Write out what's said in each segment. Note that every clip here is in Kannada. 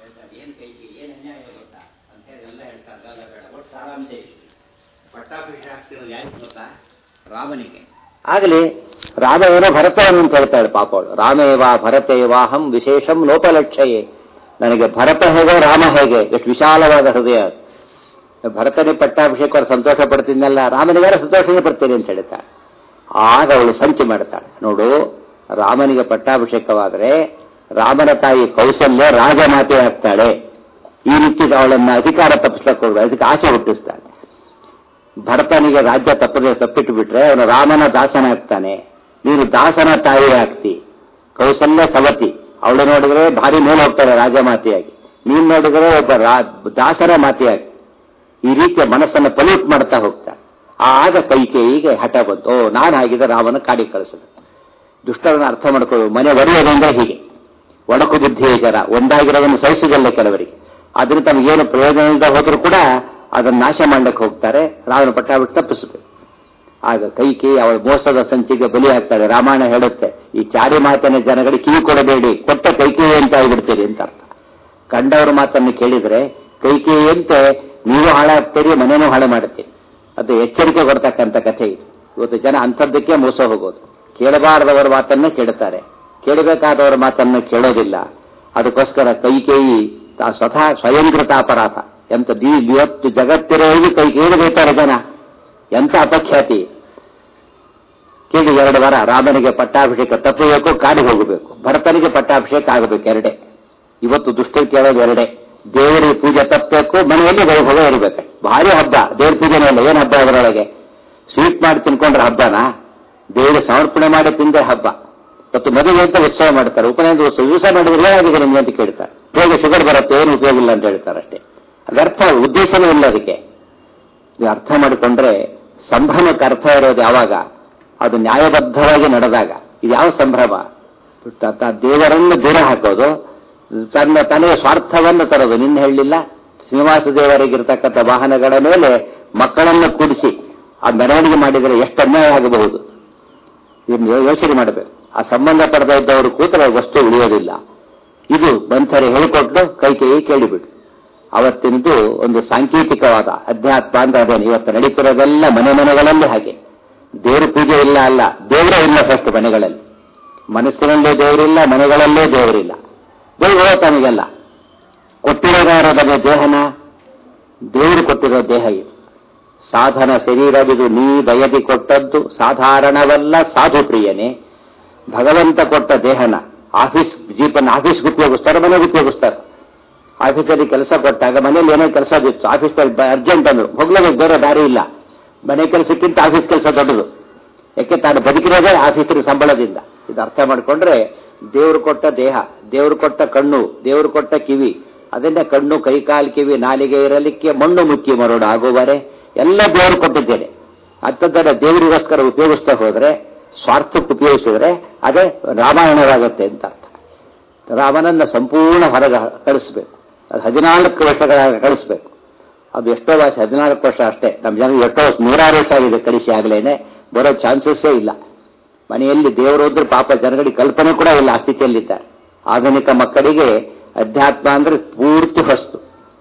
ಹೇಳ್ತಾರೆ ಏನು ಕೈಕಿ ಏನು ಅನ್ಯಾಯ ಗೊತ್ತಾ ಅಂತ ಹೇಳಿ ಎಲ್ಲ ಹೇಳ್ತಾರೆ ಅದೆಲ್ಲ ಬೇಡ ಒಟ್ಟು ಸಾರಾಂಶ ಇಷ್ಟು ಪಟ್ಟಾಭಿಷೇಕ ಆಗ್ತಿರೋದು ಯಾಕೆ ಗೊತ್ತಾ ರಾಮನಿಗೆ ಆಗಲಿ ರಾಮ ಏನೋ ಭರತವನ್ನು ಅಂತ ಹೇಳ್ತಾಳೆ ಪಾಪ ಅವಳು ರಾಮೇವಾ ಭರತೇವಾಹಂ ವಿಶೇಷಂ ಲೋಪಲಕ್ಷಯೇ ನನಗೆ ಭರತ ಹೇಗೆ ರಾಮ ಹೇಗೆ ಎಷ್ಟು ವಿಶಾಲವಾದ ಹೃದಯ ಭರತನೇ ಪಟ್ಟಾಭಿಷೇಕ ಸಂತೋಷ ಪಡ್ತಿದ್ನಲ್ಲ ರಾಮನಿಗಾರ ಸಂತೋಷನೇ ಪಡ್ತೇನೆ ಅಂತ ಹೇಳ್ತಾಳೆ ಆಗ ಅವಳು ಸಂಚು ಮಾಡ್ತಾಳೆ ನೋಡು ರಾಮನಿಗೆ ಪಟ್ಟಾಭಿಷೇಕವಾದರೆ ರಾಮನ ತಾಯಿ ಕೌಸಲ್ಯ ರಾಜಮಾತೆ ಆಗ್ತಾಳೆ ಈ ರೀತಿ ಅವಳನ್ನ ಅಧಿಕಾರ ತಪ್ಪಿಸ್ಲಕ್ಕೆ ಹೋಗುದು ಅದಕ್ಕೆ ಆಸೆ ಹುಟ್ಟಿಸ್ತಾಳೆ ಭರತನಿಗೆ ರಾಜ್ಯ ತಪ್ಪದೆ ತಪ್ಪಿಟ್ಟು ಬಿಟ್ರೆ ಅವನು ರಾಮನ ದಾಸನಾಗ್ತಾನೆ ನೀನು ದಾಸನ ತಾಯಿ ಆಗ್ತಿ ಕೌಸಲ್ಯ ಸವತಿ ಅವಳು ನೋಡಿದ್ರೆ ಭಾರಿ ಮೇಲೆ ಹೋಗ್ತಾಳೆ ರಾಜಮಾತೆಯಾಗಿ ನೀನ್ ನೋಡಿದ್ರೆ ಒಬ್ಬ ರಾ- ದಾಸನ ಮಾತೆಯಾಗಿ ಈ ರೀತಿಯ ಮನಸ್ಸನ್ನು ಪಲ್ಯೂಟ್ ಮಾಡ್ತಾ ಹೋಗ್ತಾಳೆ ಆಗ ಕೈಕೇಯಿಗೆ ಹಠ ಬಂತು ಓ ನಾನು ಹಾಗಿದ್ರೆ ರಾಮನ ಕಾಡಿ ಕಳಿಸಲು ದುಷ್ಟರನ್ನ ಅರ್ಥ ಮಾಡ್ಕೊಳ್ಳು ಮನೆ ಒಡೆಯೋದಂದ್ರೆ ಹೀಗೆ ಒಡಕು ಬುದ್ಧಿಯ ಜರ ಒಂದಾಗಿರೋದನ್ನು ಸಹಿಸೋದಿಲ್ಲ ಕೆಲವರಿಗೆ ಅದರಿಂದ ತಮಗೇನು ಪ್ರಯೋಜನದಿಂದ ಹೋದರೂ ಕೂಡ ಅದನ್ನು ನಾಶ ಮಾಡಲಿಕ್ಕೆ ಹೋಗ್ತಾರೆ ರಾವಣ ಪಟ್ಟಾಬಿಟ್ಟು ತಪ್ಪಿಸಬೇಕು ಆಗ ಕೈಕಿ ಅವಳ ಮೋಸದ ಸಂಚಿಗೆ ಬಲಿ ಹಾಕ್ತಾಳೆ ರಾಮಾಯಣ ಹೇಳುತ್ತೆ ಈ ಚಾರಿ ಮಾತಿನ ಜನಗಳಿಗೆ ಕಿವಿ ಕೊಡಬೇಡಿ ಕೊಟ್ಟ ಕೈಕೇಯಿ ಅಂತ ಆಗಿಬಿಡ್ತೀರಿ ಅಂತ ಅರ್ಥ ಕಂಡವರ ಮಾತನ್ನು ಕೇಳಿದ್ರೆ ಕೈಕೇಯಿಯಂತೆ ನೀವು ಹಾಳಾಗ್ತೀರಿ ಮನೇನೂ ಹಾಳು ಮಾಡುತ್ತೀರಿ ಅದು ಎಚ್ಚರಿಕೆ ಕೊಡ್ತಕ್ಕಂಥ ಕಥೆ ಇದು ಇವತ್ತು ಜನ ಅಂಥದ್ದಕ್ಕೆ ಮೋಸ ಹೋಗೋದು ಕೇಳಬಾರದವರ ಮಾತನ್ನ ಕೇಳುತ್ತಾರೆ ಕೇಳಬೇಕಾದವರ ಮಾತನ್ನು ಕೇಳೋದಿಲ್ಲ ಅದಕ್ಕೋಸ್ಕರ ಕೈಕೇಯಿ ತಾ ಸ್ವತಃ ಸ್ವಯಂಕೃತ ಅಪರಾಧ ಎಂತ ದೀ ಇವತ್ತು ಜಗತ್ತಿರೋಗಿ ಕೈ ಕೇಳಬೇಕಾರೆ ಜನ ಎಂತ ಅಪಖ್ಯಾತಿ ಕೇಳಿ ಎರಡು ವಾರ ರಾಮನಿಗೆ ಪಟ್ಟಾಭಿಷೇಕ ತಪ್ಪಬೇಕು ಕಾಡಿಗೆ ಹೋಗಬೇಕು ಭರತನಿಗೆ ಪಟ್ಟಾಭಿಷೇಕ ಆಗಬೇಕು ಎರಡೇ ಇವತ್ತು ದುಷ್ಟರು ಕೇಳೋದು ಎರಡೇ ದೇವರಿಗೆ ಪೂಜೆ ತಪ್ಪಬೇಕು ಮನೆಯಲ್ಲಿ ವೈಭವ ಇರಬೇಕು ಭಾರಿ ಹಬ್ಬ ದೇವ್ರ ಪೂಜೆನೇ ಇಲ್ಲ ಏನ್ ಹಬ್ಬ ಅದರೊಳಗೆ ಸ್ವೀಟ್ ಮಾಡಿ ತಿನ್ಕೊಂಡ್ರೆ ಹಬ್ಬನಾ ದೇವರಿಗೆ ಸಮರ್ಪಣೆ ಮಾಡಿ ತಿಂದ್ರೆ ಹಬ್ಬ ಮತ್ತು ಮದುವೆ ಅಂತ ಉತ್ಸವ ಮಾಡ್ತಾರೆ ಉಪನಯನ ಉತ್ಸವ ದಿವಸ ಮಾಡಿದ್ರೆ ಏನಾಗಿದೆ ನಿಮ್ಗೆ ಅಂತ ಕೇಳ್ತಾರೆ ಹೇಗೆ ಶುಗರ್ ಬರುತ್ತೆ ಏನು ಉಪಯೋಗ ಇಲ್ಲ ಅಂತ ಹೇಳ್ತಾರೆ ಅಷ್ಟೇ ಅದರ್ಥ ಉದ್ದೇಶನೂ ಇಲ್ಲ ಅದಕ್ಕೆ ನೀವು ಅರ್ಥ ಮಾಡಿಕೊಂಡ್ರೆ ಸಂಭ್ರಮಕ್ಕೆ ಅರ್ಥ ಇರೋದು ಯಾವಾಗ ಅದು ನ್ಯಾಯಬದ್ಧವಾಗಿ ನಡೆದಾಗ ಇದು ಯಾವ ಸಂಭ್ರಮ ತ- ತ- ದೇವರನ್ನು ದೂರ ಹಾಕೋದು ತನ್ನ ತನಗೆ ಸ್ವಾರ್ಥವನ್ನು ತರೋದು ನಿನ್ನ ಹೇಳಲಿಲ್ಲ ಶ್ರೀನಿವಾಸ ದೇವರಿಗಿರ್ತಕ್ಕಂಥ ವಾಹನಗಳ ಮೇಲೆ ಮಕ್ಕಳನ್ನು ಕೂಡಿಸಿ ಆ ಮೆರವಣಿಗೆ ಮಾಡಿದರೆ ಎಷ್ಟು ಅನ್ಯಾಯ ಆಗಬಹುದು ಇದನ್ನು ಯೋ- ಯೋಚನೆ ಮಾಡಬೇಕು ಆ ಸಂಬಂಧ ಪಡೆದ ಇದ್ದವರು ಕೂತರೆ ವಸ್ತು ಉಳಿಯೋದಿಲ್ಲ ಇದು ಬಂಥರೆ ಹೇಳಿಕೊಟ್ಟು ಕೈ ಕೈ ಕೇಳಿಬಿಟ್ಟು ಅವತ್ತಿನದು ಒಂದು ಸಾಂಕೇತಿಕವಾದ ಅಧ್ಯಾತ್ಮ ಅಂದ್ರೆ ಅದೇನು ಇವತ್ತು ನಡೀತಿರೋದೆಲ್ಲ ಮನೆ ಮನೆಗಳಲ್ಲಿ ಹಾಗೆ ದೇವ್ರ ಪೂಜೆ ಇಲ್ಲ ಅಲ್ಲ ದೇವರೇ ಇಲ್ಲ ಫಸ್ಟ್ ಮನೆಗಳಲ್ಲಿ ಮನಸ್ಸಿನಲ್ಲೇ ದೇವರಿಲ್ಲ ಮನೆಗಳಲ್ಲೇ ದೇವರಿಲ್ಲ ದೇವರು ತನಗೆಲ್ಲ ಕೊಟ್ಟಿರೋದಾರದ ದೇಹನ ದೇವರು ಕೊಟ್ಟಿರೋ ದೇಹ ಇದು ಸಾಧನ ಶರೀರವಿದು ನೀ ದಯದಿ ಕೊಟ್ಟದ್ದು ಸಾಧಾರಣವಲ್ಲ ಸಾಧು ಪ್ರಿಯನೇ ಭಗವಂತ ಕೊಟ್ಟ ದೇಹನ ಆಫೀಸ್ ಜೀಪನ್ನು ಆಫೀಸ್ಗೆ ಉಪಯೋಗಿಸ್ತಾರೆ ಮನೆಗೆ ಉಪಯೋಗಿಸ್ತಾರೆ ಆಫೀಸಲ್ಲಿ ಕೆಲಸ ಕೊಟ್ಟಾಗ ಮನೇಲಿ ಏನೋ ಕೆಲಸ ಬಿತ್ತು ಆಫೀಸಲ್ಲಿ ಅರ್ಜೆಂಟ್ ಅಂದ್ರು ಹೋಗ್ಲೇಬೇಕು ಬೇರೆ ದಾರಿ ಇಲ್ಲ ಮನೆ ಕೆಲಸಕ್ಕಿಂತ ಆಫೀಸ್ ಕೆಲಸ ದೊಡ್ಡದು ಯಾಕೆ ತಾನು ಬದುಕಿರೋದೇ ಆಫೀಸರ ಸಂಬಳದಿಂದ ಇದು ಅರ್ಥ ಮಾಡಿಕೊಂಡ್ರೆ ದೇವರು ಕೊಟ್ಟ ದೇಹ ದೇವರು ಕೊಟ್ಟ ಕಣ್ಣು ದೇವರು ಕೊಟ್ಟ ಕಿವಿ ಅದನ್ನ ಕಣ್ಣು ಕೈಕಾಲು ಕಿವಿ ನಾಲಿಗೆ ಇರಲಿಕ್ಕೆ ಮಣ್ಣು ಮುಕ್ಕಿ ಮರೋಡು ಆಗುವರೆ ಎಲ್ಲ ದೇವರು ಕೊಟ್ಟಿದ್ದೇನೆ ಅಂಥದ್ದನ್ನ ದೇವರಿಗೋಸ್ಕರ ಉಪಯೋಗಿಸ್ತಾ ಹೋದ್ರೆ ಸ್ವಾರ್ಥಕ್ಕೆ ಉಪಯೋಗಿಸಿದ್ರೆ ಅದೇ ರಾಮಾಯಣವಾಗುತ್ತೆ ಅಂತ ಅರ್ಥ ರಾಮನನ್ನ ಸಂಪೂರ್ಣ ಹೊರಗೆ ಕಳಿಸ್ಬೇಕು ಅದು ಹದಿನಾಲ್ಕು ವರ್ಷಗಳ ಕಳಿಸ್ಬೇಕು ಅದು ಎಷ್ಟೋ ವರ್ಷ ಹದಿನಾಲ್ಕು ವರ್ಷ ಅಷ್ಟೇ ನಮ್ಮ ಜನ ಎಷ್ಟೋ ವರ್ಷ ನೂರಾರು ವರ್ಷ ಆಗಿದೆ ಕಳಿಸಿ ಆಗ್ಲೇನೆ ಬರೋ ಚಾನ್ಸಸ್ಸೇ ಇಲ್ಲ ಮನೆಯಲ್ಲಿ ದೇವರು ಹೋದ್ರೆ ಪಾಪ ಜನಗಳಿಗೆ ಕಲ್ಪನೆ ಕೂಡ ಇಲ್ಲ ಆ ಸ್ಥಿತಿಯಲ್ಲಿದ್ದಾರೆ ಆಧುನಿಕ ಮಕ್ಕಳಿಗೆ ಅಧ್ಯಾತ್ಮ ಅಂದ್ರೆ ಪೂರ್ತಿ ಹೊಸ್ತು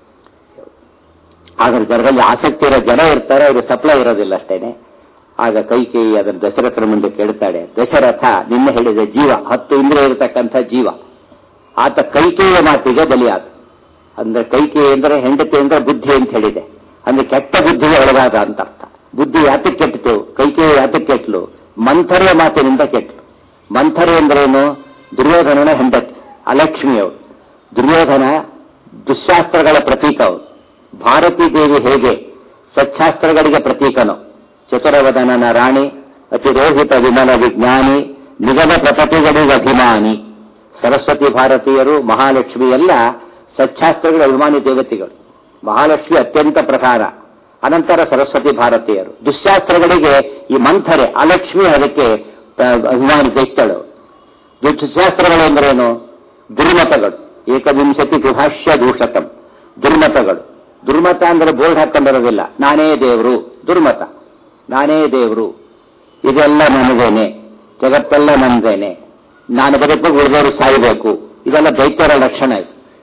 ಆದ್ರೆ ಜನರಲ್ಲಿ ಆಸಕ್ತಿ ಇರೋ ಜನ ಇರ್ತಾರೆ ಅವರು ಸಪ್ಲೈ ಇರೋದಿಲ್ಲ ಅಷ್ಟೇನೆ ಆಗ ಕೈಕೇಯಿ ಅದನ್ನು ದಶರಥನ ಮುಂದೆ ಕೇಳ್ತಾಳೆ ದಶರಥ ನಿನ್ನೆ ಹೇಳಿದ ಜೀವ ಹತ್ತು ಇಂದ್ರಿಯ ಇರತಕ್ಕಂಥ ಜೀವ ಆತ ಕೈಕೇಯಿಯ ಮಾತಿಗೆ ಬಲಿಯಾದ ಅಂದ್ರೆ ಕೈಕೇಯಿ ಅಂದ್ರೆ ಹೆಂಡತಿ ಅಂದ್ರೆ ಬುದ್ಧಿ ಅಂತ ಹೇಳಿದೆ ಅಂದ್ರೆ ಕೆಟ್ಟ ಬುದ್ಧಿಗೆ ಒಳಗಾದ ಅಂತ ಅರ್ಥ ಬುದ್ಧಿ ಯಾತಕ್ಕೆ ಕೆಟ್ಟಿತು ಕೈಕೇಯಿ ಯಾತಕ್ಕೆ ಕೆಟ್ಟಲು ಮಂಥರೆಯ ಮಾತಿನಿಂದ ಕೆಟ್ಟಲು ಮಂಥರೆ ಅಂದ್ರೇನು ದುರ್ಯೋಧನನ ಹೆಂಡತಿ ಅಲಕ್ಷ್ಮಿಯವರು ದುರ್ಯೋಧನ ದುಶ್ಶಾಸ್ತ್ರಗಳ ಪ್ರತೀಕ ಅವರು ಭಾರತೀ ದೇವಿ ಹೇಗೆ ಸಚ್ಚಾಸ್ತ್ರಗಳಿಗೆ ಪ್ರತೀಕನು ಚತುರವದನನ ರಾಣಿ ಅತಿರೋಹಿತ ವಿಮಲ ವಿಜ್ಞಾನಿ ನಿಗಮ ಪ್ರಪತಿಗಳಿಗೆ ಅಭಿಮಾನಿ ಸರಸ್ವತಿ ಭಾರತೀಯರು ಮಹಾಲಕ್ಷ್ಮಿ ಎಲ್ಲ ಸಚ್ಚಾಸ್ತ್ರಗಳ ಅಭಿಮಾನಿ ದೇವತೆಗಳು ಮಹಾಲಕ್ಷ್ಮಿ ಅತ್ಯಂತ ಪ್ರಧಾನ ಅನಂತರ ಸರಸ್ವತಿ ಭಾರತೀಯರು ದುಶ್ಶಾಸ್ತ್ರಗಳಿಗೆ ಈ ಮಂಥರೆ ಅಲಕ್ಷ್ಮಿ ಅದಕ್ಕೆ ಆ, ಅಭಿಮಾನಿ ದೈತ್ಯಳು ದುಶ್ಶಾಸ್ತ್ರಗಳು ಅಂದ್ರೇನು ದುರ್ಮತಗಳು ಏಕವಿಂಶತಿ ಸುಭಾಷ್ಯ ದೂಷಕಂ ದುರ್ಮತಗಳು ದುರ್ಮತ ಅಂದ್ರೆ ಬೋರ್ಡ್ ಹಾಕೊಂಡಿರೋದಿಲ್ಲ ನಾನೇ ದೇವರು ದುರ್ಮತ ನಾನೇ ದೇವರು ಇದೆಲ್ಲ ನನಗೇನೆ ಜಗತ್ತೆಲ್ಲ ನಂದೇನೆ ನಾನು ಬದುಕು ಉಳಿದವರು ಸಾಯಬೇಕು ಇದೆಲ್ಲ ದೈತ್ಯರ ಲಕ್ಷಣ ಇದು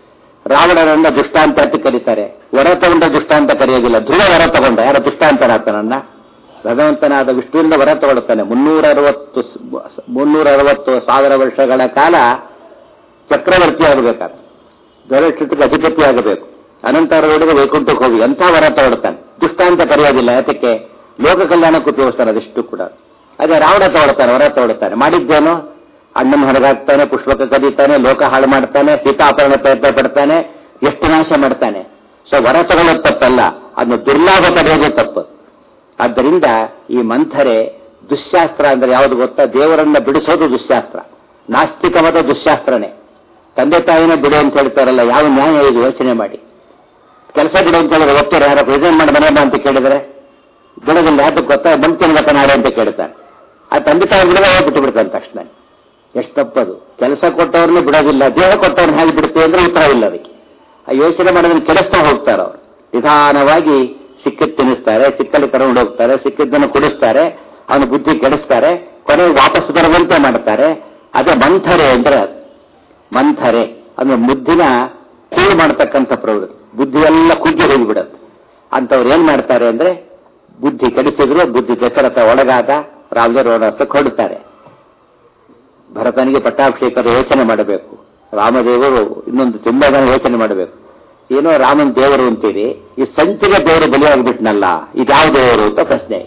ರಾವಣನನ್ನ ದುಷ್ಟ ಅಂತ ಅಂತ ಕರೀತಾರೆ ವರ ತಗೊಂಡ ದುಷ್ಟ ಅಂತ ಕರೆಯೋದಿಲ್ಲ ಧ್ರುವ ವರ ತಗೊಂಡ ಯಾರ ದುಷ್ಟ ಅಂತಾರಾತನನ್ನ ಭಗವಂತನಾದ ವಿಷ್ಣುವಿಂದ ವರ ತಗೊಳ್ತಾನೆ ಮುನ್ನೂರ ಅರವತ್ತು ಮುನ್ನೂರ ಅರವತ್ತು ಸಾವಿರ ವರ್ಷಗಳ ಕಾಲ ಚಕ್ರವರ್ತಿ ಆಗಬೇಕಾದ ದೊರಕ್ಷತೆಗೆ ಅಧಿಪತಿ ಆಗಬೇಕು ಅನಂತರದೊಳಗೆ ವೈಕುಂಠಕ್ಕೆ ಹೋಗಿ ಎಂಥ ವರ ತಗೊಳ್ತಾನೆ ದುಷ್ಟ ಅಂತ ಕರೆಯೋದಿಲ್ಲ ಯಾತಕ್ಕೆ ಲೋಕ ಕಲ್ಯಾಣಕ್ಕೆ ಉಪಯೋಗಿಸ್ತಾನೆ ಅದೆಷ್ಟು ಕೂಡ ಅದೇ ರಾವಣ ತಗೊಳ್ತಾನೆ ವರ ತಗೊಳ್ತಾನೆ ಮಾಡಿದ್ದೇನು ಅಣ್ಣನ ಹೊರಗಾಗ್ತಾನೆ ಪುಷ್ಪಕ ಕದೀತಾನೆ ಲೋಕ ಹಾಳು ಮಾಡ್ತಾನೆ ಸೀತಾಪರಣ ಪ್ರಯತ್ನ ಪಡ್ತಾನೆ ಎಷ್ಟು ನಾಶ ಮಾಡ್ತಾನೆ ಸೊ ವರ ತಗೊಳ್ಳೋದು ತಪ್ಪಲ್ಲ ಅದನ್ನು ದುರ್ಲಾಭ ಪಡೆಯೋದು ತಪ್ಪು ಆದ್ದರಿಂದ ಈ ಮಂಥರೆ ದುಶ್ಶಾಸ್ತ್ರ ಅಂದ್ರೆ ಯಾವುದು ಗೊತ್ತಾ ದೇವರನ್ನ ಬಿಡಿಸೋದು ದುಶ್ಶಾಸ್ತ್ರ ನಾಸ್ತಿಕ ಮತ ದುಶ್ಶಾಸ್ತ್ರನೇ ತಂದೆ ತಾಯಿನ ಬಿಡು ಅಂತ ಹೇಳ್ತಾರಲ್ಲ ಯಾವ ನ್ಯಾಯ ಇದು ಯೋಚನೆ ಮಾಡಿ ಕೆಲಸ ಬಿಡು ಅಂತ ಹೇಳಿದ್ರೆ ಒಪ್ತಾರೆ ಯಾರೋ ಪ್ರೆಸೆಂಟ್ ಮಾಡಿ ಮನೆ ಬಾ ಅಂತ ಕೇಳಿದ್ರೆ ಬಿಡೋದಿಲ್ಲ ಯಾತಕ್ಕೆ ಗೊತ್ತಾ ಬಂದು ತಿನ್ಬೇಕ ನಾಳೆ ಅಂತ ಕೇಳ್ತಾನೆ ಆ ತಂದೆ ತಾಯಿ ಬಿಡದ ಹೋಗ್ಬಿಟ್ಟು ಬಿಡ್ತಾನೆ ತಕ್ಷಣ ಎಷ್ಟು ತಪ್ಪದು ಕೆಲಸ ಕೊಟ್ಟವ್ರನ್ನ ಬಿಡೋದಿಲ್ಲ ದೇಹ ಕೊಟ್ಟವ್ರನ್ನ ಹೇಗೆ ಬಿಡ್ತೀವಿ ಅಂದ್ರೆ ಉತ್ತರ ಇಲ್ಲ ಅದಕ್ಕೆ ಆ ಯೋಚನೆ ಮಾಡೋದನ್ನ ಕೆಡಿಸ್ತಾ ಹೋಗ್ತಾರೆ ಅವರು ನಿಧಾನವಾಗಿ ಸಿಕ್ಕಿದ್ ತಿನ್ನಿಸ್ತಾರೆ ಸಿಕ್ಕಲ್ಲಿ ಕರ್ಕೊಂಡು ಹೋಗ್ತಾರೆ ಸಿಕ್ಕಿದ್ದನ್ನು ಕುಡಿಸ್ತಾರೆ ಅವನ ಬುದ್ಧಿ ಕೆಡಿಸ್ತಾರೆ ಕೊನೆಗೆ ವಾಪಸ್ ಬರುವಂತೆ ಮಾಡ್ತಾರೆ ಅದೇ ಮಂಥರೆ ಅಂದ್ರೆ ಅದು ಮಂಥರೆ ಅಂದ್ರೆ ಮುದ್ದಿನ ಕೂಳು ಮಾಡತಕ್ಕಂಥ ಪ್ರವೃತ್ತಿ ಬುದ್ಧಿ ಎಲ್ಲ ಕುಗ್ಗಿ ಹೋಗಿಬಿಡತ್ತೆ ಅಂತವ್ರು ಏನ್ ಮಾಡ್ತಾರೆ ಅಂದ್ರೆ ಬುದ್ಧಿ ಕೆಡಿಸಿದ್ರು ಬುದ್ಧಿ ದಶರಥ ಒಳಗಾದ ರಾಮದೇವರ ಕೊಡುತ್ತಾರೆ ಭರತನಿಗೆ ಪಟ್ಟಾಭಿಷೇಕದ ಯೋಚನೆ ಮಾಡಬೇಕು ರಾಮದೇವರು ಇನ್ನೊಂದು ತುಂಬಾ ಜನ ಯೋಚನೆ ಮಾಡಬೇಕು ಏನೋ ರಾಮನ್ ದೇವರು ಅಂತೀರಿ ಈ ಸಂಚಿಗೆ ದೇವರು ಬಲಿಯಾಗ್ಬಿಟ್ನಲ್ಲ ಇದ್ಯಾವ ದೇವರು ಅಂತ ಪ್ರಶ್ನೆ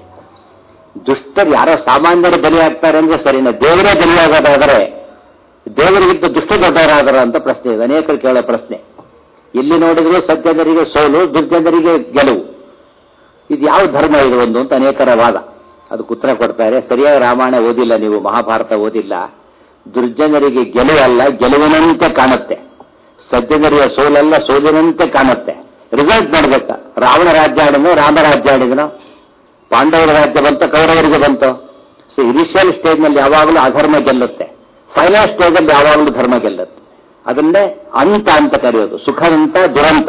ದುಷ್ಟರು ಯಾರೋ ಸಾಮಾನ್ಯರು ಬಲಿಯಾಗ್ತಾರೆ ಅಂದ್ರೆ ಸರಿನ ದೇವರೇ ಬಲಿಯಾಗೋದಾದರೆ ದೇವರಿಗಿಂತ ದುಷ್ಟ ದೊಡ್ಡವರಾದರ ಅಂತ ಪ್ರಶ್ನೆ ಇದೆ ಅನೇಕರು ಕೇಳೋ ಪ್ರಶ್ನೆ ಎಲ್ಲಿ ನೋಡಿದ್ರು ಸಜ್ಜನರಿಗೆ ಸೋಲು ದುರ್ಜನರಿಗೆ ಗೆಲುವು ಇದು ಯಾವ ಧರ್ಮ ಇದು ಒಂದು ಅಂತ ಅನೇಕರ ವಾದ ಅದಕ್ಕೆ ಉತ್ತರ ಕೊಡ್ತಾರೆ ಸರಿಯಾಗಿ ರಾಮಾಯಣ ಓದಿಲ್ಲ ನೀವು ಮಹಾಭಾರತ ಓದಿಲ್ಲ ದುರ್ಜನರಿಗೆ ಗೆಲುವಲ್ಲ ಗೆಲುವಿನಂತೆ ಕಾಣುತ್ತೆ ಸಜ್ಜನರಿಗೆ ಸೋಲಲ್ಲ ಸೋಲಿನಂತೆ ಕಾಣುತ್ತೆ ರಿಸಲ್ಟ್ ನೋಡ್ಬೇಕ ರಾವಣ ರಾಜ್ಯ ಆಡಿದ್ನೋ ರಾಮ ರಾಜ್ಯ ಆಡಿದನೋ ಪಾಂಡವರ ರಾಜ್ಯ ಬಂತು ಕೌರವರಿಗೆ ಬಂತು ಸೊ ಇನಿಷಿಯಲ್ ಸ್ಟೇಜ್ನಲ್ಲಿ ಯಾವಾಗಲೂ ಅಧರ್ಮ ಗೆಲ್ಲುತ್ತೆ ಫೈನಲ್ ಸ್ಟೇಜಲ್ಲಿ ಯಾವಾಗಲೂ ಧರ್ಮ ಗೆಲ್ಲುತ್ತೆ ಅದನ್ನೇ ಅಂತ ಅಂತ ಕರೆಯೋದು ಸುಖದಂತ ದುರಂತ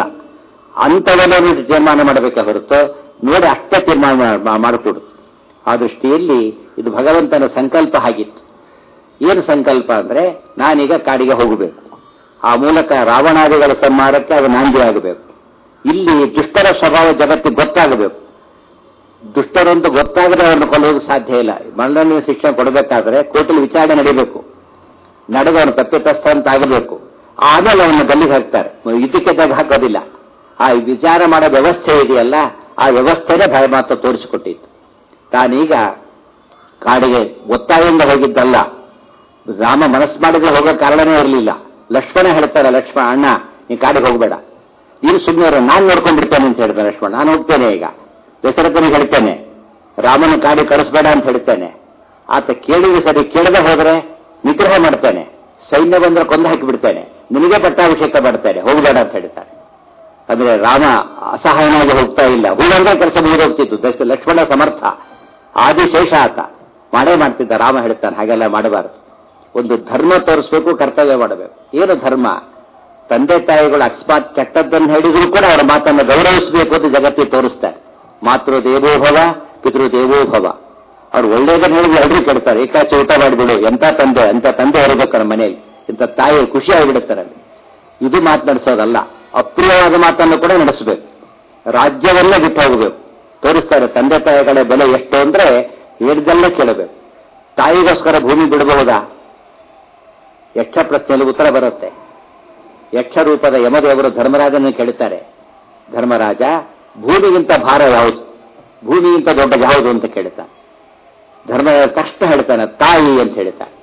ಅಂತವನ್ನು ತೀರ್ಮಾನ ಮಾಡಬೇಕೆ ಹೊರತು ನೋಡಿ ಅಷ್ಟೇ ತೀರ್ಮಾನ ಮಾಡಿಕೊಡುದು ಆ ದೃಷ್ಟಿಯಲ್ಲಿ ಇದು ಭಗವಂತನ ಸಂಕಲ್ಪ ಆಗಿತ್ತು ಏನು ಸಂಕಲ್ಪ ಅಂದ್ರೆ ನಾನೀಗ ಕಾಡಿಗೆ ಹೋಗಬೇಕು ಆ ಮೂಲಕ ರಾವಣಾದಿಗಳ ಸಂಹಾರಕ್ಕೆ ಅದು ನಾಂದಿ ಆಗಬೇಕು ಇಲ್ಲಿ ದುಷ್ಟರ ಸ್ವಭಾವ ಜಗತ್ತಿಗೆ ಗೊತ್ತಾಗಬೇಕು ದುಷ್ಟರಂತೂ ಗೊತ್ತಾಗದೆ ಅವರನ್ನು ಕೊಲ್ಲೋದಕ್ಕೆ ಸಾಧ್ಯ ಇಲ್ಲ ಮರಣೀಯ ಶಿಕ್ಷೆ ಕೊಡಬೇಕಾದ್ರೆ ಕೋರ್ಟಲ್ಲಿ ವಿಚಾರಣೆ ನಡೀಬೇಕು ನಡೆದು ಅವನು ತಪ್ಪಿತಸ್ಥ ಅಂತ ಆಗಬೇಕು ಆಮೇಲೆ ಅವನ್ನ ಗಲ್ಲಿಗೆ ಹಾಕ್ತಾರೆ ಇದಕ್ಕೆ ತೆಗೆ ಹಾಕೋದಿಲ್ಲ ಆ ವಿಚಾರ ಮಾಡೋ ವ್ಯವಸ್ಥೆ ಇದೆಯಲ್ಲ ಆ ವ್ಯವಸ್ಥೆನೇ ಭಯ ಮಾತ್ರ ತೋರಿಸಿಕೊಟ್ಟಿತ್ತು ತಾನೀಗ ಕಾಡಿಗೆ ಒತ್ತಾಯದಿಂದ ಹೋಗಿದ್ದಲ್ಲ ರಾಮ ಮನಸ್ಸು ಮಾಡಿದ್ರೆ ಹೋಗೋ ಕಾರಣನೇ ಇರಲಿಲ್ಲ ಲಕ್ಷ್ಮಣ ಹೇಳ್ತಾರೆ ಲಕ್ಷ್ಮಣ ಅಣ್ಣ ನೀ ಕಾಡಿಗೆ ಹೋಗಬೇಡ ನೀನು ಸುಮ್ಮನೆ ನಾನು ನೋಡ್ಕೊಂಡ್ಬಿಡ್ತೇನೆ ಅಂತ ಹೇಳ್ತಾನೆ ಲಕ್ಷ್ಮಣ ನಾನು ಹೋಗ್ತೇನೆ ಈಗ ದಶರಥನಿಗೆ ಹೇಳ್ತೇನೆ ರಾಮನ ಕಾಡಿ ಕಳಿಸ್ಬೇಡ ಅಂತ ಹೇಳ್ತೇನೆ ಆತ ಕೇಳಿದ್ರೆ ಸರಿ ಕೇಳದೆ ಹೋದ್ರೆ ನಿಗ್ರಹ ಮಾಡ್ತೇನೆ ಸೈನ್ಯ ಬಂದ್ರೆ ಕೊಂದು ಹಾಕಿ ಬಿಡ್ತೇನೆ ನಿನಗೆ ಪಟ್ಟಾಭಿಷೇಕ ಮಾಡ್ತೇನೆ ಹೋಗಬೇಡ ಅಂತ ಹೇಳ್ತಾನೆ ಅಂದ್ರೆ ರಾಮ ಅಸಹಾಯನಾಗಿ ಹೋಗ್ತಾ ಇಲ್ಲ ಹೂವಂದ್ರೆ ಕೆಲಸ ಮುಗಿದೋಗ್ತಿತ್ತು ದಶ ಲಕ್ಷ್ಮಣ ಸಮರ್ಥ ಆದಿಶೇಷ ಆತ ಮಾಡೇ ಮಾಡ್ತಿದ್ದ ರಾಮ ಹೇಳ್ತಾನೆ ಹಾಗೆಲ್ಲ ಮಾಡಬಾರದು ಒಂದು ಧರ್ಮ ತೋರಿಸ್ಬೇಕು ಕರ್ತವ್ಯ ಮಾಡಬೇಕು ಏನು ಧರ್ಮ ತಂದೆ ತಾಯಿಗಳು ಅಕಸ್ಮಾತ್ ಕೆಟ್ಟದ್ದನ್ನು ಹೇಳಿದ್ರು ಕೂಡ ಅವರ ಮಾತನ್ನು ಗೌರವಿಸಬೇಕು ಅಂತ ಜಗತ್ತಿಗೆ ತೋರಿಸ್ತಾರೆ ಮಾತೃ ದೇವೋಭವ ಪಿತೃ ದೇವೋಭವ ಅವ್ರು ಒಳ್ಳೇದನ್ನು ಹೇಳಿದ್ರೆ ಎಲ್ಲರೂ ಕೆಡ್ತಾರೆ ಏಕಾಚೆ ಊಟ ಮಾಡಿಬಿಡು ಎಂತ ತಂದೆ ಅಂತ ತಂದೆ ಇರಬೇಕು ನಮ್ಮ ಮನೆಯಲ್ಲಿ ಇಂಥ ತಾಯಿ ಖುಷಿ ಆಗಿಬಿಡುತ್ತಾರೆ ಇದು ಮಾತನಾಡಿಸೋದಲ್ಲ ಅಪ್ರಿಯವಾದ ಮಾತನ್ನು ಕೂಡ ನಡೆಸಬೇಕು ರಾಜ್ಯವನ್ನೇ ಬಿಟ್ಟು ಹೋಗಬೇಕು ತೋರಿಸ್ತಾರೆ ತಂದೆ ತಾಯಿಗಳ ಬೆಲೆ ಎಷ್ಟು ಅಂದ್ರೆ ಹೇಳಿದ್ದಲ್ಲೇ ಕೇಳಬೇಕು ತಾಯಿಗೋಸ್ಕರ ಭೂಮಿ ಬಿಡಬಹುದಾ ಯಕ್ಷ ಪ್ರಶ್ನೆಯಲ್ಲಿ ಉತ್ತರ ಬರುತ್ತೆ ಯಕ್ಷ ರೂಪದ ಯಮದೇವರು ಧರ್ಮರಾಜನ ಕೇಳುತ್ತಾರೆ ಧರ್ಮರಾಜ ಭೂಮಿಗಿಂತ ಭಾರ ಯಾವುದು ಭೂಮಿಗಿಂತ ದೊಡ್ಡ ಯಾವುದು ಅಂತ ಕೇಳುತ್ತಾನೆ ಧರ್ಮರಾಜ ಕಷ್ಟ ಹೇಳ್ತಾನೆ ತಾಯಿ ಅಂತ ಹೇಳ್ತಾನೆ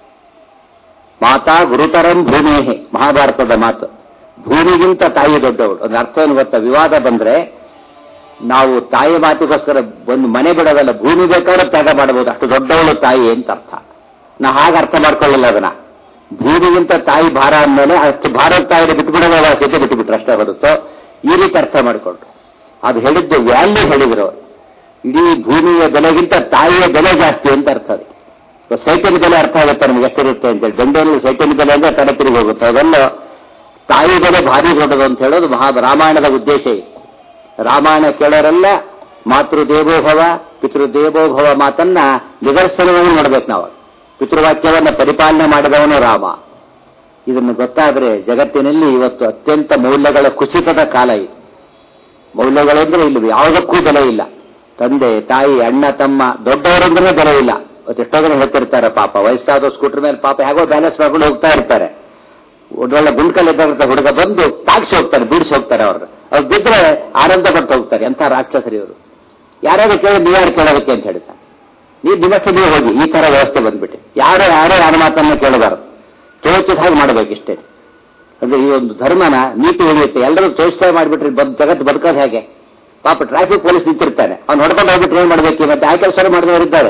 ಮಾತಾ ಗುರುತರಂ ಭೂಮೇಹೆ ಮಹಾಭಾರತದ ಮಾತು ಭೂಮಿಗಿಂತ ತಾಯಿ ದೊಡ್ಡವಳು ಒಂದು ಅರ್ಥವನ್ನು ಗೊತ್ತಾ ವಿವಾದ ಬಂದ್ರೆ ನಾವು ತಾಯಿ ಮಾತಿಗೋಸ್ಕರ ಒಂದು ಮನೆ ಬಿಡೋದಲ್ಲ ಭೂಮಿ ಬೇಕಾದ್ರೆ ತ್ಯಾಗ ಮಾಡಬಹುದು ಅಷ್ಟು ದೊಡ್ಡವಳು ತಾಯಿ ಅಂತ ಅರ್ಥ ನಾ ಹಾಗೆ ಅರ್ಥ ಮಾಡ್ಕೊಳ್ಳಿಲ್ಲ ಅದನ್ನ ಭೂಮಿಗಿಂತ ತಾಯಿ ಭಾರ ಅಂದಮೇಲೆ ಅಷ್ಟು ಭಾರತ ತಾಯಿನ ಬಿಟ್ಬಿಡೋದಲ್ಲ ಸ್ಥಿತಿ ಬಿಟ್ಟುಬಿಟ್ರು ಅಷ್ಟೇ ಹೊರತು ಈ ರೀತಿ ಅರ್ಥ ಮಾಡಿಕೊಂಡ್ರು ಅದು ಹೇಳಿದ್ದು ವ್ಯಾಲ್ಯೂ ಹೇಳಿದ್ರು ಇಡೀ ಭೂಮಿಯ ಬೆಲೆಗಿಂತ ತಾಯಿಯ ಬೆಲೆ ಜಾಸ್ತಿ ಅಂತ ಅರ್ಥ ಅದು ಸೈಕಲ್ ಬೆಲೆ ಅರ್ಥ ಆಗುತ್ತೆ ನಮ್ಗೆ ಎಷ್ಟಿರುತ್ತೆ ಅಂತೇಳಿ ಬೆಂಗಳೂರಲ್ಲಿ ಸೈಕಲ್ ಬೆಲೆ ಅಂದ್ರೆ ತಲೆ ತಿರುಗಿ ಹೋಗುತ್ತೆ ಅದನ್ನು ತಾಯಿ ಬೆಲೆ ಭಾರಿ ದೊಡ್ಡದು ಅಂತ ಹೇಳೋದು ಮಹಾ ರಾಮಾಯಣದ ಉದ್ದೇಶ ಇದೆ ರಾಮಾಯಣ ಕೇಳೋರೆಲ್ಲ ಮಾತೃದೇವೋಭವ ಪಿತೃದೇವೋಭವ ಮಾತನ್ನ ನಿದರ್ಶನವಾಗಿ ನೋಡ್ಬೇಕು ನಾವು ಪಿತೃವಾಕ್ಯವನ್ನ ಪರಿಪಾಲನೆ ಮಾಡಿದವನು ರಾಮ ಇದನ್ನು ಗೊತ್ತಾದರೆ ಜಗತ್ತಿನಲ್ಲಿ ಇವತ್ತು ಅತ್ಯಂತ ಮೌಲ್ಯಗಳ ಕುಸಿತದ ಕಾಲ ಇದು ಮೌಲ್ಯಗಳಂದ್ರೆ ಇಲ್ಲಿ ಯಾವುದಕ್ಕೂ ಬೆಲೆ ಇಲ್ಲ ತಂದೆ ತಾಯಿ ಅಣ್ಣ ತಮ್ಮ ದೊಡ್ಡವರಂದ್ರೆ ಬೆಲೆ ಇಲ್ಲ ಇವತ್ತು ಎಷ್ಟೋ ಜನ ಹೇಳ್ತಿರ್ತಾರೆ ಪಾಪ ವಯಸ್ಸಾದ ಸ್ಕೂಟರ್ ಮೇಲೆ ಪಾಪ ಹೇಗೋ ಬ್ಯಾಲೆನ್ಸ್ ಮಾಡ್ಕೊಂಡು ಹೋಗ್ತಾ ಇರ್ತಾರೆ ಒಳ್ಳೊಳ್ಳೆ ಗುಂಡ್ಕಲ್ಲಿದ್ದಂತ ಹುಡುಗ ಬಂದು ತಾಗಿಸಿ ಹೋಗ್ತಾರೆ ಬೀಡಿಸಿ ಹೋಗ್ತಾರೆ ಅವ್ರನ್ನ ಅವ್ರು ಬಿದ್ದರೆ ಆನಂದ ಪಟ್ಟು ಹೋಗ್ತಾರೆ ಎಂಥ ರಾಕ್ಷಸರಿ ಇವರು ಯಾರ್ಯಾರು ಕೇಳಿ ನೀವ್ಯಾರು ಕೇಳೋದಕ್ಕೆ ಅಂತ ಹೇಳ್ತಾರೆ ನೀವು ನಿಮ್ಮಷ್ಟು ನೀವು ಹೋಗಿ ಈ ತರ ವ್ಯವಸ್ಥೆ ಬಂದ್ಬಿಟ್ಟು ಯಾರೋ ಯಾರೋ ಯಾರ ಮಾತನ್ನ ಕೇಳಬಾರದು ತೋಚಿದ ಹಾಗೆ ಮಾಡಬೇಕಿಷ್ಟೇ ಅಂದ್ರೆ ಈ ಒಂದು ಧರ್ಮನ ನೀತಿ ಉಳಿಯುತ್ತೆ ಎಲ್ಲರೂ ತೋರಿಸ್ತಾ ಮಾಡಿಬಿಟ್ರೆ ಬದ್ ಜಗತ್ತು ಬದುಕೋದು ಹೇಗೆ ಪಾಪ ಟ್ರಾಫಿಕ್ ಪೊಲೀಸ್ ನಿಂತಿರ್ತಾನೆ ಅವ್ನು ಹೊಡ್ಕೊಂಡು ಹೋಗ್ಬಿಟ್ಟು ಏನ್ ಮಾಡ್ಬೇಕು ಮತ್ತೆ ಆ ಕೆಲಸ ಮಾಡಿದವರಿದ್ದಾರೆ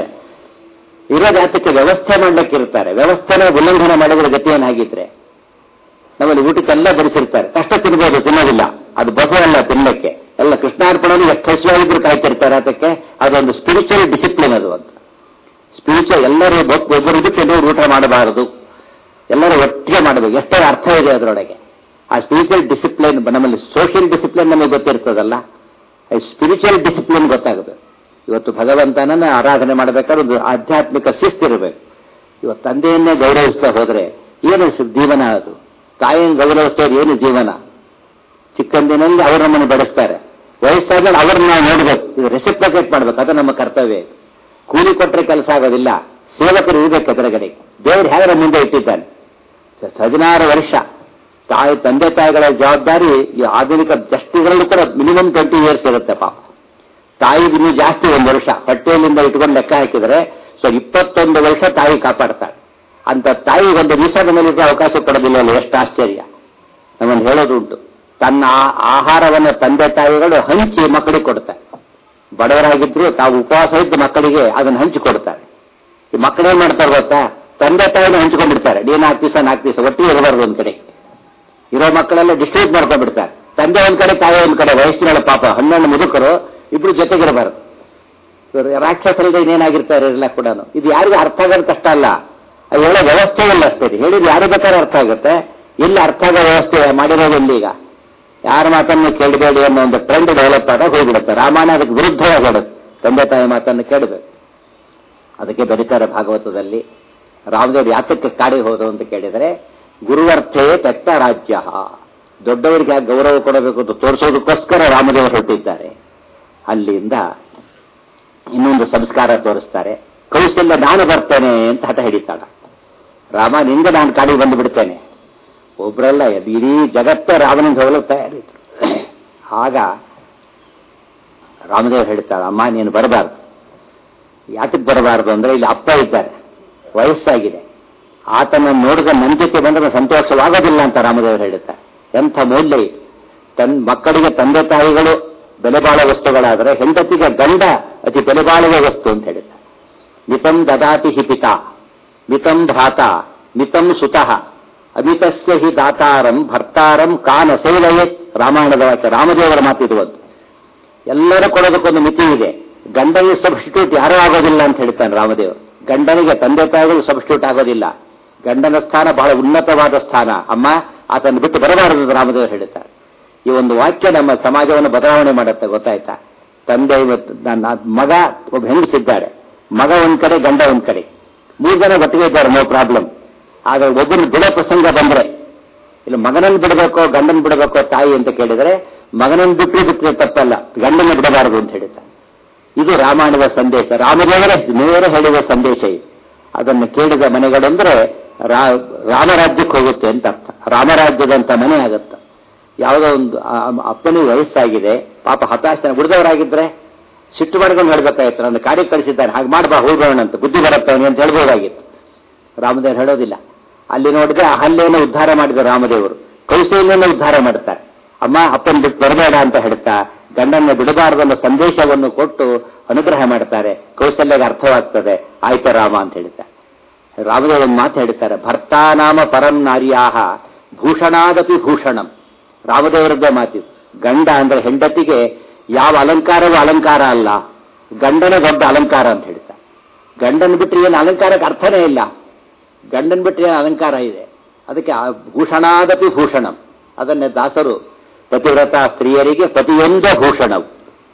ಇರೋ ಜಾತಕ್ಕೆ ವ್ಯವಸ್ಥೆ ಮಾಡ್ಲಿಕ್ಕೆ ಇರ್ತಾರೆ ವ್ಯವಸ್ಥೆನ ಉಲ್ಲಂಘನೆ ಮಾಡಿದ್ರೆ ಗತಿ ಏನಾಗಿದ್ರೆ ನಮ್ಮಲ್ಲಿ ಊಟಕ್ಕೆಲ್ಲ ಬಡಿಸಿರ್ತಾರೆ ಕಷ್ಟ ತಿನ್ಬೋದು ತಿನ್ನೋದಿಲ್ಲ ಅದು ಬಸವಲ್ಲ ತಿನ್ನಕ್ಕೆ ಎಲ್ಲ ಕೃಷ್ಣಾರ್ಪಣನು ಎಷ್ಟು ಹಸಿವಾಗಿದ್ರು ಕಾಯ್ತಿರ್ತಾರೆ ಅದಕ್ಕೆ ಅದೊಂದು ಸ್ಪಿರಿಚುವಲ್ ಡಿಸಿಪ್ಲಿನ್ ಅದು ಅಂತ ಸ್ಪಿರಿಚುವಲ್ ಎಲ್ಲರೂ ಒಬ್ಬರು ಇದಕ್ಕೆ ಇನ್ನೊಬ್ರು ಊಟ ಮಾಡಬಾರದು ಎಲ್ಲರೂ ಒಟ್ಟಿಗೆ ಮಾಡಬೇಕು ಎಷ್ಟೇ ಅರ್ಥ ಇದೆ ಅದರೊಳಗೆ ಆ ಸ್ಪಿರಿಚುವಲ್ ಡಿಸಿಪ್ಲಿನ್ ನಮ್ಮಲ್ಲಿ ಸೋಷಿಯಲ್ ಡಿಸಿಪ್ಲಿನ್ ನಮಗೆ ಗೊತ್ತಿರ್ತದಲ್ಲ ಈ ಸ್ಪಿರಿಚುವಲ್ ಡಿಸಿಪ್ಲಿನ್ ಗೊತ್ತಾಗಬೇಕು ಇವತ್ತು ಭಗವಂತನನ್ನ ಆರಾಧನೆ ಮಾಡಬೇಕಾದ್ರೆ ಒಂದು ಆಧ್ಯಾತ್ಮಿಕ ಶಿಸ್ತಿರಬೇಕು ಇವತ್ತು ತಂದೆಯನ್ನೇ ಗೌರವಿಸ್ತಾ ಹೋದ್ರೆ ಏನು ಸ- ಜೀವನ ಅದು ತಾಯಿಯನ್ನು ಗೌರವಿಸ್ತವ್ರು ಏನು ಜೀವನ ಚಿಕ್ಕಂದಿನಲ್ಲಿ ಅವರು ನಮ್ಮನ್ನು ಬೆಳೆಸ್ತಾರೆ ವಯಸ್ಸಾದ್ಮೇಲೆ ಅವ್ರನ್ನ ನಾವು ನೋಡ್ಬೇಕು ಇದು ರೆಸಿಪ್ರೊಕೇಟ್ ಮಾಡ್ಬೇಕು ಅದು ನಮ್ಮ ಕರ್ತವ್ಯ ಇದು. ಕೂಲಿ ಕೊಟ್ಟರೆ ಕೆಲಸ ಆಗೋದಿಲ್ಲ ಸೇವಕರು ಇರಬೇಕು ಎದುರುಗಡೆ ದೇವರು ಹೇಗೆ ನಮ್ಮ ಮುಂದೆ ಇಟ್ಟಿದ್ದಾನೆ ಸ- ಹದಿನಾರು ವರ್ಷ ತಾಯಿ ತಂದೆ ತಾಯಿಗಳ ಜವಾಬ್ದಾರಿ ಈ ಆಧುನಿಕ ಜಸ್ಟಿಗಳಲ್ಲೂ ಕೂಡ ಮಿನಿಮಮ್ ಟ್ವೆಂಟಿ ಇಯರ್ಸ್ ಇರುತ್ತೆ ಪಾಪ ತಾಯಿಗೆ ಇನ್ನೂ ಜಾಸ್ತಿ ಒಂದು ವರ್ಷ ಹೊಟ್ಟೆಯಲ್ಲಿಂದ ಇಟ್ಕೊಂಡು ಲೆಕ್ಕ ಹಾಕಿದರೆ ಸೊ ಇಪ್ಪತ್ತೊಂದು ವರ್ಷ ತಾಯಿ ಕಾಪಾಡ್ತಾಳೆ ಅಂತ ತಾಯಿ ಒಂದು ವೀಸಾದ ಮೇಲೆ ಇರೋ ಅವಕಾಶ ಕೊಡೋದಿಲ್ಲ ಅಲ್ಲ ಎಷ್ಟು ಆಶ್ಚರ್ಯ ನಮ್ಮನ್ನು ಹೇಳೋದು ಉಂಟು ತನ್ನ ಆ- ಆಹಾರವನ್ನು ತಂದೆ ತಾಯಿಗಳು ಹಂಚಿ ಮಕ್ಕಳಿಗೆ ಕೊಡ್ತಾರೆ ಬಡವರಾಗಿದ್ರು ತಾವು ಉಪವಾಸ ಇದ್ದು ಮಕ್ಕಳಿಗೆ ಅದನ್ನು ಹಂಚಿ ಕೊಡ್ತಾರೆ ಈ ಮಕ್ಕಳು ಏನ್ ಮಾಡ್ತಾರೆ ಗೊತ್ತಾ ತಂದೆ ತಾಯಿನ ಹಂಚ್ಕೊಂಡಿರ್ತಾರೆ ನೀನು ನಾಲ್ಕು ದಿವಸ ನಾಲ್ಕು ದಿವಸ ಒಟ್ಟಿಗೆ ಇರಬಾರ್ದು ಒಂದ್ ಕಡೆ ಇರೋ ಮಕ್ಕಳೆಲ್ಲ ಡಿಸ್ಟ್ರಿಬ್ಯೂಟ್ ಮಾಡ್ಕೊಂಡ್ಬಿಡ್ತಾರೆ ತಂದೆ ಒಂದ್ ಕಡೆ ತಾಯಿ ಒಂದ್ ಕಡೆ ವಯಸ್ಸಿನ ಪಾಪ ಹನ್ನೆರಡು ಮುದುಕರು ಇಬ್ರು ಜೊತೆಗಿರಬಾರ್ದು ಇವ್ರು ರಾಕ್ಷಸರಿಗೆ ಇನ್ನೇನಾಗಿರ್ತಾರೆ ಎಲ್ಲ ಕೂಡ ಇದು ಯಾರಿಗೂ ಅರ್ಥ ಆಗೋದು ಕಷ್ಟ ಅಲ್ಲ ಅದು ಹೇಳೋ ವ್ಯವಸ್ಥೆ ಇಲ್ಲ ಅಷ್ಟೇ ಇದು. ಹೇಳಿದ್ರೆ ಯಾರು ಬೇಕಾದ್ರೆ ಅರ್ಥ ಆಗುತ್ತೆ ಎಲ್ಲಿ ಅರ್ಥ ಆಗೋ ವ್ಯವಸ್ಥೆ ಮಾಡಿರೋದು ಎಲ್ಲಿ ಈಗ ಯಾರ ಮಾತನ್ನು ಕೇಳಬೇಡಿ ಅನ್ನೋ ಒಂದು ಟ್ರೆಂಡ್ ಡೆವಲಪ್ ಆದಾಗ ಹೋಗ್ಬಿಡುತ್ತೆ ರಾಮಾಯಣ ಅದಕ್ಕೆ ವಿರುದ್ಧವಾಗಿ ಹೇಳುತ್ತೆ ತಂದೆ ತಾಯಿ ಮಾತನ್ನು ಕೇಳಬೇಕು ಅದಕ್ಕೆ ಬರೀತಾರೆ ಭಾಗವತದಲ್ಲಿ ರಾಮದೇವರು ಯಾತಕ್ಕೆ ಕಾಡಿಗೆ ಹೋದರು ಅಂತ ಕೇಳಿದರೆ ಗುರುವರ್ಥೇ ತೆಕ್ತ ರಾಜ್ಯ ದೊಡ್ಡವರಿಗೆ ಯಾಕೆ ಗೌರವ ಕೊಡಬೇಕು ಅಂತ ತೋರಿಸೋದಕ್ಕೋಸ್ಕರ ರಾಮದೇವರು ಹೊರಟಿದ್ದಾರೆ ಅಲ್ಲಿಂದ ಇನ್ನೊಂದು ಸಂಸ್ಕಾರ ತೋರಿಸ್ತಾರೆ ಕೌಶಲ್ಯ ನಾನು ಬರ್ತೇನೆ ಅಂತ ಹಠ ಹಿಡಿತಾಳ ರಾಮ ನಿಂದ ನಾನು ಕಾಡಿಗೆ ಬಂದು ಬಿಡ್ತೇನೆ ಒಬ್ರಲ್ಲ ಎದ್- ಇಡೀ ಜಗತ್ತೇ ರಾಮನಿಂದ ಹೋಗಲು ತಯಾರಿದ್ರು ಆಗ ರಾಮದೇವ್ ಹೇಳ್ತಾಳ ಅಮ್ಮ ನೀನು ಬರಬಾರ್ದು ಯಾತಕ್ಕೆ ಬರಬಾರದು ಅಂದ್ರೆ ಇಲ್ಲಿ ಅಪ್ಪ ಇದ್ದಾರೆ ವಯಸ್ಸಾಗಿದೆ ಆತನ ನೋಡಿದ ನಂಬಿಕೆ ಬಂದ್ರೆ ಸಂತೋಷವಾಗೋದಿಲ್ಲ ಅಂತ ರಾಮದೇವರು ಹೇಳುತ್ತಾರೆ ಎಂಥ ಮೌಲ್ಯ ಇದು ತನ್ ಮಕ್ಕಳಿಗೆ ತಂದೆ ತಾಯಿಗಳು ಬೆಲೆ ಬಾಳ ವಸ್ತುಗಳಾದರೆ ಹೆಂಡತಿಗೆ ಗಂಡ ಅತಿ ಬೆಲೆ ಬಾಳುವ ವಸ್ತು ಅಂತ ಹೇಳುತ್ತಾರೆ ಮಿತಂ ದದಾತಿ ಹಿ ಪಿತಾ ಮಿತಂ ಭ್ರಾತ ಮಿತಂ ಸುತಃ ಅಮಿತಸ್ಯ ಹಿ ದಾತಾರಂ ಭರ್ತಾರಂ ಕಾನ ಸೇವಯತ್ ರಾಮಾಯಣದ ವಾಕ್ಯ ರಾಮದೇವರ ಮಾತಿರುವಂತೆ ಎಲ್ಲರೂ ಕೊಡೋದಕ್ಕೊಂದು ಮಿತಿ ಇದೆ ಗಂಡನಿಗೆ ಸಬ್ಸ್ಟಿಟ್ಯೂಟ್ ಯಾರೂ ಆಗೋದಿಲ್ಲ ಅಂತ ಹೇಳ್ತಾನೆ ರಾಮದೇವರು ಗಂಡನಿಗೆ ತಂದೆ ತಾಯಿಗಳು ಸಬ್ಸ್ಟಿಟ್ಯೂಟ್ ಆಗೋದಿಲ್ಲ ಗಂಡನ ಸ್ಥಾನ ಬಹಳ ಉನ್ನತವಾದ ಸ್ಥಾನ ಅಮ್ಮ ಆತನ ಬಿಟ್ಟು ಬರಬಾರದು ಅಂತ ರಾಮದೇವರು ಹೇಳ್ತಾರೆ ಈ ಒಂದು ವಾಕ್ಯ ನಮ್ಮ ಸಮಾಜವನ್ನು ಬದಲಾವಣೆ ಮಾಡುತ್ತೆ ಗೊತ್ತಾಯ್ತಾ ತಂದೆ ಇವತ್ತು ನನ್ನ ಮಗ ಒಬ್ಬ ಹೆಂಗಸಿದ್ದಾರೆ ಮಗ ಒಂದ್ ಕಡೆ ಗಂಡ ಒಂದ್ ಕಡೆ ಮೂರು ಜನ ಒಟ್ಟಿಗೆ ಇದ್ದಾರೆ ನೋ ಪ್ರಾಬ್ಲಮ್ ಆದ್ರೆ ಒಬ್ಬರು ಬಿಡೋ ಪ್ರಸಂಗ ಬಂದ್ರೆ ಇಲ್ಲ ಮಗನನ್ನು ಬಿಡಬೇಕೋ ಗಂಡನ್ ಬಿಡಬೇಕೋ ತಾಯಿ ಅಂತ ಕೇಳಿದರೆ ಮಗನನ್ನು ಬಿಟ್ಟರೆ ಬಿಟ್ಟರೆ ತಪ್ಪಲ್ಲ ಗಂಡನ ಬಿಡಬಾರದು ಅಂತ ಹೇಳ್ತಾರೆ ಇದು ರಾಮಾಯಣದ ಸಂದೇಶ ರಾಮದೇವರೇ ನೇರ ಹೇಳಿದ ಸಂದೇಶ ಇದು ಅದನ್ನು ಕೇಳಿದ ಮನೆಗಳಂದ್ರೆ ರಾ- ರಾಮರಾಜ್ಯಕ್ಕೆ ಹೋಗುತ್ತೆ ಅಂತ ಅರ್ಥ ರಾಮರಾಜ್ಯದಂತ ಮನೆ ಆಗುತ್ತೆ ಯಾವುದೋ ಒಂದು ಆ- ಆ ಅಪ್ಪನಿಗೆ ವಯಸ್ಸಾಗಿದೆ ಪಾಪ ಹತಾಶನ ಉಳಿದವರಾಗಿದ್ರೆ ಸಿಟ್ಟು ಮಾಡ್ಕೊಂಡು ಹೇಳ್ಬೇಕಾಯ್ತು ನನ್ನ ಕಾರ್ಯಕ್ಕೆ ಕಳಿಸಿದ್ದಾನೆ ಹಾಗೆ ಮಾಡ್ಬಾ ಹೋಗೋಣ ಅಂತ ಬುದ್ಧಿ ಬರುತ್ತೆ ಅವನಿಗೆ ಅಂತ ಹೇಳ್ಬೋದಾಗಿತ್ತು ರಾಮದೇವರು ಹೇಳೋದಿಲ್ಲ ಅಲ್ಲಿ ನೋಡಿದ್ರೆ ಅಹಲ್ಯನ ಉದ್ಧಾರ ಮಾಡಿದ ರಾಮದೇವರು ಕೌಶಲ್ಯನ ಉದ್ಧಾರ ಮಾಡ್ತಾರೆ ಅಮ್ಮ ಅಪ್ಪನ ಬಿಟ್ಟು ಬರಬೇಡ ಅಂತ ಹೇಳ್ತಾ ಗಂಡನ್ನ ಬಿಡಬಾರದನ್ನ ಸಂದೇಶವನ್ನು ಕೊಟ್ಟು ಅನುಗ್ರಹ ಮಾಡ್ತಾರೆ ಕೌಶಲ್ಯಗೆ ಅರ್ಥವಾಗ್ತದೆ ಆಯ್ತ ರಾಮ ಅಂತ ಹೇಳ್ತಾರೆ ರಾಮದೇವ ಒಂದು ಮಾತು ಹೇಳ್ತಾರೆ ಭರ್ತಾನಾಮ ಪರಂ ನಾರ್ಯಾಹ ಭೂಷಣಾದಪಿ ಭೂಷಣಂ ರಾಮದೇವರದ್ದೇ ಮಾತಿದು ಗಂಡ ಅಂದ್ರೆ ಹೆಂಡತಿಗೆ ಯಾವ ಅಲಂಕಾರವೂ ಅಲಂಕಾರ ಅಲ್ಲ ಗಂಡನ ದೊಡ್ಡ ಅಲಂಕಾರ ಅಂತ ಹೇಳ್ತಾರೆ ಗಂಡನ ಬಿಟ್ಟರೆ ಏನು ಅಲಂಕಾರಕ್ಕೆ ಅರ್ಥನೇ ಇಲ್ಲ ಗಂಡನ್ ಬಿಟ್ಟರೆ ಏನು ಅಲಂಕಾರ ಇದೆ ಅದಕ್ಕೆ ಆ ಭೂಷಣಾದಪಿ ಭೂಷಣಂ ಅದನ್ನೇ ದಾಸರು ಪತಿವ್ರತ ಸ್ತ್ರೀಯರಿಗೆ ಪ್ರತಿಯೊಂದು ಭೂಷಣವು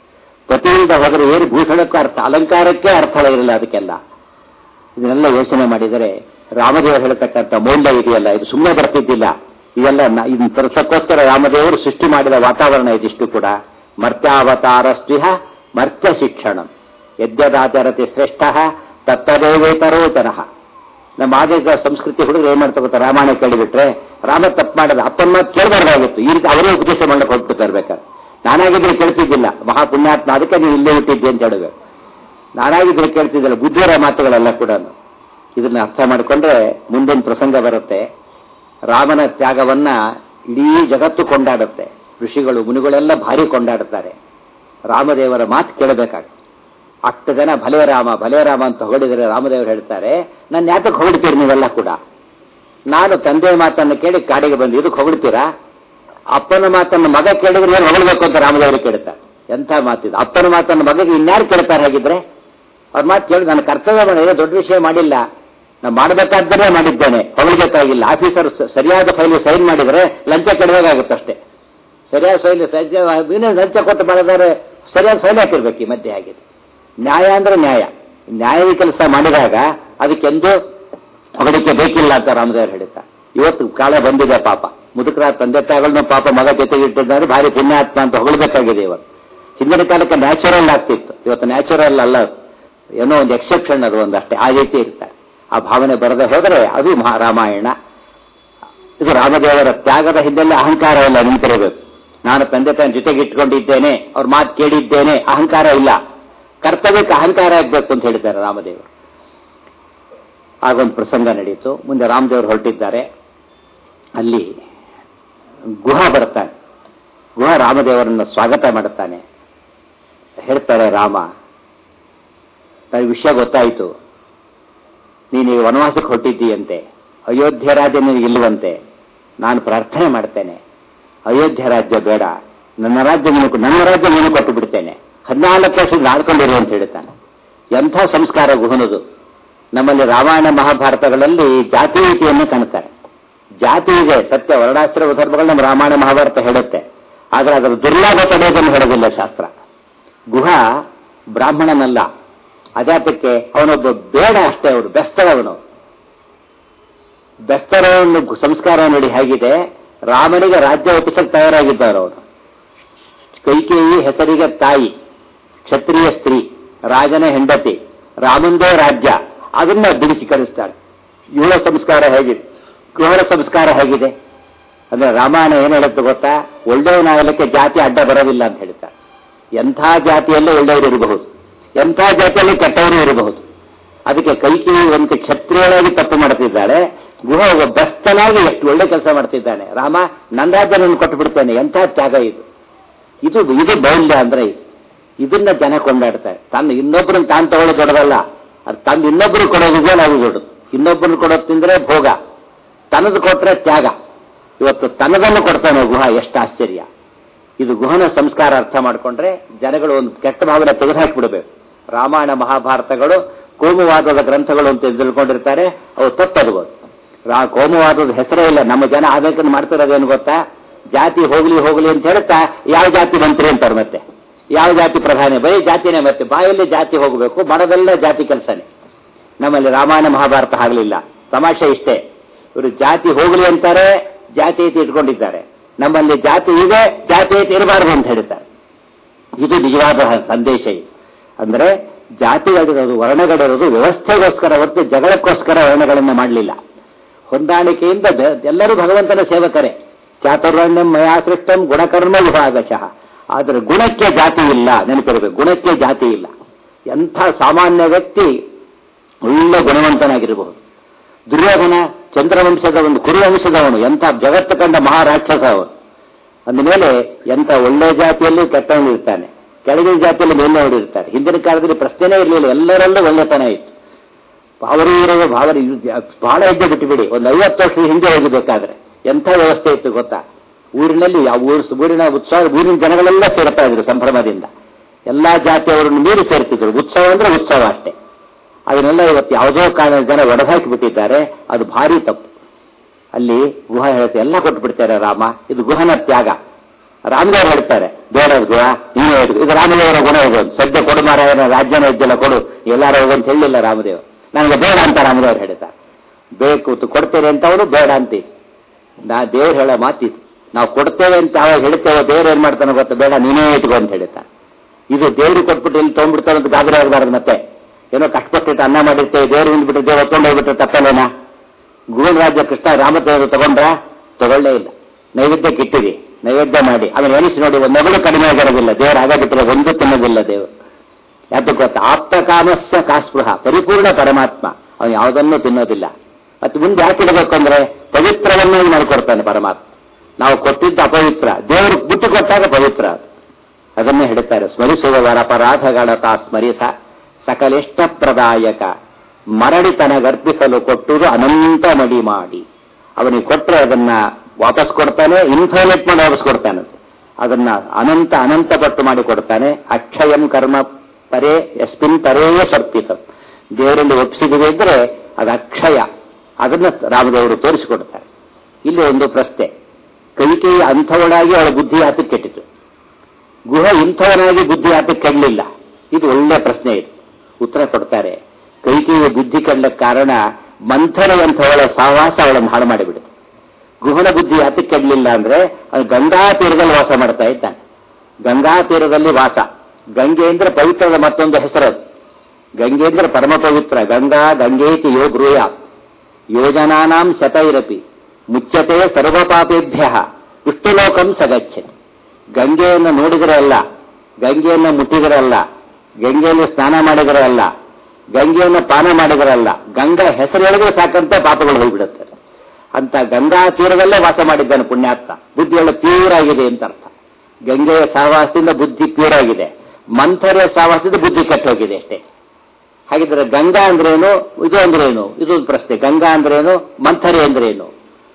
ಪತಿಯಿಂದ ಹೋದರೆ ಏನು ಭೂಷಣಕ್ಕೂ ಅರ್ಥ ಅಲಂಕಾರಕ್ಕೆ ಅರ್ಥ ಇರಲಿಲ್ಲ ಅದಕ್ಕೆಲ್ಲ ಇದನ್ನೆಲ್ಲ ಯೋಚನೆ ಮಾಡಿದರೆ ರಾಮದೇವರು ಹೇಳ್ತಕ್ಕಂಥ ಮೌಲ್ಯ ಇದೆಯಲ್ಲ ಇದು ಸುಮ್ಮನೆ ಬರ್ತಿದ್ದಿಲ್ಲ ಇದೆಲ್ಲ ನ- ಇದನ್ನ ತರಿಸಕ್ಕೋಸ್ಕರ ರಾಮದೇವರು ಸೃಷ್ಟಿ ಮಾಡಿದ ವಾತಾವರಣ ಇದಿಷ್ಟು ಕೂಡ ಮರ್ತ್ಯಾವತಾರ ಸ್ಟಿಹ ಮರ್ತ್ಯ ಶಿಕ್ಷಣ ಯದ್ಯದಾಚರತಿ ಶ್ರೇಷ್ಠ ತತ್ತದೇವೇತರೋ ಜನಃ ನಮ್ಮ ಆಗ ಸಂಸ್ಕೃತಿ ಹುಡುಗರು ಏನ್ ಮಾಡ್ತಾ ಗೊತ್ತಾ ರಾಮಾಯಣ ಕೇಳಿಬಿಟ್ರೆ ರಾಮ ತಪ್ಪು ಮಾಡದ ಅಪ್ಪನ ಮಾತು ಕೇಳಬಾರ್ದಾಗಿತ್ತು ಈ ರೀತಿ ಅವರೇ ಉಪದೇಶ ಮಾಡಕ್ಕೆ ಹೋಗ್ಬಿಟ್ಟು ಬೇಕಾದ್ರೆ ನಾನಾಗಿದ್ರೆ ಕೇಳ್ತಿದ್ದಿಲ್ಲ ಮಹಾಪುಣ್ಯಾತ್ಮ ಅದಕ್ಕೆ ನೀವು ಇಲ್ಲೇ ಹುಟ್ಟಿದ್ದೆ ಅಂತ ಹೇಳಬೇಕು ನಾನಾಗಿದ್ರೆ ಕೇಳ್ತಿದ್ದಿಲ್ಲ ಬುದ್ಧಿರ ಮಾತುಗಳೆಲ್ಲ ಕೂಡ ಇದನ್ನ ಅರ್ಥ ಮಾಡಿಕೊಂಡ್ರೆ ಮುಂದಿನ ಪ್ರಸಂಗ ಬರುತ್ತೆ ರಾಮನ ತ್ಯಾಗವನ್ನ ಇಡೀ ಜಗತ್ತು ಕೊಂಡಾಡುತ್ತೆ ಋಷಿಗಳು ಮುನಿಗಳೆಲ್ಲ ಭಾರಿ ಕೊಂಡಾಡುತ್ತಾರೆ ರಾಮದೇವರ ಮಾತು ಕೇಳಬೇಕಾಗುತ್ತೆ ಅಷ್ಟು ಜನ ಭಲೇ ರಾಮ ಭಲೇ ರಾಮ ಅಂತ ಹೊಗಳಿದರೆ ರಾಮದೇವರು ಹೇಳ್ತಾರೆ ನನ್ನ ಯಾತಕ್ಕೆ ಹೊಗಳ್ತೀರಿ ನೀವೆಲ್ಲ ಕೂಡ ನಾನು ತಂದೆ ಮಾತನ್ನು ಕೇಳಿ ಕಾಡಿಗೆ ಬಂದು ಇದಕ್ಕೆ ಹೊಗಳ್ತೀರಾ ಅಪ್ಪನ ಮಾತನ್ನು ಮಗ ಕೇಳಿದ್ರೆ ಏನು ಹೊಗಳ್ಬೇಕು ಅಂತ ರಾಮದೇವರು ಕೇಳ್ತಾರೆ ಎಂಥ ಮಾತಿದೆ ಅಪ್ಪನ ಮಾತನ್ನು ಮಗಗೆ ಇನ್ಯಾರು ಕೇಳ್ತಾರೆ ಹಾಗಿದ್ರೆ ಅವ್ರ ಮಾತು ಕೇಳಿ ನನ್ನ ಕರ್ತವ್ಯ ಮಾಡಿ ಏನೋ ದೊಡ್ಡ ವಿಷಯ ಮಾಡಿಲ್ಲ ನಾನು ಮಾಡಬೇಕಾದ್ರೆ ಮಾಡಿದ್ದೇನೆ ಹೊಗಳ್ಬೇಕಾಗಿಲ್ಲ ಆಫೀಸರ್ ಸ- ಸರಿಯಾದ ಫೈಲ್ ಸೈನ್ ಮಾಡಿದರೆ ಲಂಚ ಕೆಡಬೇಕಾಗುತ್ತಷ್ಟೇ ಸರಿಯಾದ ಫೈಲ್ ಸಜ್ಜ ಲಂಚ ಕೊಟ್ಟು ಮಾಡಿದರೆ ಸರಿಯಾದ ಫೈಲ್ ಹಾಕಿರ್ಬೇಕು ಈ ಮಧ್ಯೆ ಆಗಿದೆ ನ್ಯಾಯ ಅಂದ್ರೆ ನ್ಯಾಯ ನ್ಯಾಯ ಕೆಲಸ ಮಾಡಿದಾಗ ಅದಕ್ಕೆಂದು ಹೊಗಳಿಕೆ ಬೇಕಿಲ್ಲ ಅಂತ ರಾಮದೇವರು ಹೇಳಿದ್ದ ಇವತ್ತು ಕಾಲ ಬಂದಿದೆ ಪಾಪ ಮುದುಕರ ತಂದೆ ತಾಯಿಗಳನ್ನ ಪಾಪ ಮಗ ಜೊತೆಗೆ ಇಟ್ಟಿದ್ದಾರೆ ಭಾರಿ ಪುಣ್ಯಾತ್ಮ ಅಂತ ಹೊಗಳಬೇಕಾಗಿದೆ ಇವತ್ತು ಹಿಂದಿನ ಕಾಲಕ್ಕೆ ನ್ಯಾಚುರಲ್ ಆಗ್ತಿತ್ತು ಇವತ್ತು ನ್ಯಾಚುರಲ್ ಅಲ್ಲ ಅದು. ಏನೋ ಒಂದು ಎಕ್ಸೆಪ್ಷನ್ ಅದು ಒಂದಷ್ಟೇ ಆ ರೀತಿ ಇರ್ತಾರೆ ಆ ಭಾವನೆ ಬರದೆ ಹೋದರೆ ಅದು ಮಹಾ ರಾಮಾಯಣ ಇದು ರಾಮದೇವರ ತ್ಯಾಗದ ಹಿಂದೆಲ್ಲ ಅಹಂಕಾರ ಇಲ್ಲ ನಿಂತಿರಬೇಕು ನಾನು ತಂದೆ ತಾಯಿನ ಜೊತೆಗೆ ಇಟ್ಕೊಂಡಿದ್ದೇನೆ ಅವ್ರ ಮಾತು ಕೇಳಿದ್ದೇನೆ ಅಹಂಕಾರ ಇಲ್ಲ ಕರ್ತವ್ಯಕ್ಕೆ ಅಹಂಕಾರ ಆಗ್ಬೇಕು ಅಂತ ಹೇಳಿದ್ದಾರೆ ರಾಮದೇವರು ಆಗೊಂದು ಪ್ರಸಂಗ ನಡೆಯಿತು ಮುಂದೆ ರಾಮದೇವರು ಹೊರಟಿದ್ದಾರೆ ಅಲ್ಲಿ ಗುಹ ಬರ್ತಾನೆ ಗುಹ ರಾಮದೇವರನ್ನ ಸ್ವಾಗತ ಮಾಡುತ್ತಾನೆ ಹೇಳ್ತಾರೆ ರಾಮ ನನಗೆ ವಿಷಯ ಗೊತ್ತಾಯಿತು ನೀನು ಈ ವನವಾಸಕ್ಕೆ ಹೊರಟಿದ್ದೀಯಂತೆ ಅಯೋಧ್ಯ ರಾಜ್ಯ ನಿನಗೆ ಇಲ್ಲವಂತೆ ನಾನು ಪ್ರಾರ್ಥನೆ ಮಾಡ್ತೇನೆ ಅಯೋಧ್ಯ ರಾಜ್ಯ ಬೇಡ ನನ್ನ ರಾಜ್ಯ ನೀನು ನನ್ನ ರಾಜ್ಯ ನೀನು ಕೊಟ್ಟು ಬಿಡ್ತೇನೆ ಹದಿನಾಲ್ಕು ವರ್ಷ ಆಡ್ಕೊಂಡಿರು ಅಂತ ಹೇಳ್ತಾನೆ ಎಂಥ ಸಂಸ್ಕಾರ ಗುಹನದು ನಮ್ಮಲ್ಲಿ ರಾಮಾಯಣ ಮಹಾಭಾರತಗಳಲ್ಲಿ ಜಾತೀಯತೆಯನ್ನು ಕಾಣ್ತಾರೆ ಜಾತಿ ಇದೆ ಸತ್ಯ ವರ್ಣಾಸ್ತ್ರ ಧರ್ಮಗಳು ನಮ್ಮ ರಾಮಾಯಣ ಮಹಾಭಾರತ ಹೇಳುತ್ತೆ ಆದರೆ ಅದರ ದುರ್ಲಾಭ ತಡೆಯೋದನ್ನು ಹೇಳೋದಿಲ್ಲ ಶಾಸ್ತ್ರ ಗುಹ ಬ್ರಾಹ್ಮಣನಲ್ಲ ಅಜಾತಕ್ಕೆ ಅವನೊಬ್ಬ ಬೇಡ ಅಷ್ಟೇ ಅವನು ಬೆಸ್ತರವನು ಬೆಸ್ತರವನ್ನು ಸಂಸ್ಕಾರ ನೋಡಿ ಹೇಗಿದೆ ರಾಮನಿಗೆ ರಾಜ್ಯ ಒಪ್ಪಿಸಕ್ಕೆ ತಯಾರಾಗಿದ್ದಾರೆ ಅವನು ಕೈಕೇಯಿ ಹೆಸರಿಗೆ ತಾಯಿ ಕ್ಷತ್ರಿಯ ಸ್ತ್ರೀ ರಾಜನ ಹೆಂಡತಿ ರಾಮಂದೇ ರಾಜ್ಯ ಅದನ್ನ ಬಿಡಿಸಿ ಕಳಿಸ್ತಾಳೆ ಇವಳ ಸಂಸ್ಕಾರ ಹೇಗಿದೆ ಗೃಹರ ಸಂಸ್ಕಾರ ಹೇಗಿದೆ ಅಂದ್ರೆ ರಾಮಾಯಣ ಏನ್ ಹೇಳುತ್ತೆ ಗೊತ್ತಾ ಒಳ್ಳೆಯವನಾಗಲಿಕ್ಕೆ ಜಾತಿ ಅಡ್ಡ ಬರೋದಿಲ್ಲ ಅಂತ ಹೇಳ್ತಾರೆ ಎಂಥ ಜಾತಿಯಲ್ಲೂ ಒಳ್ಳೆಯವರು ಇರಬಹುದು ಎಂಥ ಜಾತಿಯಲ್ಲಿ ಕೆಟ್ಟವರು ಇರಬಹುದು ಅದಕ್ಕೆ ಕೈಕೇಯಿ ಒಂದು ಕ್ಷತ್ರಿಯಳಾಗಿ ತಪ್ಪು ಮಾಡ್ತಿದ್ದಾಳೆ ಗುಹ ಒಬ್ಬ ಬೆಸ್ತನಾಗಿ ಎಷ್ಟು ಒಳ್ಳೆ ಕೆಲಸ ಮಾಡ್ತಿದ್ದಾನೆ ರಾಮ ನನ್ನ ರಾಜ್ಯ ನಾನು ಕೊಟ್ಟು ಬಿಡ್ತೇನೆ ಎಂಥ ತ್ಯಾಗ ಇದು ಇದು ಇದು ಮೌಲ್ಯ ಅಂದ್ರೆ ಇದು. ಇದನ್ನ ಜನ ಕೊಂಡಾಡ್ತಾರೆ ತನ್ನ ಇನ್ನೊಬ್ಬರನ್ನ ತಾನು ತಗೊಳ್ಳೋದು ದೊಡ್ಡದಲ್ಲ ಅದು ತನ್ನ ಇನ್ನೊಬ್ಬರು ಕೊಡೋದಿದೆ ನಾವು ದೊಡ್ಡದು ಇನ್ನೊಬ್ಬರನ್ನ ಕೊಡೋದು ತಿಂದ್ರೆ ಭೋಗ ತನದು ಕೊಟ್ರೆ ತ್ಯಾಗ ಇವತ್ತು ತನ್ನದನ್ನು ಕೊಡ್ತಾನೆ ಗುಹ ಎಷ್ಟು ಆಶ್ಚರ್ಯ ಇದು ಗುಹನ ಸಂಸ್ಕಾರ ಅರ್ಥ ಮಾಡಿಕೊಂಡ್ರೆ ಜನಗಳು ಒಂದು ಕೆಟ್ಟ ಭಾವನೆ ತೆಗೆದುಹಾಕಿಬಿಡಬೇಕು ರಾಮಾಯಣ ಮಹಾಭಾರತಗಳು ಕೋಮುವಾದದ ಗ್ರಂಥಗಳು ಅಂತ ತಿಳ್ಕೊಂಡಿರ್ತಾರೆ ಅವು ತಪ್ಪದು ರಾ ಕೋಮುವಾದದ ಹೆಸರೇ ಇಲ್ಲ ನಮ್ಮ ಜನ ಆಬೇಕನ್ನು ಮಾಡ್ತಿರೋದೇನು ಗೊತ್ತಾ ಜಾತಿ ಹೋಗ್ಲಿ ಹೋಗ್ಲಿ ಅಂತ ಹೇಳ್ತಾ ಯಾವ ಜಾತಿ ಮಂತ್ರಿ ಅಂತಾರೆ ಮತ್ತೆ ಯಾವ ಜಾತಿ ಪ್ರಧಾನಿ ಬರೀ ಜಾತಿನೇ ಮತ್ತೆ ಬಾಯಲ್ಲಿ ಜಾತಿ ಹೋಗಬೇಕು ಮಾಡೋದೆಲ್ಲ ಜಾತಿ ಕೆಲಸನೇ ನಮ್ಮಲ್ಲಿ ರಾಮಾಯಣ ಮಹಾಭಾರತ ಆಗಲಿಲ್ಲ ತಮಾಷೆ ಇಷ್ಟೇ ಇವರು ಜಾತಿ ಹೋಗ್ಲಿ ಅಂತಾರೆ ಜಾತಿ ಐತಿ ಇಟ್ಕೊಂಡಿದ್ದಾರೆ ನಮ್ಮಲ್ಲಿ ಜಾತಿ ಇದೆ ಜಾತಿ ಐತಿ ಇರಬಾರದು ಅಂತ ಹೇಳ್ತಾರೆ ಇದು ನಿಜವಾದ ಸಂದೇಶ ಇದು ಅಂದ್ರೆ ಜಾತಿಗಳಿರೋದು ವರ್ಣಗಳಿರೋದು ವ್ಯವಸ್ಥೆಗೋಸ್ಕರ ಹೊರತು ಜಗಳಕ್ಕೋಸ್ಕರ ವರ್ಣಗಳನ್ನು ಮಾಡಲಿಲ್ಲ ಹೊಂದಾಣಿಕೆಯಿಂದ ಬೆ- ಎಲ್ಲರೂ ಭಗವಂತನ ಸೇವಕರೇ ಚಾತುರ್ವರ್ಣ್ಯಂ ಮಯಾ ಸೃಷ್ಟಂ ಗುಣಕರ್ಮ ವಿಭಾಗಶಃ ಆದರೆ ಗುಣಕ್ಕೆ ಜಾತಿ ಇಲ್ಲ ನೆನಪಿರಬೇಕು ಗುಣಕ್ಕೆ ಜಾತಿ ಇಲ್ಲ ಎಂಥ ಸಾಮಾನ್ಯ ವ್ಯಕ್ತಿ ಒಳ್ಳೆ ಗುಣವಂತನಾಗಿರಬಹುದು ದುರ್ಯೋಧನ ಚಂದ್ರವಂಶದ ಒಂದು ಕುರುವಂಶದವನು ಎಂಥ ಜಗತ್ತು ಕಂಡ ಮಹಾರಾಕ್ಷಸ ಅವನು ಅಂದಮೇಲೆ ಎಂಥ ಒಳ್ಳೆ ಜಾತಿಯಲ್ಲೂ ಕೆಟ್ಟವನು ಇರ್ತಾನೆ ಕೆಳಗಿನ ಜಾತಿಯಲ್ಲಿ ಮೇಲ್ನವರು ಇರ್ತಾರೆ ಹಿಂದಿನ ಕಾಲದಲ್ಲಿ ಪ್ರಶ್ನೆನೇ ಇರಲಿಲ್ಲ ಎಲ್ಲರಲ್ಲೂ ಒಳ್ಳೆತನ ಇತ್ತು ಅವರು ಇರೋದು ಭಾವನೆ ಬಹಳ ಹೆಜ್ಜೆ ಬಿಟ್ಟುಬಿಡಿ ಒಂದು ಐವತ್ತು ವರ್ಷದ ಹಿಂದೆ ಹೋಗಬೇಕಾದ್ರೆ ಎಂಥ ವ್ಯವಸ್ಥೆ ಇತ್ತು ಗೊತ್ತಾ ಊರಿನಲ್ಲಿ ಆ ಊರು ಊರಿನ ಉತ್ಸವ ಊರಿನ ಜನಗಳೆಲ್ಲ ಸೇರ್ತಾ ಇದ್ರು ಸಂಭ್ರಮದಿಂದ ಎಲ್ಲಾ ಜಾತಿಯವರನ್ನು ಮೀರಿ ಸೇರ್ತಿದ್ರು ಉತ್ಸವ ಅಂದ್ರೆ ಉತ್ಸವ ಅಷ್ಟೇ ಅದನ್ನೆಲ್ಲ ಇವತ್ತು ಯಾವುದೋ ಕಾಲದ ಜನ ಒಡೆದಾಕಿ ಬಿಟ್ಟಿದ್ದಾರೆ ಅದು ಭಾರಿ ತಪ್ಪು ಅಲ್ಲಿ ಗುಹ ಹೇಳುತ್ತೆ ಎಲ್ಲ ಕೊಟ್ಟು ಬಿಡ್ತಾರೆ ರಾಮ ಇದು ಗುಹನ ತ್ಯಾಗ ರಾಮದೇವರು ಹೇಳ್ತಾರೆ ಬೇಡ ಅದು ಗುಹ ನೀವೇ ಹೇಳಿ ಇದು ರಾಮದೇವರ ಗುಣ ಇದು ಸದ್ಯ ಕೊಡು ಮಾರಾಯನ ರಾಜ್ಯನ ಇದ್ದೆಲ್ಲ ಕೊಡು ಎಲ್ಲಾರು ಹೋಗು ಅಂತ ಹೇಳಿಲ್ಲ ರಾಮದೇವ ನನಗೆ ಬೇಡ ಅಂತ ರಾಮದೇವರು ಹೇಳ್ತಾರೆ ಬೇಕು ತು- ಕೊಡ್ತೇನೆ ಅಂತ ಅವನು ಬೇಡ ಅಂತೀವಿ ನಾ ದೇವ್ರು ಹೇಳೋ ಮಾತಿದು ನಾವು ಕೊಡ್ತೇವೆ ಅಂತ ಯಾವಾಗ ಹೇಳ್ತೇವೆ ದೇವ್ರು ಏನ್ ಮಾಡ್ತಾನೆ ಗೊತ್ತಾ ಬೇಡ ನೀನೇ ಇಟ್ಕೋ ಅಂತ ಹೇಳ್ತಾನೆ ಇದು ದೇವ್ರಿಗೆ ಕೊಟ್ಬಿಟ್ಟು ಇಲ್ಲಿ ತೊಗೊಂಡ್ಬಿಡ್ತಾನೆ ಅಂತ ಗಾಬರಿ ಆಗಬಾರ್ದು ಮತ್ತೆ ಏನೋ ಕಷ್ಟಪಟ್ಟಿಟ್ಟು ಅನ್ನ ಮಾಡಿರ್ತೇವೆ ದೇವ್ರು ಬಂದ್ಬಿಟ್ಟು ದೇವ್ರು ಹೊತ್ಕೊಂಡು ಹೋಗ್ಬಿಟ್ರೆ ತಪ್ಪಲೇನಾ ಗೂಗಲ್ ರಾಜ್ಯ ಕೃಷ್ಣ ರಾಮದೇವರು ತಗೊಂಡ್ರ ತಗೊಳ್ಳೇ ಇಲ್ಲ ನೈವೇದ್ಯಕ್ಕೆ ಇಟ್ಟಿರಿ ನೈವೇದ್ಯ ಮಾಡಿ ಆಮೇಲೆ ಎನಿಸಿ ನೋಡಿ ಒಂದು ಮಗಳು ಕಡಿಮೆ ಆಗಿರೋದಿಲ್ಲ ದೇವರು ಆಗಬಿಟ್ಟಿಲ್ಲ ಒಂದು ತಿನ್ನೋದಿಲ್ಲ ದೇವರು ಯಾಕೆ ಗೊತ್ತಾ ಆಪ್ತ ಕಾಮಸ್ಯ ಕಾಸ್ಪೃಹ ಪರಿಪೂರ್ಣ ಪರಮಾತ್ಮ ಅವನು ಯಾವುದನ್ನೂ ತಿನ್ನೋದಿಲ್ಲ ಮತ್ತೆ ಮುಂದೆ ಯಾಕೆ ಇಡಬೇಕು ಅಂದ್ರೆ ಪವಿತ್ರವನ್ನಾಗಿ ಮಾಡಿಕೊಡ್ತಾನೆ ಪರಮಾತ್ಮ ನಾವು ಕೊಟ್ಟಿದ್ದ ಅಪವಿತ್ರ ದೇವರು ಬಿಟ್ಟು ಕೊಟ್ಟಾಗ ಪವಿತ್ರ ಅದು. ಅದನ್ನೇ ಹೇಳ್ತಾರೆ ಸ್ಮರಿಸುವವರ ಅಪರಾಧಗಳ ತಾ ಸ್ಮರಿಸ ಸಕಲಿಷ್ಟ ಪ್ರದಾಯಕ ಮರಡಿತನ ಗರ್ಭಿಸಲು ಕೊಟ್ಟುದು ಅನಂತ ಮಡಿ ಮಾಡಿ ಅವನಿಗೆ ಕೊಟ್ಟರೆ ಅದನ್ನ ವಾಪಸ್ ಕೊಡ್ತಾನೆ ಇನ್ಫೈನೈಟ್ ಮಾಡಿ ವಾಪಸ್ ಕೊಡ್ತಾನಂತೆ ಅದನ್ನ ಅನಂತ ಅನಂತ ಪಟ್ಟು ಮಾಡಿ ಕೊಡ್ತಾನೆ ಅಕ್ಷಯಂ ಕರ್ಮ ಪರೇ ಯಸ್ಮಿನ್ ಪರೇ ಶಕ್ತಿತ ದೇವರಲ್ಲಿ ಒಪ್ಪಿಸಿದಿದೆ ಇದ್ರೆ ಅದು ಅಕ್ಷಯ ಅದನ್ನ ರಾಮದೇವರು ತೋರಿಸಿಕೊಡ್ತಾರೆ ಇಲ್ಲಿ ಒಂದು ಪ್ರಶ್ನೆ ಕೈಕೇಯಿ ಅಂಥವಳಾಗಿ ಅವಳ ಬುದ್ಧಿ ಆತಕ್ಕೆ ಕೆಟ್ಟಿತು ಗುಹ ಇಂಥವನಾಗಿ ಬುದ್ಧಿ ಆತಕ್ಕೆ ಕೆಡಲಿಲ್ಲ ಇದು ಒಳ್ಳೆ ಪ್ರಶ್ನೆ ಇದು ಉತ್ತರ ಕೊಡ್ತಾರೆ ಕೈಕೇಯಿಯ ಬುದ್ಧಿ ಕೆಡಲಕ್ಕೆ ಕಾರಣ ಮಂಥನವಂಥವಳ ಸಹವಾಸ ಅವಳನ್ನು ಹಾಳು ಮಾಡಿಬಿಡುತ್ತೆ ಗುಹನ ಬುದ್ಧಿ ಆತಕ್ಕೆ ಕೆಡಲಿಲ್ಲ ಅಂದ್ರೆ ಅದು ಗಂಗಾ ತೀರದಲ್ಲಿ ವಾಸ ಮಾಡ್ತಾ ಇದ್ದಾನೆ ಗಂಗಾ ತೀರದಲ್ಲಿ ವಾಸ ಗಂಗೆ ಅಂದ್ರೆ ಪವಿತ್ರದ ಮತ್ತೊಂದು ಹೆಸರದು ಗಂಗೆ ಅಂದ್ರೆ ಪರಮ ಪವಿತ್ರ ಗಂಗಾ ಗಂಗೇತಿ ಯೋ ಗೃಹ ಯೋಜನಾನಾಂ ಶತೈರಪಿ ಮುಚ್ಚತೆ ಸರ್ವಪಾಪೇಭ್ಯ ವಿಷ್ಣುಲೋಕಂ ಸಗಚ್ಚತಿ ಗಂಗೆಯನ್ನು ನೋಡಿದರೆ ಅಲ್ಲ ಗಂಗೆಯನ್ನು ಮುಟ್ಟಿದರೆ ಅಲ್ಲ ಗಂಗೆಯಲ್ಲಿ ಸ್ನಾನ ಮಾಡಿದರೆ ಅಲ್ಲ ಗಂಗೆಯನ್ನು ಪಾನ ಮಾಡಿದರೆ ಅಲ್ಲ ಗಂಗಾ ಹೆಸರು ಹೇಳಿದ್ರೆ ಸಾಕಂತ ಪಾಪಗಳು ಹೋಗ್ಬಿಡುತ್ತೆ ಅಂತ ಗಂಗಾ ತೀರದಲ್ಲೇ ವಾಸ ಮಾಡಿದ್ದಾನೆ ಪುಣ್ಯಾತ್ಮ ಬುದ್ಧಿಯೊಳ್ಳೆ ಪ್ಯೂರ್ ಆಗಿದೆ ಅಂತ ಅರ್ಥ ಗಂಗೆಯ ಸಹವಾಸದಿಂದ ಬುದ್ಧಿ ಪ್ಯೂರ್ ಆಗಿದೆ ಮಂಥರೆಯ ಸಹವಾಸದಿಂದ ಬುದ್ಧಿ ಕೆಟ್ಟೋಗಿದೆ ಅಷ್ಟೇ ಹಾಗಿದ್ರೆ ಗಂಗಾ ಅಂದ್ರೇನು ಇದು ಅಂದ್ರೇನು ಇದು ಒಂದು ಪ್ರಶ್ನೆ ಗಂಗಾ ಅಂದ್ರೇನು ಮಂಥರೆ ಅಂದ್ರೇನು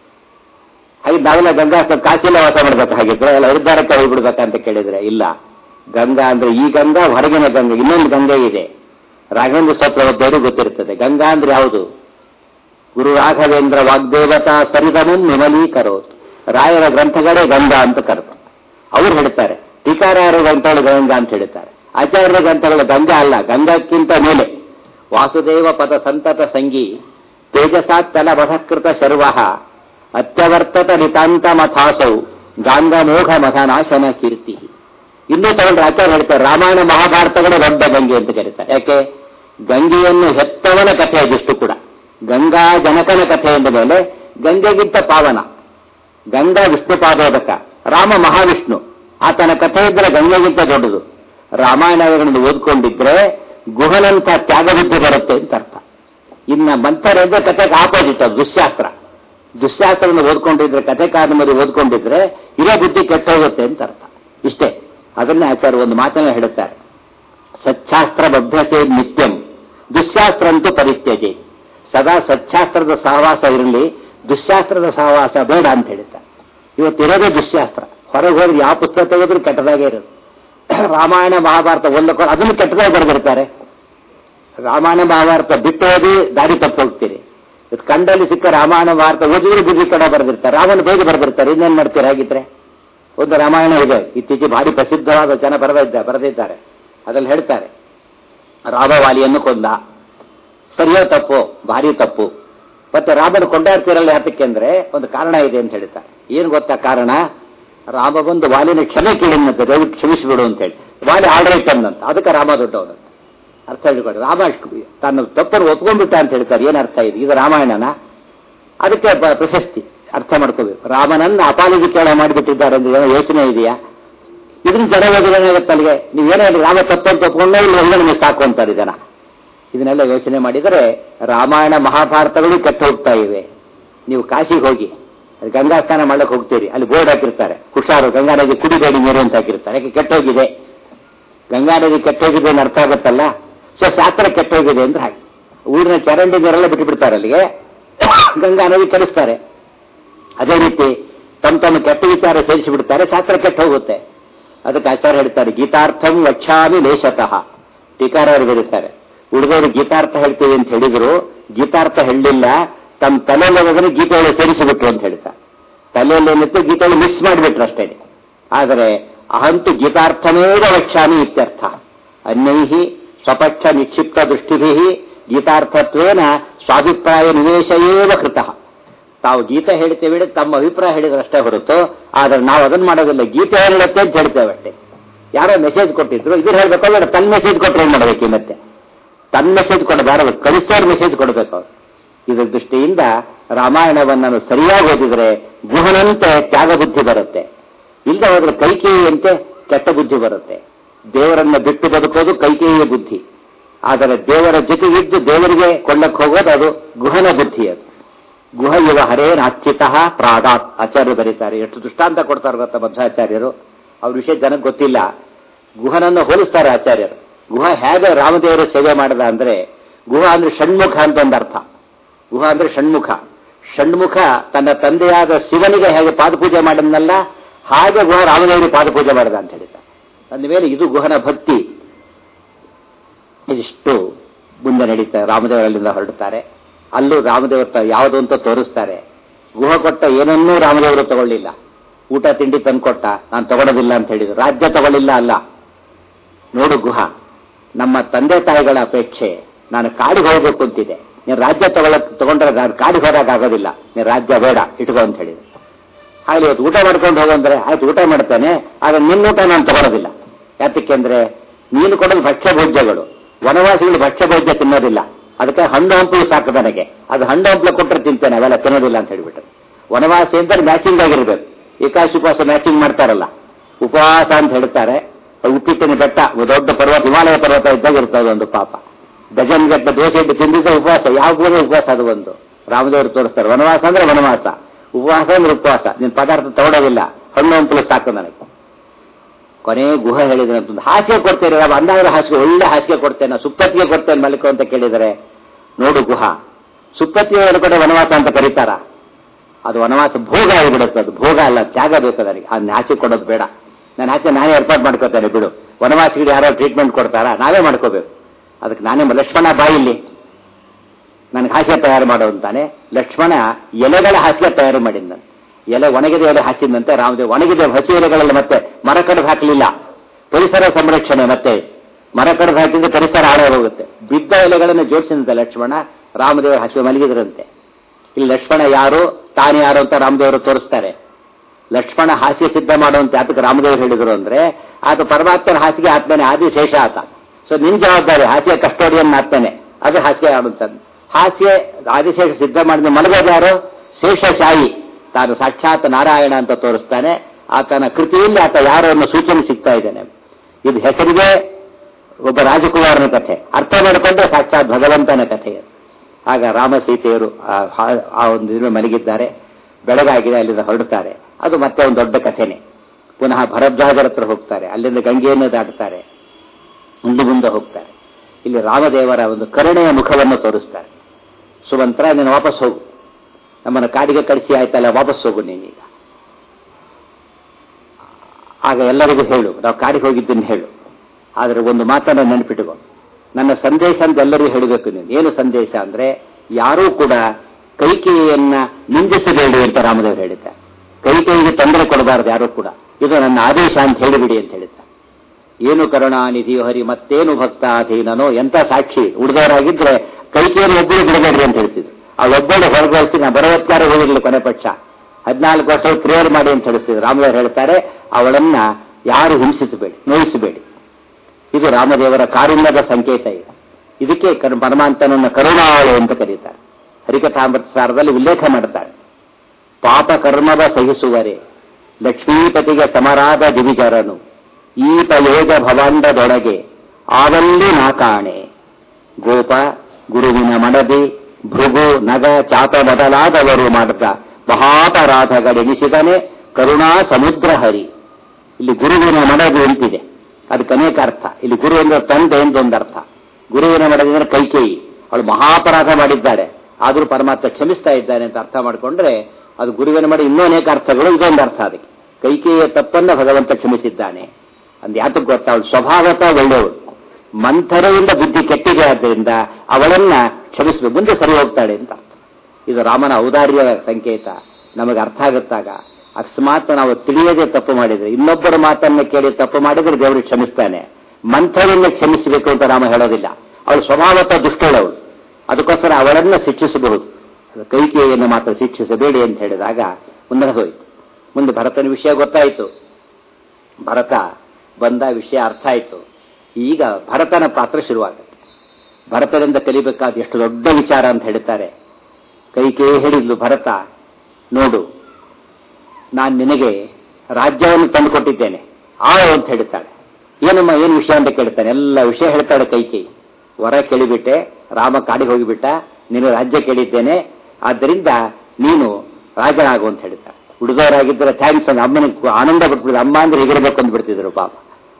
ಹಾಗೆ ನಾವೆಲ್ಲ ಗಂಗಾ ಕಾಶಿಯಲ್ಲೇ ವಾಸ ಮಾಡ್ಬೇಕು ಹಾಗಿದ್ರೆ ಎಲ್ಲ ಹರಿದ್ವಾರಕ್ಕೆ ಹೋಗ್ಬಿಡ್ಬೇಕಂತ ಕೇಳಿದ್ರೆ ಇಲ್ಲ ಗಂಗಾ ಅಂದ್ರೆ ಈ ಗಂಗಾ ಹೊರಗಿನ ಗಂಗೆ ಇನ್ನೊಂದು ಗಂಗೆ ಇದೆ ರಾಘವೇಂದ್ರ ಸ್ತೋತ್ರವದ್ದವರು ಗೊತ್ತಿರ್ತದೆ ಗಂಗಾ ಅಂದ್ರೆ ಯಾವುದು ಗುರು ರಾಘವೇಂದ್ರ ವಾಗ್ದೇವತಾ ಸರಿದಮಂ ನಿಮಲೀಕರೋತ್ ರಾಯರ ಗ್ರಂಥಗಳೇ ಗಂಗಾ ಅಂತ ಕರೆದು ಅವ್ರು ಹೇಳ್ತಾರೆ ಟೀಕಾರಾಯರ ಗ್ರಂಥಗಳು ಗಂಗಾ ಅಂತ ಹೇಳ್ತಾರೆ ಆಚಾರ್ಯರ ಗ್ರಂಥಗಳು ಗಂಗಾ ಅಲ್ಲ ಗಂಗಾಕ್ಕಿಂತ ಮೇಲೆ ವಾಸುದೇವ ಪದ ಸಂತತ ಸಂಗಿ ತೇಜಸಾತ್ತಲ ವಧಕೃತ ಶರ್ವಃ ಅತ್ಯವರ್ತತ ನಿತಾಂತ ಮಥಾಸೌ ಗಾಂಗಮೋಘ ಮಥನಾಶನ ಕೀರ್ತಿ ಇನ್ನೂ ತಗೊಂಡ್ರೆ ಆಚಾರ್ಯ ಹೇಳ್ತಾರೆ ರಾಮಾಯಣ ಮಹಾಭಾರತಗಳು ದೊಡ್ಡ ಗಂಗೆ ಅಂತ ಕರೀತಾರೆ ಯಾಕೆ ಗಂಗೆಯನ್ನು ಹೆತ್ತವನ ಕಥೆ ಅದಿಷ್ಟು ಕೂಡ ಗಂಗಾ ಜನಕನ ಕಥೆ ಎಂದ ಮೇಲೆ ಗಂಗೆಗಿಂತ ಪಾವನ ಗಂಗಾ ವಿಷ್ಣು ಪಾದೋದಕ ರಾಮ ಮಹಾವಿಷ್ಣು ಆತನ ಕಥೆ ಇದ್ರೆ ಗಂಗೆಗಿಂತ ದೊಡ್ಡದು ರಾಮಾಯಣಗಳನ್ನು ಓದ್ಕೊಂಡಿದ್ರೆ ಗುಹನಂತ ತ್ಯಾಗಬುದ್ಧಿ ಬರುತ್ತೆ ಅಂತ ಅರ್ಥ ಇನ್ನ ಮಂಥರ ಇದ್ರೆ ಕಥೆಗೆ ಆಪೋಸಿಟ್ ಅದು ದುಶ್ಯಾಸ್ತ್ರ ದುಶ್ಯಾಸ್ತ್ರವನ್ನು ಓದ್ಕೊಂಡಿದ್ರೆ ಕಥೆ ಕಾದಂಬರಿ ಓದ್ಕೊಂಡಿದ್ರೆ ಇರೋ ಬುದ್ಧಿ ಕೆಟ್ಟೋಗುತ್ತೆ ಅಂತ ಅರ್ಥ ಇಷ್ಟೇ ಅದನ್ನೇ ಆಚಾರ್ಯ ಒಂದು ಮಾತನ್ನ ಹೇಳುತ್ತಾರೆ ಸಚ್ಚಾಸ್ತ್ರ ಅಭ್ಯಾಸೇ ನಿತ್ಯಂ ದುಶ್ಯಾಸ್ತ್ರ ಅಂತೂ ಪರಿತ್ಯಜೆ ಸದಾ ಸಚ್ಚಾಸ್ತ್ರದ ಸಹವಾಸ ಇರಲಿ ದುಶ್ಯಾಸ್ತ್ರದ ಸಹವಾಸ ಬೇಡ ಅಂತ ಹೇಳ್ತಾರೆ ಇವತ್ತಿರೋದೇ ದುಶ್ಯಾಸ್ತ್ರ ಹೊರಗೆ ಹೋದ್ರೆ ಯಾವ ಪುಸ್ತಕ ತೆಗೆದ್ರೂ ಕೆಟ್ಟದಾಗೇ ಇರೋದು ರಾಮಾಯಣ ಮಹಾಭಾರತ ಓದಕ್ಕೆ ಅದನ್ನು ಕೆಟ್ಟದಾಗಿ ಬರೆದಿರ್ತಾರೆ ರಾಮಾಯಣ ಮಹಾಭಾರತ ಬಿಟ್ಟು ಓದಿ ದಾರಿ ತಪ್ಪು ಹೋಗ್ತೀರಿ ಇದು ಕಂಡಲ್ಲಿ ಸಿಕ್ಕ ರಾಮಾಯಣ ಮಹಾಭಾರತ ಓದಿದ್ರೆ ಬುದ್ಧಿ ಕಡೆ ಬರೆದಿರ್ತಾರೆ ರಾಮನ ಬೇಗ ಬರೆದಿರ್ತಾರೆ ಇನ್ನೇನ್ ಮಾಡ್ತೀರಾ ಹಾಗಿದ್ರೆ ಒಂದು ರಾಮಾಯಣ ಇದೆ ಇತ್ತೀಚೆಗೆ ಭಾರಿ ಪ್ರಸಿದ್ಧವಾದ ಜನ ಬರೆದಿದ್ದ ಬರೆದಿದ್ದಾರೆ ಅದ್ರಲ್ಲಿ ಹೇಳ್ತಾರೆ ರಾಮವಾಲಿಯನ್ನು ಕೊಂದ ಸರಿಯೋ ತಪ್ಪು ಭಾರಿ ತಪ್ಪು ಮತ್ತೆ ರಾಮನ ಕೊಂಡಾಡ್ತಿರಲ್ಲ ಯಾತಕ್ಕೆ ಅಂದ್ರೆ ಒಂದು ಕಾರಣ ಇದೆ ಅಂತ ಹೇಳ್ತಾರೆ ಏನ್ ಗೊತ್ತಾ ಕಾರಣ ರಾಮ ಬಂದು ವಾಲಿನ ಕ್ಷಮೆ ಕೇಳಿನಂತೆ ದಯವಿಟ್ಟು ಕ್ಷಮಿಸಿಬಿಡು ಅಂತ ಹೇಳಿ ವಾಲಿ ಆಲ್ರೈಟ್ ಅಂದಂತ ಅದಕ್ಕೆ ರಾಮ ದೊಡ್ಡವನಂತ ಅರ್ಥ ಹೇಳ್ಕೊಡ್ರಿ ರಾಮ ತನ್ನ ತಪ್ಪನ್ನು ಒಪ್ಕೊಂಡ್ಬಿಟ್ಟ ಅಂತ ಹೇಳ್ತಾರೆ ಏನ್ ಅರ್ಥ ಇದೆ ಇದು ರಾಮಾಯಣನ ಅದಕ್ಕೆ ಬ- ಪ್ರಶಸ್ತಿ ಅರ್ಥ ಮಾಡ್ಕೋಬೇಕು ರಾಮನನ್ನ ಅಪಾಲಜಿ ಕೇಳ ಮಾಡಿಬಿಟ್ಟಿದ್ದಾರೆ ಅಂದ್ರೆ ಏನೋ ಯೋಚನೆ ಇದೆಯಾ ಇದನ್ನ ಜನ ಓದಿದಾಗುತ್ತೆ ಅಲ್ಲಿಗೆ ನೀವೇನೇ ರಾಮ ತಪ್ಪನ್ನು ತಪ್ಕೊಂಡೇ ಇಲ್ಲ ಎಲ್ಲ ನಿಮಗೆ ಸಾಕು ಅಂತಾರೆ ಜನ ಇದನ್ನೆಲ್ಲ ಯೋಚನೆ ಮಾಡಿದರೆ ರಾಮಾಯಣ ಮಹಾಭಾರತಗಳು ಕೆಟ್ಟು ಹೋಗ್ತಾ ಇವೆ ನೀವು ಕಾಶಿಗೆ ಹೋಗಿ ಅಲ್ಲಿ ಗಂಗಾ ಸ್ನಾನ ಮಾಡಕ್ಕೆ ಹೋಗ್ತೀರಿ ಅಲ್ಲಿ ಬೋರ್ಡ್ ಹಾಕಿರ್ತಾರೆ ಹುಷಾರು ಗಂಗಾ ನದಿ ಕುಡಿಬೇಡಿ ನೀರು ಅಂತ ಹಾಕಿರ್ತಾರೆ ಯಾಕೆ ಕೆಟ್ಟೋಗಿದೆ ಗಂಗಾ ನದಿ ಕೆಟ್ಟೋಗಿದೆ ಅಂತ ಅರ್ಥ ಆಗುತ್ತಲ್ಲ ಸೊ ಶಾಸ್ತ್ರ ಕೆಟ್ಟೋಗಿದೆ ಅಂದ್ರೆ ಹಾಗೆ ಊರಿನ ಚರಂಡಿ ನೀರೆಲ್ಲ ಬಿಟ್ಟು ಬಿಡ್ತಾರೆ ಅಲ್ಲಿಗೆ ಗಂಗಾ ನದಿ ಕೆಡಿಸ್ತಾರೆ ಅದೇ ರೀತಿ ತಮ್ಮ ತಮ್ಮ ಕೆಟ್ಟ ವಿಚಾರ ಸೇರಿಸಿ ಬಿಡ್ತಾರೆ ಶಾಸ್ತ್ರ ಕೆಟ್ಟ ಹೋಗುತ್ತೆ ಅದಕ್ಕೆ ಆಚಾರ್ಯ ಹೇಳ್ತಾರೆ ಗೀತಾರ್ಥಂ ವಕ್ಷಾಮಿ ಲೇಷತಃ ಟೀಕಾರವರು ಬರೀತಾರೆ ಹುಡುಗರು ಗೀತಾರ್ಥ ಹೇಳ್ತೀವಿ ಅಂತ ಹೇಳಿದ್ರು ಗೀತಾರ್ಥ ಹೇಳಲಿಲ್ಲ ತಮ್ಮ ತಲೆಯಲ್ಲಿ ಗೀತೆಗಳು ಸೇರಿಸಿಬಿಟ್ರು ಅಂತ ಹೇಳ್ತಾರೆ ತಲೆಯಲ್ಲಿ ಏನಿತ್ತು ಗೀತೆಗಳು ಮಿಕ್ಸ್ ಮಾಡಿಬಿಟ್ರು ಅಷ್ಟೇ ಆದರೆ ಅಹಂತು ಗೀತಾರ್ಥಮೇವ ವಕ್ಷಾಮಿ ಇತ್ಯರ್ಥ ಅನ್ಯೈ ಸ್ವಪಕ್ಷ ನಿಕ್ಷಿಪ್ತ ದೃಷ್ಟಿಭಿ ಗೀತಾರ್ಥತ್ವೇನ ಸ್ವಾಭಿಪ್ರಾಯ ನಿವೇಶಯೇವ ಕೃತಃ ತಾವು ಗೀತೆ ಹೇಳ್ತೇವೆ ಹೇಳಿ ತಮ್ಮ ಅಭಿಪ್ರಾಯ ಹೇಳಿದ್ರೆ ಅಷ್ಟೇ ಹೊರತು ಆದ್ರೆ ನಾವು ಅದನ್ನ ಮಾಡೋದಿಲ್ಲ ಗೀತೆ ಹೇಳುತ್ತೆ ಅಂತ ಹೇಳ್ತೇವೆ ಅಷ್ಟೇ ಯಾರೋ ಮೆಸೇಜ್ ಕೊಟ್ಟಿದ್ರು ಇದ್ರ ಹೇಳ್ಬೇಕು ಬೇಡ ತನ್ನ ಮೆಸೇಜ್ ಕೊಟ್ಟರೆ ಏನ್ ಮಾಡ್ಬೇಕು ಈ ಮತ್ತೆ ತನ್ನ ಮೆಸೇಜ್ ಕೊಡಬಾರದು ಕಳಿಸ್ತವ್ರ ಮೆಸೇಜ್ ಕೊಡಬೇಕು ಅವ್ರು ಇದ್ರ ದೃಷ್ಟಿಯಿಂದ ರಾಮಾಯಣವನ್ನು ಸರಿಯಾಗಿ ಓದಿದ್ರೆ ಗುಹನಂತೆ ತ್ಯಾಗ ಬುದ್ಧಿ ಬರುತ್ತೆ ಇಲ್ಲದೆ ಹೋದ್ರೆ ಕೈಕೇಯಿಯಂತೆ ಕೆಟ್ಟ ಬುದ್ಧಿ ಬರುತ್ತೆ ದೇವರನ್ನ ಬಿಟ್ಟು ಬದುಕೋದು ಕೈಕೇಯಿಯ ಬುದ್ಧಿ ಆದರೆ ದೇವರ ಜೊತೆಗಿದ್ದು ದೇವರಿಗೆ ಕೊಂಡಕ್ಕೆ ಹೋಗೋದು ಅದು ಗುಹನ ಬುದ್ಧಿ ಅದು ಗುಹ ಇವ ಹರೇನಾಚ್ಚಿತ ಪ್ರಾದಾತ್ ಆಚಾರ್ಯರು ಬರೀತಾರೆ ಎಷ್ಟು ದೃಷ್ಟಾಂತ ಕೊಡ್ತಾರೆ ಗೊತ್ತಾ ಮಧ್ವಾಚಾರ್ಯರು ಅವ್ರ ವಿಷಯ ಜನಕ್ಕೆ ಗೊತ್ತಿಲ್ಲ ಗುಹನನ್ನು ಹೋಲಿಸ್ತಾರೆ ಆಚಾರ್ಯರು ಗುಹ ಹೇಗೆ ರಾಮದೇವರು ಸೇವೆ ಮಾಡಿದ ಅಂದ್ರೆ ಗುಹ ಅಂದ್ರೆ ಷಣ್ಮುಖ ಅಂತ ಒಂದು ಅರ್ಥ ಗುಹ ಅಂದ್ರೆ ಷಣ್ಮುಖ ಷಣ್ಮುಖ ತನ್ನ ತಂದೆಯಾದ ಶಿವನಿಗೆ ಹೇಗೆ ಪಾದಪೂಜೆ ಮಾಡಿದ್ನಲ್ಲ ಹಾಗೆ ಗುಹ ರಾಮದೇವರಿಗೆ ಪಾದಪೂಜೆ ಮಾಡಿದ ಅಂತ ಹೇಳಿದ ಅಂದ ಮೇಲೆ ಇದು ಗುಹನ ಭಕ್ತಿ ಇದಿಷ್ಟು ಮುಂದೆ ನಡೀತಾರೆ ರಾಮದೇವರಲ್ಲಿಂದ ಹೊರಡುತ್ತಾರೆ ಅಲ್ಲೂ ರಾಮದೇವರ ಯಾವುದು ಅಂತ ತೋರಿಸ್ತಾರೆ ಗುಹ ಕೊಟ್ಟ ಏನನ್ನೂ ರಾಮದೇವರು ತಗೊಳ್ಳಿಲ್ಲ ಊಟ ತಿಂಡಿ ತಂದ್ಕೊಟ್ಟ ನಾನು ತಗೊಳ್ಳೋದಿಲ್ಲ ಅಂತ ಹೇಳಿದ್ರು ರಾಜ್ಯ ತಗೊಳ್ಳಿಲ್ಲ ಅಲ್ಲ ನೋಡು ಗುಹ ನಮ್ಮ ತಂದೆ ತಾಯಿಗಳ ಅಪೇಕ್ಷೆ ನಾನು ಕಾಡಿಗೆ ಹೋಗ್ಬೇಕು ಅಂತಿದೆ ನೀನು ರಾಜ್ಯ ತಗೊಳಕ್ ತಗೊಂಡ್ರೆ ನಾನು ಕಾಡಿಗೆ ಹೋದಾಗ ಆಗೋದಿಲ್ಲ ನೀನು ರಾಜ್ಯ ಬೇಡ ಇಟ್ಕೋ ಅಂತ ಹೇಳಿದ್ರು ಹಾಗೆ ಇವತ್ತು ಊಟ ಮಾಡ್ಕೊಂಡು ಹೋಗಂದ್ರೆ ಆಯ್ತು ಊಟ ಮಾಡ್ತಾನೆ ಆದ್ರೆ ನಿನ್ನ ಊಟ ನಾನು ತಗೊಳ್ಳೋದಿಲ್ಲ ಯಾತಕ್ಕೆಂದ್ರೆ ನೀನು ಕೊಡೋದು ಭಕ್ಷ್ಯ ಭೋಜ್ಯಗಳು ವನವಾಸಿಗಳು ಭಕ್ಷ್ಯ ಭೋಜ್ಯ ತಿನ್ನೋದಿಲ್ಲ ಅದಕ್ಕೆ ಹಣ್ಣು ಹಂಪಲು ಸಾಕು ನನಗೆ ಅದು ಹಣ್ಣು ಹಂಪಲು ಕೊಟ್ಟರೆ ತಿಂತೇನೆ ಅವೆಲ್ಲ ತಿನ್ನೋದಿಲ್ಲ ಅಂತ ಹೇಳ್ಬಿಟ್ರು ವನವಾಸಿ ಅಂತ ಮ್ಯಾಚಿಂಗ್ ಆಗಿರ್ಬೇಕು ಏಕಾಶಿ ಉಪವಾಸ ಮ್ಯಾಚಿಂಗ್ ಮಾಡ್ತಾರಲ್ಲ ಉಪವಾಸ ಅಂತ ಹೇಳ್ತಾರೆ ಉಪ್ಪಿಟ್ಟಿನ ಬೆಟ್ಟ ದೊಡ್ಡ ಪರ್ವತ ಹಿಮಾಲಯ ಪರ್ವತ ಇದ್ದಾಗ ಇರ್ತದೆ ಒಂದು ಪಾಪ ಡಜನ್ ಗಟ್ಟಲೆ ದೋಸೆ ಇಟ್ಟು ತಿಂದಿದ್ದ ಉಪವಾಸ ಯಾವ ಊರೇ ಉಪವಾಸ ಅದು ಒಂದು ರಾಮದೇವರು ತೋರಿಸ್ತಾರೆ ವನವಾಸ ಅಂದ್ರೆ ವನವಾಸ ಉಪವಾಸ ಅಂದ್ರೆ ಉಪವಾಸ ನಿನ್ ಪದಾರ್ಥ ತಗೊಳ್ಳೋದಿಲ್ಲ ಹಣ್ಣು ಹಂಪಲು ಸಾಕು ನನಗೆ ಕೊನೆ ಗುಹ ಹೇಳಿದ್ರೆ ಅಂತ ಹಾಸಿಗೆ ಕೊಡ್ತೇನೆ ನಾವು ಅಂದಾಗ ಹಾಸಿಗೆ ಒಳ್ಳೆ ಹಾಸಿಗೆ ಕೊಡ್ತೇನೆ ಸುಪ್ಪತ್ತಿಗೆ ಕೊಡ್ತೇನೆ ಮಲಿಕು ಅಂತ ಕೇಳಿದರೆ ನೋಡು ಗುಹ ಸುಪ್ಪತ್ತಿಗೆ ಒಳಗಡೆ ವನವಾಸ ಅಂತ ಕರೀತಾರ ಅದು ವನವಾಸ ಭೋಗ ಆಗಿಬಿಡುತ್ತೆ ಅದು ಭೋಗ ಅಲ್ಲ ತ್ಯಾಗ ಬೇಕು ನನಗೆ ಅದನ್ನ ಹಾಸಿಗೆ ಕೊಡೋದು ಬೇಡ ನಾನು ಹಾಸಿಗೆ ನಾನೇ ಏರ್ಪಾಡು ಮಾಡ್ಕೋತೇನೆ ಬಿಡು ವನವಾಸಿಗಳು ಯಾರೋ ಟ್ರೀಟ್ಮೆಂಟ್ ಕೊಡ್ತಾರಾ ನಾವೇ ಮಾಡ್ಕೋಬೇಕು ಅದಕ್ಕೆ ನಾನೇ ಲಕ್ಷ್ಮಣ ಬಾಯಿಲ್ಲಿ ನನಗೆ ಹಾಸಿಗೆ ತಯಾರು ಮಾಡು ಅಂತಾನೆ ಲಕ್ಷ್ಮಣ ಎಲೆಗಳ ಹಾಸಿಗೆ ತಯಾರು ಮಾಡಿದ್ದ ಎಲೆ ಒಣಗಿದ ಎಲೆ ಹಾಸಿದಂತೆ ರಾಮದೇವ್ ಒಣಗಿದ ಹಸಿ ಎಲೆಗಳಲ್ಲಿ ಮತ್ತೆ ಮರ ಕಡ್ದು ಹಾಕಲಿಲ್ಲ ಪರಿಸರ ಸಂರಕ್ಷಣೆ ಮತ್ತೆ ಮರ ಕಡ್ದು ಹಾಕಿದ್ರೆ ಪರಿಸರ ಹಾಳಾಗಿ ಹೋಗುತ್ತೆ ಬಿದ್ದ ಎಲೆಗಳನ್ನು ಜೋಡಿಸಿದಂತೆ ಲಕ್ಷ್ಮಣ ರಾಮದೇವರ ಹಸಿವೆ ಮಲಗಿದ್ರಂತೆ ಇಲ್ಲಿ ಲಕ್ಷ್ಮಣ ಯಾರು ತಾನು ಯಾರು ಅಂತ ರಾಮದೇವರು ತೋರಿಸ್ತಾರೆ ಲಕ್ಷ್ಮಣ ಹಾಸಿಗೆ ಸಿದ್ಧ ಮಾಡುವಂತೆ ಆತಕ್ಕೆ ರಾಮದೇವರು ಹೇಳಿದ್ರು ಅಂದ್ರೆ ಆತ ಪರಮಾತ್ಮನ ಹಾಸಿಗೆ ಆತ್ಮನೆ ಆದಿಶೇಷ ಆತ ಸೊ ನಿನ್ ಜವಾಬ್ದಾರಿ ಹಾಸಿಗೆ ಕಸ್ಟೋಡಿಯನ್ ಆಗ್ತಾನೆ ಅದು ಹಾಸಿಗೆ ಆಡುತ್ತಂತೆ ಹಾಸಿಗೆ ಆದಿಶೇಷ ಸಿದ್ಧ ಮಾಡಿದ ಮಲಗೋದು ಯಾರು ಶೇಷಶಾಹಿ ತಾನು ಸಾಕ್ಷಾತ್ ನಾರಾಯಣ ಅಂತ ತೋರಿಸ್ತಾನೆ ಆತನ ಕೃತಿಯಲ್ಲಿ ಆತ ಯಾರೋ ಅನ್ನೋ ಸೂಚನೆ ಸಿಗ್ತಾ ಇದ್ದಾನೆ ಇದು ಹೆಸರಿಗೆ ಒಬ್ಬ ರಾಜಕುಮಾರನ ಕಥೆ ಅರ್ಥ ಮಾಡಿಕೊಂಡ್ರೆ ಸಾಕ್ಷಾತ್ ಭಗವಂತನ ಕಥೆ ಅದು. ಆಗ ರಾಮ ಸೀತೆಯರು ಆ- ಆ- ಆ ಒಂದು ದಿನ ಮಲಗಿದ್ದಾರೆ ಬೆಳಗಾಗಿದೆ ಅಲ್ಲಿಂದ ಹೊರಡುತ್ತಾರೆ ಅದು ಮತ್ತೆ ಒಂದು ದೊಡ್ಡ ಕಥೆನೆ ಪುನಃ ಭರದ್ವಾಜರ ಹತ್ರ ಹೋಗ್ತಾರೆ ಅಲ್ಲಿಂದ ಗಂಗೆಯನ್ನು ದಾಟುತ್ತಾರೆ ಮುಂದೆ ಮುಂದೆ ಹೋಗ್ತಾರೆ ಇಲ್ಲಿ ರಾಮದೇವರ ಒಂದು ಕರುಣೆಯ ಮುಖವನ್ನು ತೋರಿಸ್ತಾರೆ ಸುಮಂತ್ರ ನೀನು ವಾಪಸ್ ಹೋಗು ನಮ್ಮನ್ನು ಕಾಡಿಗೆ ಕಳಿಸಿ ಆಯ್ತಲ್ಲ ವಾಪಸ್ ಹೋಗು ನೀನೀಗ ಆಗ ಎಲ್ಲರಿಗೂ ಹೇಳು ನಾವು ಕಾಡಿಗೆ ಹೋಗಿದ್ದೀನಿ ಹೇಳು ಆದರೆ ಒಂದು ಮಾತನ್ನು ನೆನಪಿಟ್ಟುಕೋ ನನ್ನ ಸಂದೇಶ ಅಂತ ಎಲ್ಲರಿಗೂ ಹೇಳಬೇಕು ನೀನು ಏನು ಸಂದೇಶ ಅಂದ್ರೆ ಯಾರೂ ಕೂಡ ಕೈಕೇಯಿಯನ್ನ ನಿಂದಿಸಬೇಡಿ ಅಂತ ರಾಮದೇವ್ ಹೇಳಿದ್ದಾರೆ ಕೈಕೇಯಿಗೆ ತೊಂದರೆ ಕೊಡಬಾರದು ಯಾರೂ ಕೂಡ ಇದು ನನ್ನ ಆದೇಶ ಅಂತ ಹೇಳಿಬಿಡಿ ಅಂತ ಹೇಳಿದ್ದಾರೆ ಏನು ಕರುಣಾನಿಧಿಯೋ ಹರಿ ಮತ್ತೇನು ಭಕ್ತಾಧೀನನೋ ಎಂತ ಸಾಕ್ಷಿ ಉಳಿದವರಾಗಿದ್ರೆ ಕೈಕೇಯನ್ನು ಒಬ್ಬರು ಬಿಡಬೇಡ್ರಿ ಅಂತ ಹೇಳ್ತಿದ್ರು ಅವಳೊಬ್ಬಳು ಹೊರಗೊಳಿಸಿ ನಾ ಬರವತ್ಕಾರ ಹೋಗಿರ್ಲಿ ಕೊನೆ ಪಕ್ಷ ಹದಿನಾಲ್ಕು ವರ್ಷ ಕ್ರಿಯರ್ ಮಾಡಿ ಅಂತ ಹೇಳಿಸ್ತಿದ್ರು ರಾಮದೇವರು ಹೇಳ್ತಾರೆ ಅವಳನ್ನ ಯಾರು ಹಿಂಸಿಸಬೇಡಿ ನೋಯಿಸಬೇಡಿ ಇದು ರಾಮದೇವರ ಕಾರುಣ್ಯದ ಸಂಕೇತ ಇದು ಇದಕ್ಕೆ ಕರ್- ಪರಮಾಂತನನ್ನ ಕರುಣಾಳು ಅಂತ ಕರೀತಾರೆ ಹರಿಕಥಾಮೃತ ಸಾರದಲ್ಲಿ ಉಲ್ಲೇಖ ಮಾಡ್ತಾರೆ ಪಾಪ ಕರ್ಮದ ಸಹಿಸುವರೆ ಲಕ್ಷ್ಮೀಪತಿಗೆ ಸಮರಾದ ದಿವಿಜರನು ಈತ ಯೋಗ ಭವಾಂಡದೊಳಗೆ ಆವಲ್ಲಿ ನಾಕಾಣೆ ಗೋಪ ಗುರುವಿನ ಮಡದಿ ಭೃಗು ನಗ ಚಾಪ ಬದಲಾದವರು ಮಾಡಿದ ಮಹಾಪರಾಧಗಳೆನಿಸಿದನೆ ಕರುಣಾ ಸಮುದ್ರ ಹರಿ ಇಲ್ಲಿ ಗುರುವಿನ ಮಡದಿ ಅಂತಿದೆ ಅದಕ್ಕೆ ಅನೇಕ ಅರ್ಥ ಇಲ್ಲಿ ಗುರು ಅಂದ್ರೆ ತಂದೆ ಅಂತ ಒಂದು ಅರ್ಥ ಗುರುವಿನ ಮಡದಿ ಅಂದ್ರೆ ಕೈಕೇಯಿ ಅವಳು ಮಹಾಪರಾಧ ಮಾಡಿದ್ದಾಳೆ ಆದರೂ ಪರಮಾತ್ಮ ಕ್ಷಮಿಸ್ತಾ ಇದ್ದಾನೆ ಅಂತ ಅರ್ಥ ಮಾಡಿಕೊಂಡ್ರೆ ಅದು ಗುರುವಿನ ಮಡಿ ಇನ್ನೂ ಅನೇಕ ಅರ್ಥಗಳು ಇದೊಂದು ಅರ್ಥ ಅದಕ್ಕೆ ಕೈಕೇಯಿಯ ತಪ್ಪನ್ನ ಭಗವಂತ ಕ್ಷಮಿಸಿದ್ದಾನೆ ಅಂದ್ ಯಾತಕ್ಕೆ ಗೊತ್ತಾ ಅವಳು ಸ್ವಭಾವತಃ ಒಳ್ಳೆಯವಳು ಮಂಥರೆಯಿಂದ ಬುದ್ಧಿ ಕೆಟ್ಟಿದೆ ಆದ್ದರಿಂದ ಅವಳನ್ನ ಕ್ಷಮಿಸಬೇಕು ಮುಂದೆ ಸರಿ ಹೋಗ್ತಾಳೆ ಅಂತ ಅರ್ಥ ಇದು ರಾಮನ ಔದಾರ್ಯ ಸಂಕೇತ ನಮಗೆ ಅರ್ಥ ಆಗುತ್ತಾಗ ಅಕಸ್ಮಾತ್ ನಾವು ತಿಳಿಯದೆ ತಪ್ಪು ಮಾಡಿದ್ರೆ ಇನ್ನೊಬ್ಬರ ಮಾತನ್ನ ಕೇಳಿ ತಪ್ಪು ಮಾಡಿದ್ರೆ ದೇವರು ಕ್ಷಮಿಸ್ತಾನೆ ಮಂಥರನ್ನ ಕ್ಷಮಿಸಬೇಕು ಅಂತ ರಾಮ ಹೇಳೋದಿಲ್ಲ ಅವಳು ಸ್ವಭಾವತಃ ದುಷ್ಟಳವಳು ಅದಕ್ಕೋಸ್ಕರ ಅವಳನ್ನ ಶಿಕ್ಷಿಸಬಹುದು ಕೈಕೇಯನ್ನು ಮಾತ್ರ ಶಿಕ್ಷಿಸಬೇಡಿ ಅಂತ ಹೇಳಿದಾಗ ಮುಂದೆ ಹೋಯಿತು ಮುಂದೆ ಭರತನ ವಿಷಯ ಗೊತ್ತಾಯಿತು ಭರತ ಬಂದ ವಿಷಯ ಅರ್ಥ ಆಯಿತು ಈಗ ಭರತನ ಪಾತ್ರ ಶುರುವಾಗುತ್ತೆ ಭರತನಿಂದ ಕಲಿಬೇಕಾದ ಎಷ್ಟು ದೊಡ್ಡ ವಿಚಾರ ಅಂತ ಹೇಳ್ತಾರೆ ಕೈಕೇ ಹೇಳಿದ್ಲು ಭರತ ನೋಡು ನಾನು ನಿನಗೆ ರಾಜ್ಯವನ್ನು ತಂದುಕೊಟ್ಟಿದ್ದೇನೆ ಆಳು ಅಂತ ಹೇಳ್ತಾಳೆ ಏನಮ್ಮ ಏನು ವಿಷಯ ಅಂತ ಕೇಳ್ತಾನೆ ಎಲ್ಲ ವಿಷಯ ಹೇಳ್ತಾಳೆ ಕೈಕೇಯಿ ವರ ಕೇಳಿಬಿಟ್ಟೆ ರಾಮ ಕಾಡಿಗೆ ಹೋಗಿಬಿಟ್ಟ ನೀನು ರಾಜ್ಯ ಕೇಳಿದ್ದೇನೆ ಆದ್ದರಿಂದ ನೀನು ರಾಜನಾಗು ಅಂತ ಹೇಳ್ತಾಳೆ ಹುಡುಗರಾಗಿದ್ದರೆ ಥ್ಯಾಂಕ್ಸ್ ಅಂತ ಅಮ್ಮನಿಗೆ ಆನಂದ ಪಟ್ಬಿಡಿದ್ರು ಅಮ್ಮ ಅಂದ್ರೆ ಹೀಗಿರ್ಬೇಕು ಅಂದ್ಬಿಡ್ತಿದ್ರು ಪಾಪ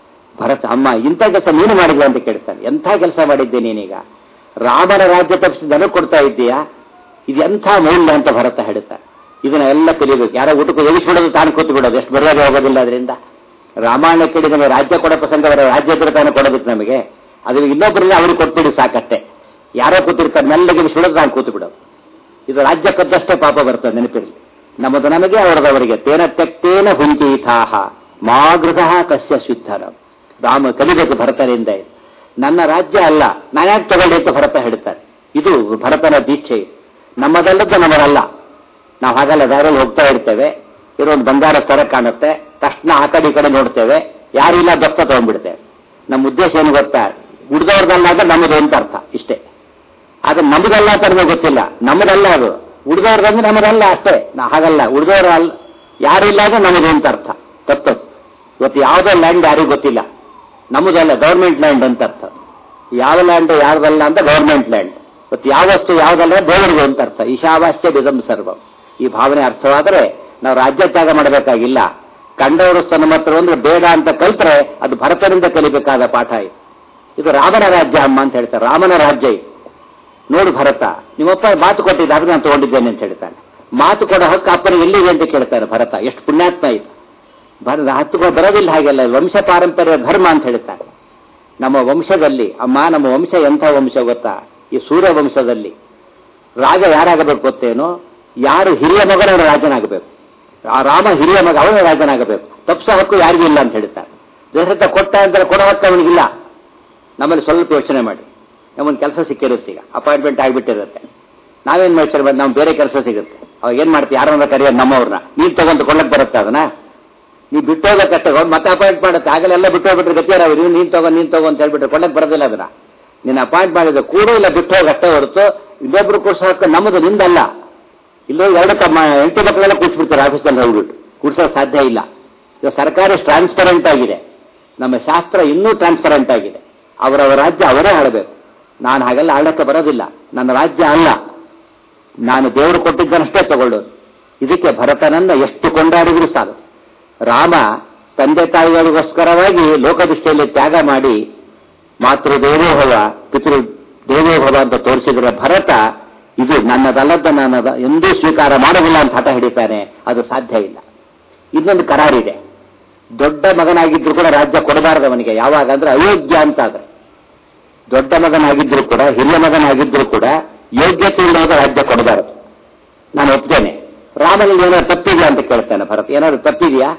ಭರತ ಅಮ್ಮ ಇಂಥ ಕೆಲಸ ನೀನು ಮಾಡಿಲ್ಲ ಅಂತ ಕೇಳ್ತಾನೆ ಎಂಥ ಕೆಲಸ ಮಾಡಿದ್ದೆ ನೀನೀಗ ರಾಮನ ರಾಜ್ಯ ತಪ್ಪಿಸಿ ನನಗೆ ಕೊಡ್ತಾ ಇದ್ದೀಯಾ ಇದು ಎಂಥ ಮೌಲ್ಯ ಅಂತ ಭರತ ಹೇಳ್ತಾನೆ ಇದನ್ನ ಎಲ್ಲ ಕಲಿಬೇಕು ಯಾರೋ ಊಟಕ್ಕೆ ಎಳಿಸ್ಬಿಡೋದು ತಾನು ಕೂತು ಬಿಡೋದು ಎಷ್ಟು ಬರೋದೇ ಹೋಗೋದಿಲ್ಲ ಅದರಿಂದ ರಾಮಾಯಣ ಕೇಳಿ ನಮಗೆ ರಾಜ್ಯ ಕೊಡೋ ಪ್ರಸಂಗ ಅವರ ರಾಜ್ಯ ಇದ್ರೆ ತಾನು ಕೊಡೋದಕ್ಕೆ ನಮಗೆ ಅದು ಇನ್ನೊಬ್ಬರಿಂದ ಅವ್ರಿಗೆ ಕೊಟ್ಬಿಡಿ ಸಾಕಷ್ಟೇ ಯಾರೋ ಕೂತಿರ್ತಾರೆ ಮೆಲ್ಲಗೆ ಬಿಡೋದು ತಾನು ಕೂತು ಬಿಡೋದು ಇದು ರಾಜ್ಯ ಕದ್ದಷ್ಟೇ ಪಾಪ ಬರ್ತದೆ ನೆನಪಿರಲಿ ನಮ್ಮದು ನಮಗೆ ಅವರದವರಿಗೆ ತೇನ ತೆಕ್ತೇನ ಹುಂಚೀಥಾಹ ಮಾಗೃತ ಕಸ್ಯ ಶುದ್ಧರ ರಾಮ ಕಲಿಬೇಕು ಭರತನಿಂದ ಇದು. ನನ್ನ ರಾಜ್ಯ ಅಲ್ಲ ನಾನ್ಯಾಕೆ ತಗೊಳ್ಳಿ ಅಂತ ಭರತ ಹೇಳ್ತಾರೆ ಇದು ಭರತನ ದೀಕ್ಷೆ ನಮ್ಮದಲ್ಲದ್ದು ನಮ್ಮದಲ್ಲ ನಾವು ಹಾಗಲ್ಲ ದಾರಿಯಲ್ಲಿ ಹೋಗ್ತಾ ಇರ್ತೇವೆ ಇರೋ ಒಂದು ಬಂಗಾರ ಸರ ಕಾಣುತ್ತೆ ತಕ್ಷಣ ಆ ಕಡೆ ಈ ಕಡೆ ನೋಡ್ತೇವೆ ಯಾರು ಇಲ್ಲ ದತ್ತ ತಗೊಂಡ್ಬಿಡ್ತೇವೆ ನಮ್ಮ ಉದ್ದೇಶ ಏನು ಗೊತ್ತಾ ಉಡ್ದವ್ರದಲ್ಲಾಗ ನಮ್ಮದು ಅಂತ ಅರ್ಥ ಇಷ್ಟೇ ಆದ್ರೆ ನಮ್ಮದಲ್ಲ ಅಂತ ನಮಗೆ ಗೊತ್ತಿಲ್ಲ ನಮ್ಮದಲ್ಲ ಅದು ಉಡ್ದವ್ರದಂದ್ರೆ ನಮ್ಮದಲ್ಲ ಅಷ್ಟೇ ನಾ ಹಾಗಲ್ಲ ಉಡ್ದವ್ರ ಅಲ್ಲ ಯಾರಿಲ್ಲ ಅಂದ್ರೆ ನಮ್ಮದು ಅಂತ ಅರ್ಥ ತಪ್ಪು ಇವತ್ತು ಯಾವುದೋ ಲ್ಯಾಂಡ್ ಯಾರಿಗೂ ಗೊತ್ತಿಲ್ಲ ನಮ್ಮದಲ್ಲ ಗೌರ್ಮೆಂಟ್ ಲ್ಯಾಂಡ್ ಅಂತ ಅರ್ಥ ಯಾವ ಲ್ಯಾಂಡ್ ಯಾವ್ದಲ್ಲ ಅಂತ ಗೌರ್ಮೆಂಟ್ ಲ್ಯಾಂಡ್ ಇವತ್ತು ಯಾವ ವಸ್ತು ಯಾವ್ದಲ್ಲ ದೇವರಿಗೆ ಅಂತ ಅರ್ಥ ಈಶಾವಾಸ್ಯ ಬಿದಂ ಸರ್ವಂ ಈ ಭಾವನೆ ಅರ್ಥವಾದರೆ ನಾವು ರಾಜ್ಯ ತ್ಯಾಗ ಮಾಡಬೇಕಾಗಿಲ್ಲ ಕಂಡವರು ನಮ್ಮ ಹತ್ರ ಅಂದ್ರೆ ಬೇಡ ಅಂತ ಕಲ್ತ್ರೆ ಅದು ಭರತನಿಂದ ಕಲಿಬೇಕಾದ ಪಾಠ ಇದು ಇದು ರಾಮನ ರಾಜ್ಯ ಅಮ್ಮ ಅಂತ ಹೇಳ್ತಾರೆ ರಾಮನ ರಾಜ್ಯ ಇದು ನೋಡು ಭರತ ನಿಮ್ಮಪ್ಪ ಮಾತು ಕೊಟ್ಟಿದ್ದ ಅದನ್ನ ನಾನು ತಗೊಂಡಿದ್ದೇನೆ ಅಂತ ಹೇಳ್ತಾನೆ ಮಾತು ಕೊಡೋ ಹಕ್ಕು ಅಪ್ಪನಿಗೆ ಎಲ್ಲಿದೆ ಅಂತ ಕೇಳ್ತಾನೆ ಭರತ ಎಷ್ಟು ಪುಣ್ಯಾತ್ಮ ಇದು ಭರದ ಹತ್ತು ಬರೋದಿಲ್ಲ ಹಾಗೆಲ್ಲ ವಂಶ ಪಾರಂಪರ್ಯ ಧರ್ಮ ಅಂತ ಹೇಳ್ತಾನೆ ನಮ್ಮ ವಂಶದಲ್ಲಿ ಅಮ್ಮ ನಮ್ಮ ವಂಶ ಎಂಥ ವಂಶ ಗೊತ್ತಾ ಈ ಸೂರ್ಯ ವಂಶದಲ್ಲಿ ರಾಜ ಯಾರಾಗಬೇಕು ಗೊತ್ತೇನೋ ಯಾರು ಹಿರಿಯ ಮಗನ ರಾಜನಾಗಬೇಕು ಆ ರಾಮ ಹಿರಿಯ ಮಗ ಅವನೇ ರಾಜನಾಗಬೇಕು ತಪ್ಸ ಹಕ್ಕು ಯಾರಿಗೂ ಇಲ್ಲ ಅಂತ ಹೇಳ್ತಾರೆ ದಶರಥ ಕೊಟ್ಟ ಅಂತ ಕೊಡೋ ಹಕ್ಕು ಅವನಿಗಿಲ್ಲ ನಮ್ಮಲ್ಲಿ ಸ್ವಲ್ಪ ಯೋಚನೆ ಮಾಡಿ ನಮ್ಮೊಂದು ಕೆಲಸ ಸಿಕ್ಕಿರುತ್ತೆ ಈಗ ಅಪಾಯಿಂಟ್ಮೆಂಟ್ ಆಗಿಬಿಟ್ಟಿರುತ್ತೆ ನಾವೇನ್ ಯೋಚನೆ ಮಾಡಿ ನಾವು ಬೇರೆ ಕೆಲಸ ಸಿಗುತ್ತೆ ಅವಾಗ ಏನ್ ಮಾಡ್ತೀವಿ ಯಾರನ್ನ ಕರೆಯೋದು ನಮ್ಮವ್ರನ್ನ ನೀನ್ ತಗೊಂಡು ಕೊಳ್ಳಕ್ ಬರುತ್ತೆ ಅದನ್ನ ನೀ ಬಿಟ್ಟೋಗಕ್ಕಷ್ಟೇ ಮತ್ತೆ ಅಪಾಯಿಂಟ್ ಮಾಡುತ್ತೆ ಆಗಲೆಲ್ಲ ಬಿಟ್ಟು ಹೋಗ್ಬಿಟ್ರೆ ಗತಿಯಾರ ನೀವು ನೀನ್ ತಗೋ ನೀನ್ ತಗೋ ಅಂತ ಹೇಳ್ಬಿಟ್ರೆ ಕೊಳ್ಳಕ್ ಬರೋದಿಲ್ಲ ಅದನ್ನ ನೀನು ಅಪಾಯಿಂಟ್ ಮಾಡಿದ ಕೂಡ ಇಲ್ಲ ಬಿಟ್ಟು ಹೋಗಷ್ಟೇ ಹೊರತು ಇನ್ನೊಬ್ರು ಕೂರ್ಸೋ ಹಕ್ಕು ನಮ್ಮದು ನಿಂದಲ್ಲ ಇಲ್ಲೋ ಎರಡು ತಮ್ಮ ಹೆಂಡತಿ ಮಕ್ಕಳೆಲ್ಲ ಕೂರ್ಸ್ಬಿಡ್ತಾರೆ ಆಫೀಸಲ್ಲಿ ಹೋಗ್ಬಿಟ್ಟು ಕೂರ್ಸೋಕೆ ಸಾಧ್ಯ ಇಲ್ಲ ಇದು ಸರ್ಕಾರ ಟ್ರಾನ್ಸ್ಪರೆಂಟ್ ಆಗಿದೆ ನಮ್ಮ ಶಾಸ್ತ್ರ ಇನ್ನೂ ಟ್ರಾನ್ಸ್ಪರೆಂಟ್ ಆಗಿದೆ ಅವರವರ ರಾಜ್ಯ ಅವರೇ ಆಳಬೇಕು ನಾನು ಹಾಗೆಲ್ಲ ಆಳಕ್ಕೆ ಬರೋದಿಲ್ಲ ನನ್ನ ರಾಜ್ಯ ಅಲ್ಲ ನಾನು ದೇವರು ಕೊಟ್ಟಿದ್ದನಷ್ಟೇ ತಗೊಳ್ಳೋದು ಇದಕ್ಕೆ ಭರತನನ್ನ ಎಷ್ಟು ಕೊಂಡಾಡಿದ್ರು ಸಾಲು ರಾಮ ತಂದೆ ತಾಯಿಗಳಿಗೋಸ್ಕರವಾಗಿ ಲೋಕದೃಷ್ಟಿಯಲ್ಲಿ ತ್ಯಾಗ ಮಾಡಿ ಮಾತೃ ದೇವೋಭವ ಪಿತೃ ದೇವೋಭವ ಅಂತ ತೋರಿಸಿದ್ರೆ ಭರತ ಇದು ನನ್ನದಲ್ಲದ ನನ್ನದ ಎಂದೂ ಸ್ವೀಕಾರ ಮಾಡೋದಿಲ್ಲ ಅಂತ ಹಠ ಹಿಡಿತಾನೆ ಅದು ಸಾಧ್ಯ ಇಲ್ಲ ಇನ್ನೊಂದು ಕರಾರಿದೆ ದೊಡ್ಡ ಮಗನಾಗಿದ್ರು ಕೂಡ ರಾಜ್ಯ ಕೊಡಬಾರದು ಅವನಿಗೆ ಯಾವಾಗ ಅಂದ್ರೆ ಅಯೋಗ್ಯ ಅಂತ ಆದ್ರೆ ದೊಡ್ಡ ಮಗನಾಗಿದ್ರು ಕೂಡ ಹಿರಿಯ ಮಗನಾಗಿದ್ರು ಕೂಡ ಯೋಗ್ಯತೆ ಇಲ್ಲದ ರಾಜ್ಯ ಕೊಡಬಾರದು ನಾನು ಒಪ್ತೇನೆ ರಾಮನಿಗೆ ಏನಾದ್ರು ತಪ್ಪಿದೆಯಾ ಅಂತ ಕೇಳ್ತಾನೆ ಭರತ್ ಏನಾದ್ರು ತಪ್ಪಿದೆಯಾ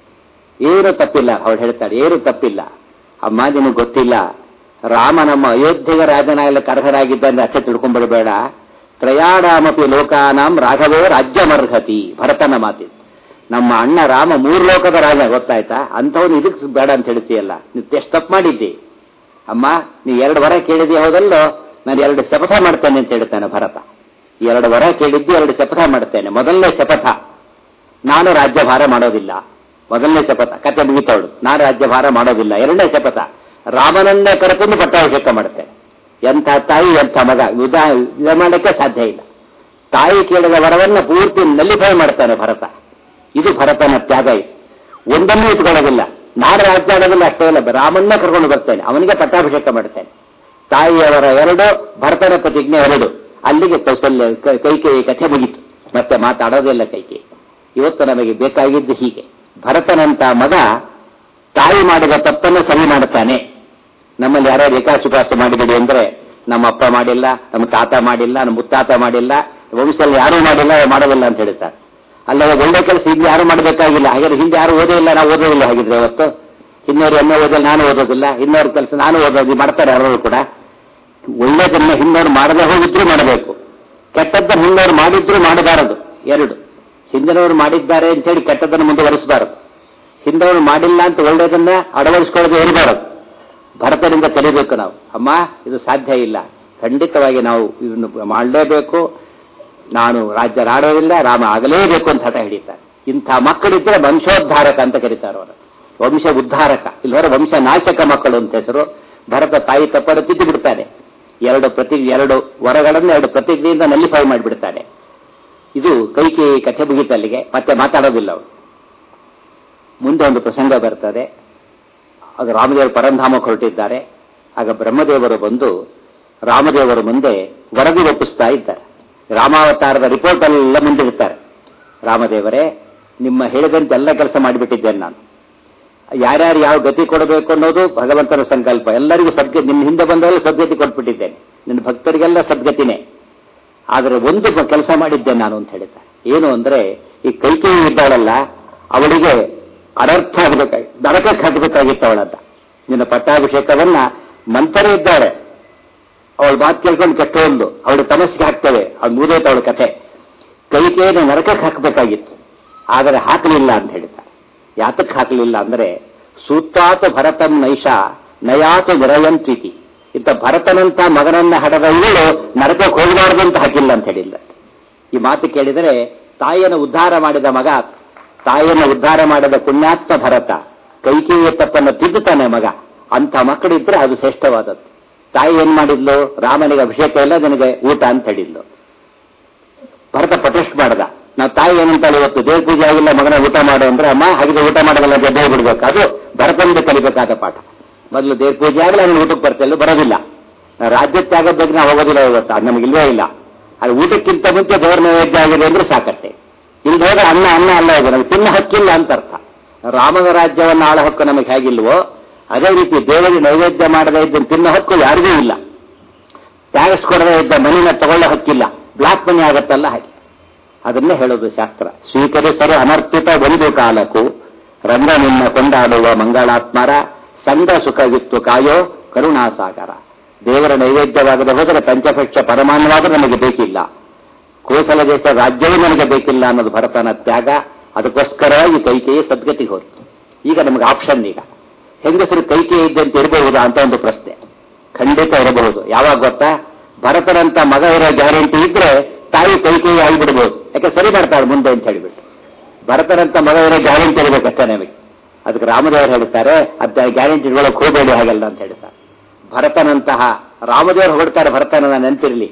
ಏನು ತಪ್ಪಿಲ್ಲ ಅವಳು ಹೇಳ್ತಾಳೆ ಏನು ತಪ್ಪಿಲ್ಲ ಅಮ್ಮ ನಿನಗೆ ಗೊತ್ತಿಲ್ಲ ರಾಮ ನಮ್ಮ ಅಯೋಧ್ಯೆಯ ರಾಜನಾಗಲಿಕ್ಕೆ ಅರ್ಹರಾಗಿದ್ದಂದ್ರೆ ಅಷ್ಟೇ ತಿಳ್ಕೊಂಡ್ಬಿಡಬೇಡ ತ್ರಯಾಣಾಮಪಿ ಲೋಕಾನಾಂ ರಾಘವೋ ರಾಜ್ಯಮರ್ಹತಿ ಭರತನ ಮಾತಿದ್ದು ನಮ್ಮ ಅಣ್ಣ ರಾಮ ಮೂರು ಲೋಕದ ರಾಜ ಗೊತ್ತಾಯ್ತಾ ಅಂಥವನು ಇದಕ್ಕೆ ಬೇಡ ಅಂತ ಹೇಳ್ತೀಯಲ್ಲ ನೀವು ಎಷ್ಟು ತಪ್ಪು ಮಾಡಿದ್ದಿ ಅಮ್ಮ ನೀ ಎರಡು ವರ ಕೇಳಿದ್ಯಾ ಹೌದಲ್ಲೋ ನಾನು ಎರಡು ಶಪಥ ಮಾಡ್ತೇನೆ ಅಂತ ಹೇಳ್ತಾನೆ ಭರತ ಎರಡು ವರ ಕೇಳಿದ್ದು ಎರಡು ಶಪಥ ಮಾಡ್ತೇನೆ ಮೊದಲನೇ ಶಪಥ ನಾನು ರಾಜ್ಯಭಾರ ಮಾಡೋದಿಲ್ಲ ಮೊದಲನೇ ಶಪಥ ಕತೆ ಮುಗಿತವಳು ನಾನು ರಾಜ್ಯಭಾರ ಮಾಡೋದಿಲ್ಲ ಎರಡನೇ ಶಪಥ ರಾಮನನ್ನೇ ಕರೆತಂದು ಪಟ್ಟಾಭಿಷೇಕ ಮಾಡ್ತೇನೆ ಎಂಥ ತಾಯಿ ಎಂಥ ಮಗ ಉದಾ ಇದು ಮಾಡಕ್ಕೆ ಸಾಧ್ಯ ಇಲ್ಲ ತಾಯಿ ಕೇಳಿದ ವರವನ್ನ ಪೂರ್ತಿ ನಲ್ಲಿಫೈ ಮಾಡ್ತಾನೆ ಭರತ ಇದು ಭರತನ ತ್ಯಾಗ ಇದು ಒಂದನ್ನೂ ಇಟ್ಕೊಳ್ಳೋದಿಲ್ಲ ನಾನು ರಾಜ್ಯ ಆಡೋದಿಲ್ಲ ಅಷ್ಟೇ ಇಲ್ಲ ರಾಮನ್ನ ಕರ್ಕೊಂಡು ಬರ್ತೇನೆ ಅವನಿಗೆ ಪಟ್ಟಾಭಿಷೇಕ ಮಾಡ್ತೇನೆ ತಾಯಿಯವರ ಎರಡು ಭರತನ ಪ್ರತಿಜ್ಞೆ ಎರಡು ಅಲ್ಲಿಗೆ ಕೌಶಲ್ಯ ಕ- ಕೈಕೇಯಿ ಕಥೆ ಮುಗೀತು ಮತ್ತೆ ಮಾತಾಡೋದಿಲ್ಲ ಕೈಕೇಯಿ ಇವತ್ತು ನಮಗೆ ಬೇಕಾಗಿದ್ದು ಹೀಗೆ ಭರತನಂತ ಮಗ ತಾಯಿ ಮಾಡಿದ ತಪ್ಪನ್ನು ಸರಿ ಮಾಡುತ್ತಾನೆ ನಮ್ಮಲ್ಲಿ ಯಾರೋ ರೇಖಾಶುಪಾಸ ಮಾಡಿಬಿಡಿ ಅಂದ್ರೆ ನಮ್ಮ ಅಪ್ಪ ಮಾಡಿಲ್ಲ ನಮ್ಮ ತಾತ ಮಾಡಿಲ್ಲ ನಮ್ಮ ಮುತ್ತಾತ ಮಾಡಿಲ್ಲ ವಂಶದಲ್ಲಿ ಯಾರೂ ಮಾಡಿಲ್ಲ ಮಾಡೋದಿಲ್ಲ ಅಂತ ಹೇಳ್ತಾರೆ ಅಲ್ಲದೆ ಒಳ್ಳೆ ಕೆಲಸ ಹಿಂದೆ ಯಾರು ಮಾಡಬೇಕಾಗಿಲ್ಲ ಹಾಗಾದ್ರೆ ಹಿಂದೆ ಯಾರು ಓದೇ ಇಲ್ಲ ನಾವು ಓದೋದಿಲ್ಲ ಹಾಗಿದ್ರೆ ಇವತ್ತು ಇನ್ನೋರು ಎಮ್ಮೆ ಓದಲ್ಲ ನಾನು ಓದೋದಿಲ್ಲ ಇನ್ನೋರ್ ಕೆಲಸ ನಾನು ಓದೋದು ಮಾಡ್ತಾರೆ ಯಾರು ಕೂಡ ಒಳ್ಳೆದನ್ನ ಹಿಂದವರು ಮಾಡದೆ ಹೋಗಿದ್ರು ಮಾಡಬೇಕು ಕೆಟ್ಟದ್ದನ್ನು ಹಿಂದವರು ಮಾಡಿದ್ರು ಮಾಡಬಾರದು ಎರಡು ಹಿಂದಿನವರು ಮಾಡಿದ್ದಾರೆ ಅಂತೇಳಿ ಕೆಟ್ಟದ್ದನ್ನು ಮುಂದುವರಿಸಬಾರದು ಹಿಂದವರು ಮಾಡಿಲ್ಲ ಅಂತ ಒಳ್ಳೆಯದನ್ನ ಅಳವಡಿಸ್ಕೊಳ್ಳದೆ ಇರಬಾರದು ಭರತನಿಂದ ಕಲಿಬೇಕು ನಾವು ಅಮ್ಮ ಇದು ಸಾಧ್ಯ ಇಲ್ಲ ಖಂಡಿತವಾಗಿ ನಾವು ಇದನ್ನು ಮಾಡಲೇಬೇಕು ನಾನು ರಾಜ್ಯ ರಾಡೋದಿಲ್ಲ ರಾಮ ಆಗಲೇಬೇಕು ಅಂತ ಹಠ ಹಿಡಿತಾರೆ ಇಂಥ ಮಕ್ಕಳಿದ್ರೆ ವಂಶೋದ್ಧಾರಕ ಅಂತ ಕರೀತಾರೆ ಅವರು ವಂಶ ಉದ್ಧಾರಕ ಇಲ್ಲವರ ವಂಶ ನಾಶಕ ಮಕ್ಕಳು ಅಂತ ಹೆಸರು ಭರತ ತಾಯಿ ತಪ್ಪನ್ನು ತಿದ್ದು ಬಿಡ್ತಾನೆ ಎರಡು ಪ್ರತಿ ಎರಡು ವರಗಳನ್ನು ಎರಡು ಪ್ರತಿಜ್ಞೆಯಿಂದ ನಲ್ಲಿಫೈ ಮಾಡಿಬಿಡ್ತಾನೆ ಇದು ಕೈಕಿ ಕಥೆ ಮುಗಿತಲ್ಲಿಗೆ ಮತ್ತೆ ಮಾತಾಡೋದಿಲ್ಲ ಅವರು ಮುಂದೆ ಒಂದು ಪ್ರಸಂಗ ಬರ್ತದೆ ಅದು ರಾಮದೇವರು ಪರಂಧಾಮಕ್ಕೆ ಹೊರಟಿದ್ದಾರೆ ಆಗ ಬ್ರಹ್ಮದೇವರು ಬಂದು ರಾಮದೇವರ ಮುಂದೆ ವರದಿ ಒಪ್ಪಿಸ್ತಾ ಇದ್ದಾರೆ ರಾಮಾವತಾರದ ರಿಪೋರ್ಟ್ ಎಲ್ಲ ಮುಂದಿಡ್ತಾರೆ ರಾಮದೇವರೇ ನಿಮ್ಮ ಹೇಳಿದಂತೆ ಎಲ್ಲ ಕೆಲಸ ಮಾಡಿಬಿಟ್ಟಿದ್ದೇನೆ ನಾನು ಯಾರ್ಯಾರು ಯಾವ ಗತಿ ಕೊಡಬೇಕು ಅನ್ನೋದು ಭಗವಂತನ ಸಂಕಲ್ಪ ಎಲ್ಲರಿಗೂ ಸದ್ಗತಿ ನಿನ್ನ ಹಿಂದೆ ಬಂದವರೆಲ್ಲ ಸದ್ಗತಿ ಕೊಟ್ಬಿಟ್ಟಿದ್ದೇನೆ ನಿನ್ನ ಭಕ್ತರಿಗೆಲ್ಲ ಸದ್ಗತಿನೇ ಆದರೆ ಒಂದು ಕೆಲಸ ಮಾಡಿದ್ದೇನೆ ನಾನು ಅಂತ ಹೇಳಿದ್ದಾರೆ ಏನು ಅಂದ್ರೆ ಈ ಕೈಕೈ ಇದ್ದಾಳಲ್ಲ ಅವಳಿಗೆ ಅನರ್ಥ ಆಗಬೇಕಾಗಿ ನರಕಕ್ಕೆ ಹಾಕಬೇಕಾಗಿತ್ತು ಅವಳಂತ ನಿನ್ನ ಪಟ್ಟಾಭಿಷೇಕವನ್ನ ಮಂಥರೇ ಇದ್ದಾಳೆ ಅವಳ ಮಾತು ಕೇಳ್ಕೊಂಡು ಕೆಟ್ಟವೊಂದು ಅವಳು ತಮಸ್ಸಿಗೆ ಹಾಕ್ತೇವೆ ಅವ್ಳು ಮುಗಿದೋಯ್ತು ಅವಳ ಕಥೆ ಕೈಕೇಯನ್ನು ನರಕಕ್ಕೆ ಹಾಕಬೇಕಾಗಿತ್ತು ಆದರೆ ಹಾಕಲಿಲ್ಲ ಅಂತ ಹೇಳ್ತಾರೆ ಯಾತಕ್ಕೆ ಹಾಕಲಿಲ್ಲ ಅಂದ್ರೆ ಸೂತ್ತಾತ ಭರತಂ ನೈಷ ನಯಾತು ವಿರಯಂತ್ವಿತಿ ಇಂಥ ಭರತನಂತ ಮಗನನ್ನ ಹಡದ ಇವಳು ನರಕಕ್ಕೆ ಹೋಗಬಾರದು ಅಂತ ಹಾಕಿಲ್ಲ ಅಂತ ಹೇಳಿಲ್ಲ ಈ ಮಾತು ಕೇಳಿದರೆ ತಾಯಿಯನ್ನು ಉದ್ಧಾರ ಮಾಡಿದ ಮಗ ತಾಯಿಯನ್ನು ಉದ್ಧಾರ ಮಾಡಿದ ಪುಣ್ಯಾತ್ಮ ಭರತ ಕೈಕೇಯ ತಪ್ಪನ್ನು ತಿದ್ದುತ್ತಾನೆ ಮಗ ಅಂತ ಮಕ್ಕಳಿದ್ರೆ ಅದು ಶ್ರೇಷ್ಠವಾದದ್ದು ತಾಯಿ ಏನ್ ಮಾಡಿದ್ಲು ರಾಮನಿಗೆ ಅಭಿಷೇಕ ಇಲ್ಲ ನನಗೆ ಊಟ ಅಂತ ಹೇಳಿದ್ಲು ಭರತ ಪ್ರೊಟೆಸ್ಟ್ ಮಾಡ್ದ ನಾವು ತಾಯಿ ಏನಂತಾಳೆ ಇವತ್ತು ದೇವ್ರ ಪೂಜೆ ಆಗಿಲ್ಲ ಮಗನ ಊಟ ಮಾಡು ಅಂದ್ರೆ ಅಮ್ಮ ಹಾಗೆ ಊಟ ಮಾಡೋದಲ್ಲ ಗೆದ್ದೆ ಬಿಡ್ಬೇಕು ಅದು ಭರತನಿಂದ ಕಲಿಬೇಕಾದ ಪಾಠ ಮೊದಲು ದೇವ್ರ ಪೂಜೆ ಆಗಲ್ಲ ಅವನು ಊಟಕ್ಕೆ ಬರ್ತಿಲ್ಲ ಬರೋದಿಲ್ಲ ರಾಜ್ಯ ತ್ಯಾಗದ ಬಗ್ಗೆ ನಾವು ಹೋಗೋದಿಲ್ಲ ಇವತ್ತು ಅದು ನಮಗೆ ಇಲ್ವೇ ಇಲ್ಲ ಅದು ಊಟಕ್ಕಿಂತ ಮುಂಚೆ ದೇವರ ನೈವೇದ್ಯ ಆಗಿದೆ ಅಂದ್ರೆ ಸಾಕಟ್ಟೆ ಇಲ್ಲಿ ಹೋದ್ರೆ ಅನ್ನ ಅನ್ನ ಅಲ್ಲ ಇದೆ ನಮಗೆ ತಿನ್ನ ಹಕ್ಕಿಲ್ಲ ಅಂತ ಅರ್ಥ ರಾಮನ ರಾಜ್ಯವನ್ನು ಆಳ ಹಕ್ಕು ನಮಗೆ ಹೇಗಿಲ್ವೋ ಅದೇ ರೀತಿ ದೇವರಿಗೆ ನೈವೇದ್ಯ ಮಾಡದೇ ಇದ್ದ ತಿನ್ನೋ ಹಕ್ಕು ಯಾರಿಗೂ ಇಲ್ಲ ಟ್ಯಾಕ್ಸ್ ಕೊಡದೇ ಇದ್ದ ಮನಿನ ತಗೊಳ್ಳೋ ಹಕ್ಕಿಲ್ಲ ಬ್ಲಾಕ್ ಮನಿ ಆಗತ್ತಲ್ಲ ಹಾಗೆ ಅದನ್ನೇ ಹೇಳೋದು ಶಾಸ್ತ್ರ ಸ್ವೀಕರಿಸಲು ಅನರ್ಪಿತ ಒಂದು ಕಾಲಕ್ಕೂ ರಂಗ ನಿನ್ನ ಕೊಂಡಾಡುವ ಮಂಗಳಾತ್ಮರ ಸಂಘ ಸುಖವಿತ್ತು ಕಾಯೋ ಕರುಣಾಸಾಗರ ದೇವರ ನೈವೇದ್ಯವಾಗದೆ ಹೋದರೆ ಪಂಚಭಕ್ಷ ಪರಮಾಣವಾದರೂ ನಮಗೆ ಬೇಕಿಲ್ಲ ಕೋಸಲ ದೇಶ ರಾಜ್ಯವೂ ನನಗೆ ಬೇಕಿಲ್ಲ ಅನ್ನೋದು ಭರತನ ತ್ಯಾಗ ಅದಕ್ಕೋಸ್ಕರವಾಗಿ ಕೈಕೇಯಿ ಸದ್ಗತಿಗೆ ಹೋಯ್ತು ಈಗ ನಮಗೆ ಆಪ್ಷನ್ ಈಗ ಹೆಂಗಸರು ಕೈಕೇಯಿ ಇದ್ದಂತೆ ಇರಬಹುದಾ ಅಂತ ಒಂದು ಪ್ರಶ್ನೆ ಖಂಡಿತ ಇರಬಹುದು ಯಾವಾಗ ಗೊತ್ತಾ ಭರತನಂತ ಮಗ ಇರೋ ಗ್ಯಾರಂಟಿ ಇದ್ರೆ ತಾಯಿ ಕೈಕೇಯಿ ಆಗಿಬಿಡ್ಬೋದು ಯಾಕೆ ಸರಿ ಮಾಡ್ತಾಳೆ ಮುಂದೆ ಅಂತ ಹೇಳಿಬಿಟ್ಟು ಭರತನಂತ ಮಗ ಇರೋ ಗ್ಯಾರಂಟಿ ಇರಬೇಕಷ್ಟೇ ನಮಗೆ ಅದಕ್ಕೆ ರಾಮದೇವರು ಹೇಳ್ತಾರೆ ಅದ ಗ್ಯಾರಂಟಿ ಇಟ್ಕೊಳ್ಳೋಕೆ ಹೋಗಬೇಡಿ ಹಾಗೆಲ್ಲ ಅಂತ ಹೇಳ್ತಾರೆ ಭರತನಂತಹ ರಾಮದೇವರು ಹೊರಡ್ತಾರೆ ಭರತನ ನೆನಪಿರಲಿ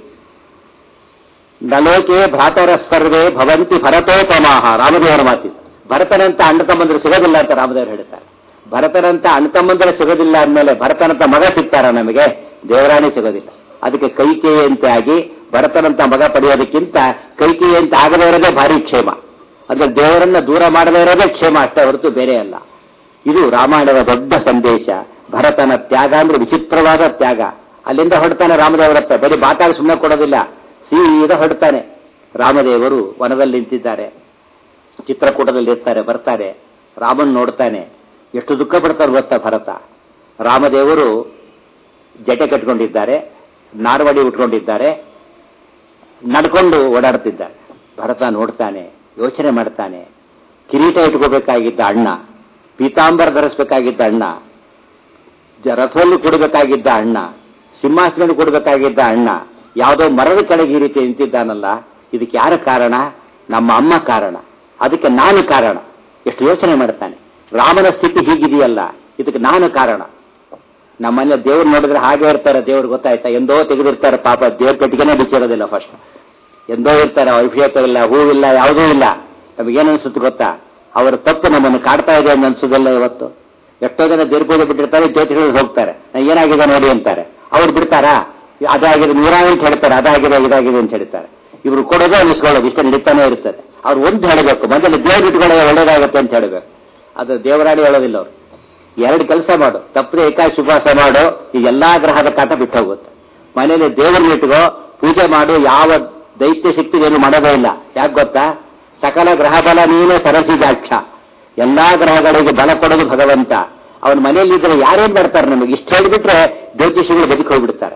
ನಲೋಕೆ ಭ್ರಾತರ ಸರ್ವೇ ಭವಂತಿ ಭರತೋಪಮಾಹ ರಾಮದೇವರ ಮಾತಿದ್ದು ಭರತನಂತ ಅಣ್ಣ ತಮ್ಮಂದರು ಸಿಗೋದಿಲ್ಲ ಅಂತ ರಾಮದೇವರು ಹೇಳ್ತಾರೆ ಭರತನಂತ ಅಣ್ಣ ತಮ್ಮಂದರು ಸಿಗೋದಿಲ್ಲ ಅಂದಮೇಲೆ ಭರತನಂತ ಮಗ ಸಿಗ್ತಾರ ನಮಗೆ ದೇವರಾಣಿ ಸಿಗೋದಿಲ್ಲ ಅದಕ್ಕೆ ಕೈಕೇಯಂತೆ ಆಗಿ ಭರತನಂತ ಮಗ ಪಡೆಯೋದಕ್ಕಿಂತ ಕೈಕೇಯಂತೆ ಆಗದೇ ಇರೋದೇ ಭಾರಿ ಕ್ಷೇಮ ಅಂದ್ರೆ ದೇವರನ್ನ ದೂರ ಮಾಡದೇ ಇರೋದೇ ಕ್ಷೇಮ ಅಷ್ಟೇ ಹೊರತು ಬೇರೆ ಅಲ್ಲ ಇದು ರಾಮಾಯಣದ ದೊಡ್ಡ ಸಂದೇಶ ಭರತನ ತ್ಯಾಗ ಅಂದ್ರೆ ವಿಚಿತ್ರವಾದ ತ್ಯಾಗ ಅಲ್ಲಿಂದ ಹೊರಡ್ತಾನೆ ರಾಮದೇವರ ಹತ್ರ ಬರೀ ಮಾತಾಡಿ ಸುಮ್ಮನೆ ಕೊಡೋದಿಲ್ಲ ಸೀದಾ ಹೊರಡ್ತಾನೆ ರಾಮದೇವರು ವನದಲ್ಲಿ ನಿಂತಿದ್ದಾರೆ ಚಿತ್ರಕೂಟದಲ್ಲಿ ಇರ್ತಾರೆ ಬರ್ತಾರೆ ರಾಮನ್ ನೋಡ್ತಾನೆ ಎಷ್ಟು ದುಃಖ ಪಡ್ತಾರೆ ಗೊತ್ತಾ ಭರತ ರಾಮದೇವರು ಜಟೆ ಕಟ್ಕೊಂಡಿದ್ದಾರೆ ನಾರ್ವಡಿ ಉಟ್ಕೊಂಡಿದ್ದಾರೆ ನಡ್ಕೊಂಡು ಓಡಾಡ್ತಿದ್ದಾರೆ ಭರತ ನೋಡ್ತಾನೆ ಯೋಚನೆ ಮಾಡ್ತಾನೆ ಕಿರೀಟ ಇಟ್ಕೋಬೇಕಾಗಿದ್ದ ಅಣ್ಣ ಪೀತಾಂಬರ ಧರಿಸಬೇಕಾಗಿದ್ದ ಅಣ್ಣ ಜ- ರಥದಲ್ಲಿ ಕೊಡಬೇಕಾಗಿದ್ದ ಅಣ್ಣ ಸಿಂಹಾಸನ ಕೊಡಬೇಕಾಗಿದ್ದ ಅಣ್ಣ ಯಾವುದೋ ಮರದ ಕೆಳಗೆ ಈ ರೀತಿ ನಿಂತಿದ್ದಾನಲ್ಲ ಇದಕ್ಕೆ ಯಾರ ಕಾರಣ ನಮ್ಮ ಅಮ್ಮ ಕಾರಣ ಅದಕ್ಕೆ ನಾನು ಕಾರಣ ಎಷ್ಟು ಯೋಚನೆ ಮಾಡ್ತಾನೆ ರಾಮನ ಸ್ಥಿತಿ ಹೀಗಿದೆಯಲ್ಲ ಇದಕ್ಕೆ ನಾನು ಕಾರಣ ನಮ್ಮನೆ ದೇವ್ರು ನೋಡಿದ್ರೆ ಹಾಗೆ ಇರ್ತಾರೆ ದೇವ್ರು ಗೊತ್ತಾಯ್ತಾ ಎಂದೋ ತೆಗೆದಿರ್ತಾರೆ ಪಾಪ ದೇವ್ರ ಪೆಟ್ಟಿಗೆನೇ ಬಿಚ್ಚಿರೋದಿಲ್ಲ ಫಸ್ಟ್ ಎಂದೋ ಇರ್ತಾರೆ ಅಭಿಷೇಕ ಇಲ್ಲ ಹೂವಿಲ್ಲ ಯಾವುದೂ ಇಲ್ಲ ನಮಗೇನು ಅನ್ಸುತ್ತೆ ಗೊತ್ತಾ ಅವರ ತಪ್ಪು ನಮ್ಮನ್ನು ಕಾಡ್ತಾ ಇದೆ ಅಂತ ಅನ್ಸೋದಿಲ್ಲ ಇವತ್ತು ಎಷ್ಟೋ ಜನ ದೇವ್ರ ಪೂಜೆ ಬಿಟ್ಟಿರ್ತಾರೆ ಜ್ಯೋತಿಗಳು ಹೋಗ್ತಾರೆ ಏನಾಗಿದೆ ನೋಡಿ ಅಂತಾರೆ ಅವ್ರು ಬಿಡ್ತಾರಾ ಅದಾಗಿದೆ ನೂರಾರು ಅಂತ ಹೇಳ್ತಾರೆ ಅದಾಗಿದೆ ಇದಾಗಿದೆ ಅಂತ ಹೇಳ್ತಾರೆ ಇವರು ಕೊಡೋದು ಅನ್ನಿಸ್ಕೊಳ್ಳೋದು ಇಷ್ಟ ನಡೀತಾನೆ ಇರ್ತದೆ ಅವ್ರು ಒಂದು ಹೇಳಬೇಕು ಮೊದಲು ದೇವ್ರು ಇಟ್ಕೊಳ್ಳೋದು ಒಳ್ಳೇದಾಗುತ್ತೆ ಅಂತ ಹೇಳಬೇಕು ಅದು ದೇವರಾಡಿ ಹೇಳೋದಿಲ್ಲ ಅವರು ಎರಡು ಕೆಲಸ ಮಾಡು ತಪ್ಪದೆ ಏಕಾಶಿ ಉಪವಾಸ ಮಾಡು ಈ ಎಲ್ಲಾ ಗ್ರಹದ ಕಾಟ ಬಿಟ್ಟು ಹೋಗುತ್ತೆ ಮನೇಲಿ ದೇವರನ್ನ ಇಟ್ಕೋ ಪೂಜೆ ಮಾಡು ಯಾವ ದೈತ್ಯ ಶಕ್ತಿಗೇನು ಮಾಡೋದೇ ಇಲ್ಲ ಯಾಕೆ ಗೊತ್ತಾ ಸಕಲ ಗ್ರಹ ಬಲ ನೀನೇ ಸರಸಿದಾಕ್ಷ ಎಲ್ಲಾ ಗ್ರಹಗಳಿಗೆ ಬಲ ಕೊಡೋದು ಭಗವಂತ ಅವನ ಮನೆಯಲ್ಲಿ ಇದ್ರೆ ಯಾರೇನ್ ಮಾಡ್ತಾರೆ ನಮಗೆ ಇಷ್ಟ ಹೇಳಿಬಿಟ್ರೆ ಜ್ಯೋತಿಷಿಗಳು ಬದುಕಿ ಹೋಗ್ಬಿಡ್ತಾರೆ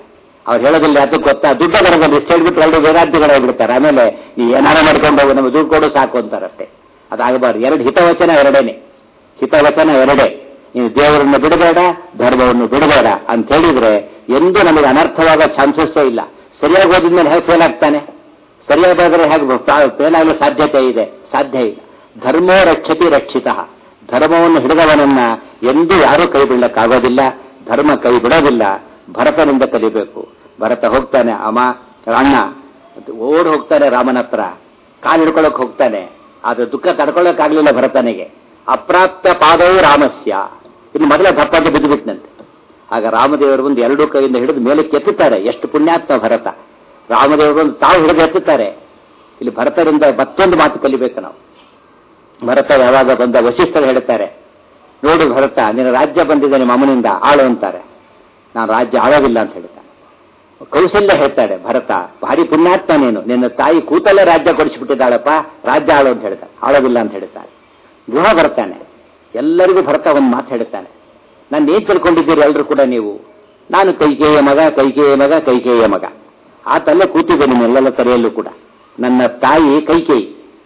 ಅವ್ರು ಹೇಳೋದಿಲ್ಲ ಅದಕ್ಕೆ ಗೊತ್ತಾ ದುಡ್ಡ ಬರೋದಿಲ್ಲ ಇಷ್ಟು ಹೇಳ್ಬಿಟ್ಟು ಎರಡು ವೇದಾಂತಿಗಳಾಗ್ಬಿಡ್ತಾರೆ ಆಮೇಲೆ ನೀ ಏನಾರ ಮಾಡ್ಕೊಂಡು ಹೋಗು ನಮಗೆ ದುಡ್ಡು ಕೊಡು ಸಾಕು ಅಂತಾರಷ್ಟೇ ಅದಾಗಬಾರ್ದು ಎರಡು ಹಿತವಚನ ಎರಡೇನೆ ಹಿತವಚನ ಎರಡೇ ನೀನು ದೇವರನ್ನು ಬಿಡಬೇಡ ಧರ್ಮವನ್ನು ಬಿಡಬೇಡ ಅಂತ ಹೇಳಿದ್ರೆ ಎಂದೂ ನಮಗೆ ಅನರ್ಥವಾದ ಚಾನ್ಸಸ್ಸೇ ಇಲ್ಲ ಸರಿಯಾಗಿ ಓದಿದ್ಮೇಲೆ ಹೇಗೆ ಫೇಲ್ ಆಗ್ತಾನೆ ಸರಿಯಾದಾದ್ರೆ ಹೇಗೆ ಫೇಲ್ ಆಗಲು ಸಾಧ್ಯತೆ ಇದೆ ಸಾಧ್ಯ ಇಲ್ಲ ಧರ್ಮೋ ರಕ್ಷತಿ ರಕ್ಷಿತ ಧರ್ಮವನ್ನು ಹಿಡಿದವನನ್ನ ಎಂದೂ ಯಾರೂ ಕೈ ಬಿಡಕ್ಕಾಗೋದಿಲ್ಲ ಧರ್ಮ ಕೈ ಬಿಡೋದಿಲ್ಲ ಭರತನಿಂದ ಕಲಿಬೇಕು ಭರತ ಹೋಗ್ತಾನೆ ಅಮ್ಮ ಅಣ್ಣ ಓಡ್ ಹೋಗ್ತಾನೆ ರಾಮನ ಹತ್ರ ಕಾಲು ಹಿಡ್ಕೊಳಕ್ ಹೋಗ್ತಾನೆ ಆದ್ರೆ ದುಃಖ ತಡ್ಕೊಳ್ಳೋಕ್ಕಾಗ್ಲಿಲ್ಲ ಭರತನಿಗೆ ಅಪ್ರಾಪ್ತ ಪಾದವು ರಾಮಸ್ಯ ಇನ್ನು ಮೊದಲ ತಪ್ಪಾಗಿ ಬಿದ್ದುಬಿಟ್ನಂತೆ ಆಗ ರಾಮದೇವರು ಬಂದು ಎರಡೂ ಕೈಯಿಂದ ಹಿಡಿದು ಮೇಲೆ ಕೆತ್ತುತ್ತಾರೆ ಎಷ್ಟು ಪುಣ್ಯಾತ್ಮ ಭರತ ರಾಮದೇವರು ಬಂದು ತಾವು ಹಿಡಿದು ಎತ್ತುತ್ತಾರೆ ಇಲ್ಲಿ ಭರತರಿಂದ ಮತ್ತೊಂದು ಮಾತು ಕಲಿಬೇಕು ನಾವು ಭರತ ಯಾವಾಗ ಬಂದ ವಶಿಷ್ಠರು ಹೇಳ್ತಾರೆ ನೋಡು ಭರತ ನಿನ್ನ ರಾಜ್ಯ ಬಂದಿದೆ ನಿಮ್ಮ ಅಮ್ಮನಿಂದ ಆಳು ಅಂತಾರೆ ನಾನು ರಾಜ್ಯ ಆಳೋದಿಲ್ಲ ಅಂತ ಹೇಳ್ತಾನೆ ಕೌಶಲ್ಯ ಹೇಳ್ತಾಳೆ ಭರತ ಭಾರಿ ಪುಣ್ಯಾತ್ಮ ನೀನು ನಿನ್ನ ತಾಯಿ ಕೂತಲ್ಲೇ ರಾಜ್ಯ ಕೊಡಿಸಿಬಿಟ್ಟಿದ್ದಾಳಪ್ಪ ರಾಜ್ಯ ಆಳು ಅಂತ ಹೇಳ್ತಾನೆ ಆಳೋದಿಲ್ಲ ಅಂತ ಹೇಳ್ತಾನೆ ಗೃಹ ಬರ್ತಾನೆ ಎಲ್ಲರಿಗೂ ಭರತ ಒಂದು ಮಾತು ಹೇಳ್ತಾನೆ ನಾನು ಏನ್ ತಿಳ್ಕೊಂಡಿದ್ದೀರಿ ಎಲ್ಲರೂ ಕೂಡ ನೀವು ನಾನು ಕೈಕೇಯ ಮಗ ಕೈಕೇಯ ಮಗ ಕೈಕೇಯ ಮಗ ಆತಲ್ಲೇ ಕೂತಿದ್ದೆ ನಿಮ್ಮೆಲ್ಲ ಕರೆಯಲ್ಲೂ ಕೂಡ ನನ್ನ ತಾಯಿ ಕೈಕೇಯಿ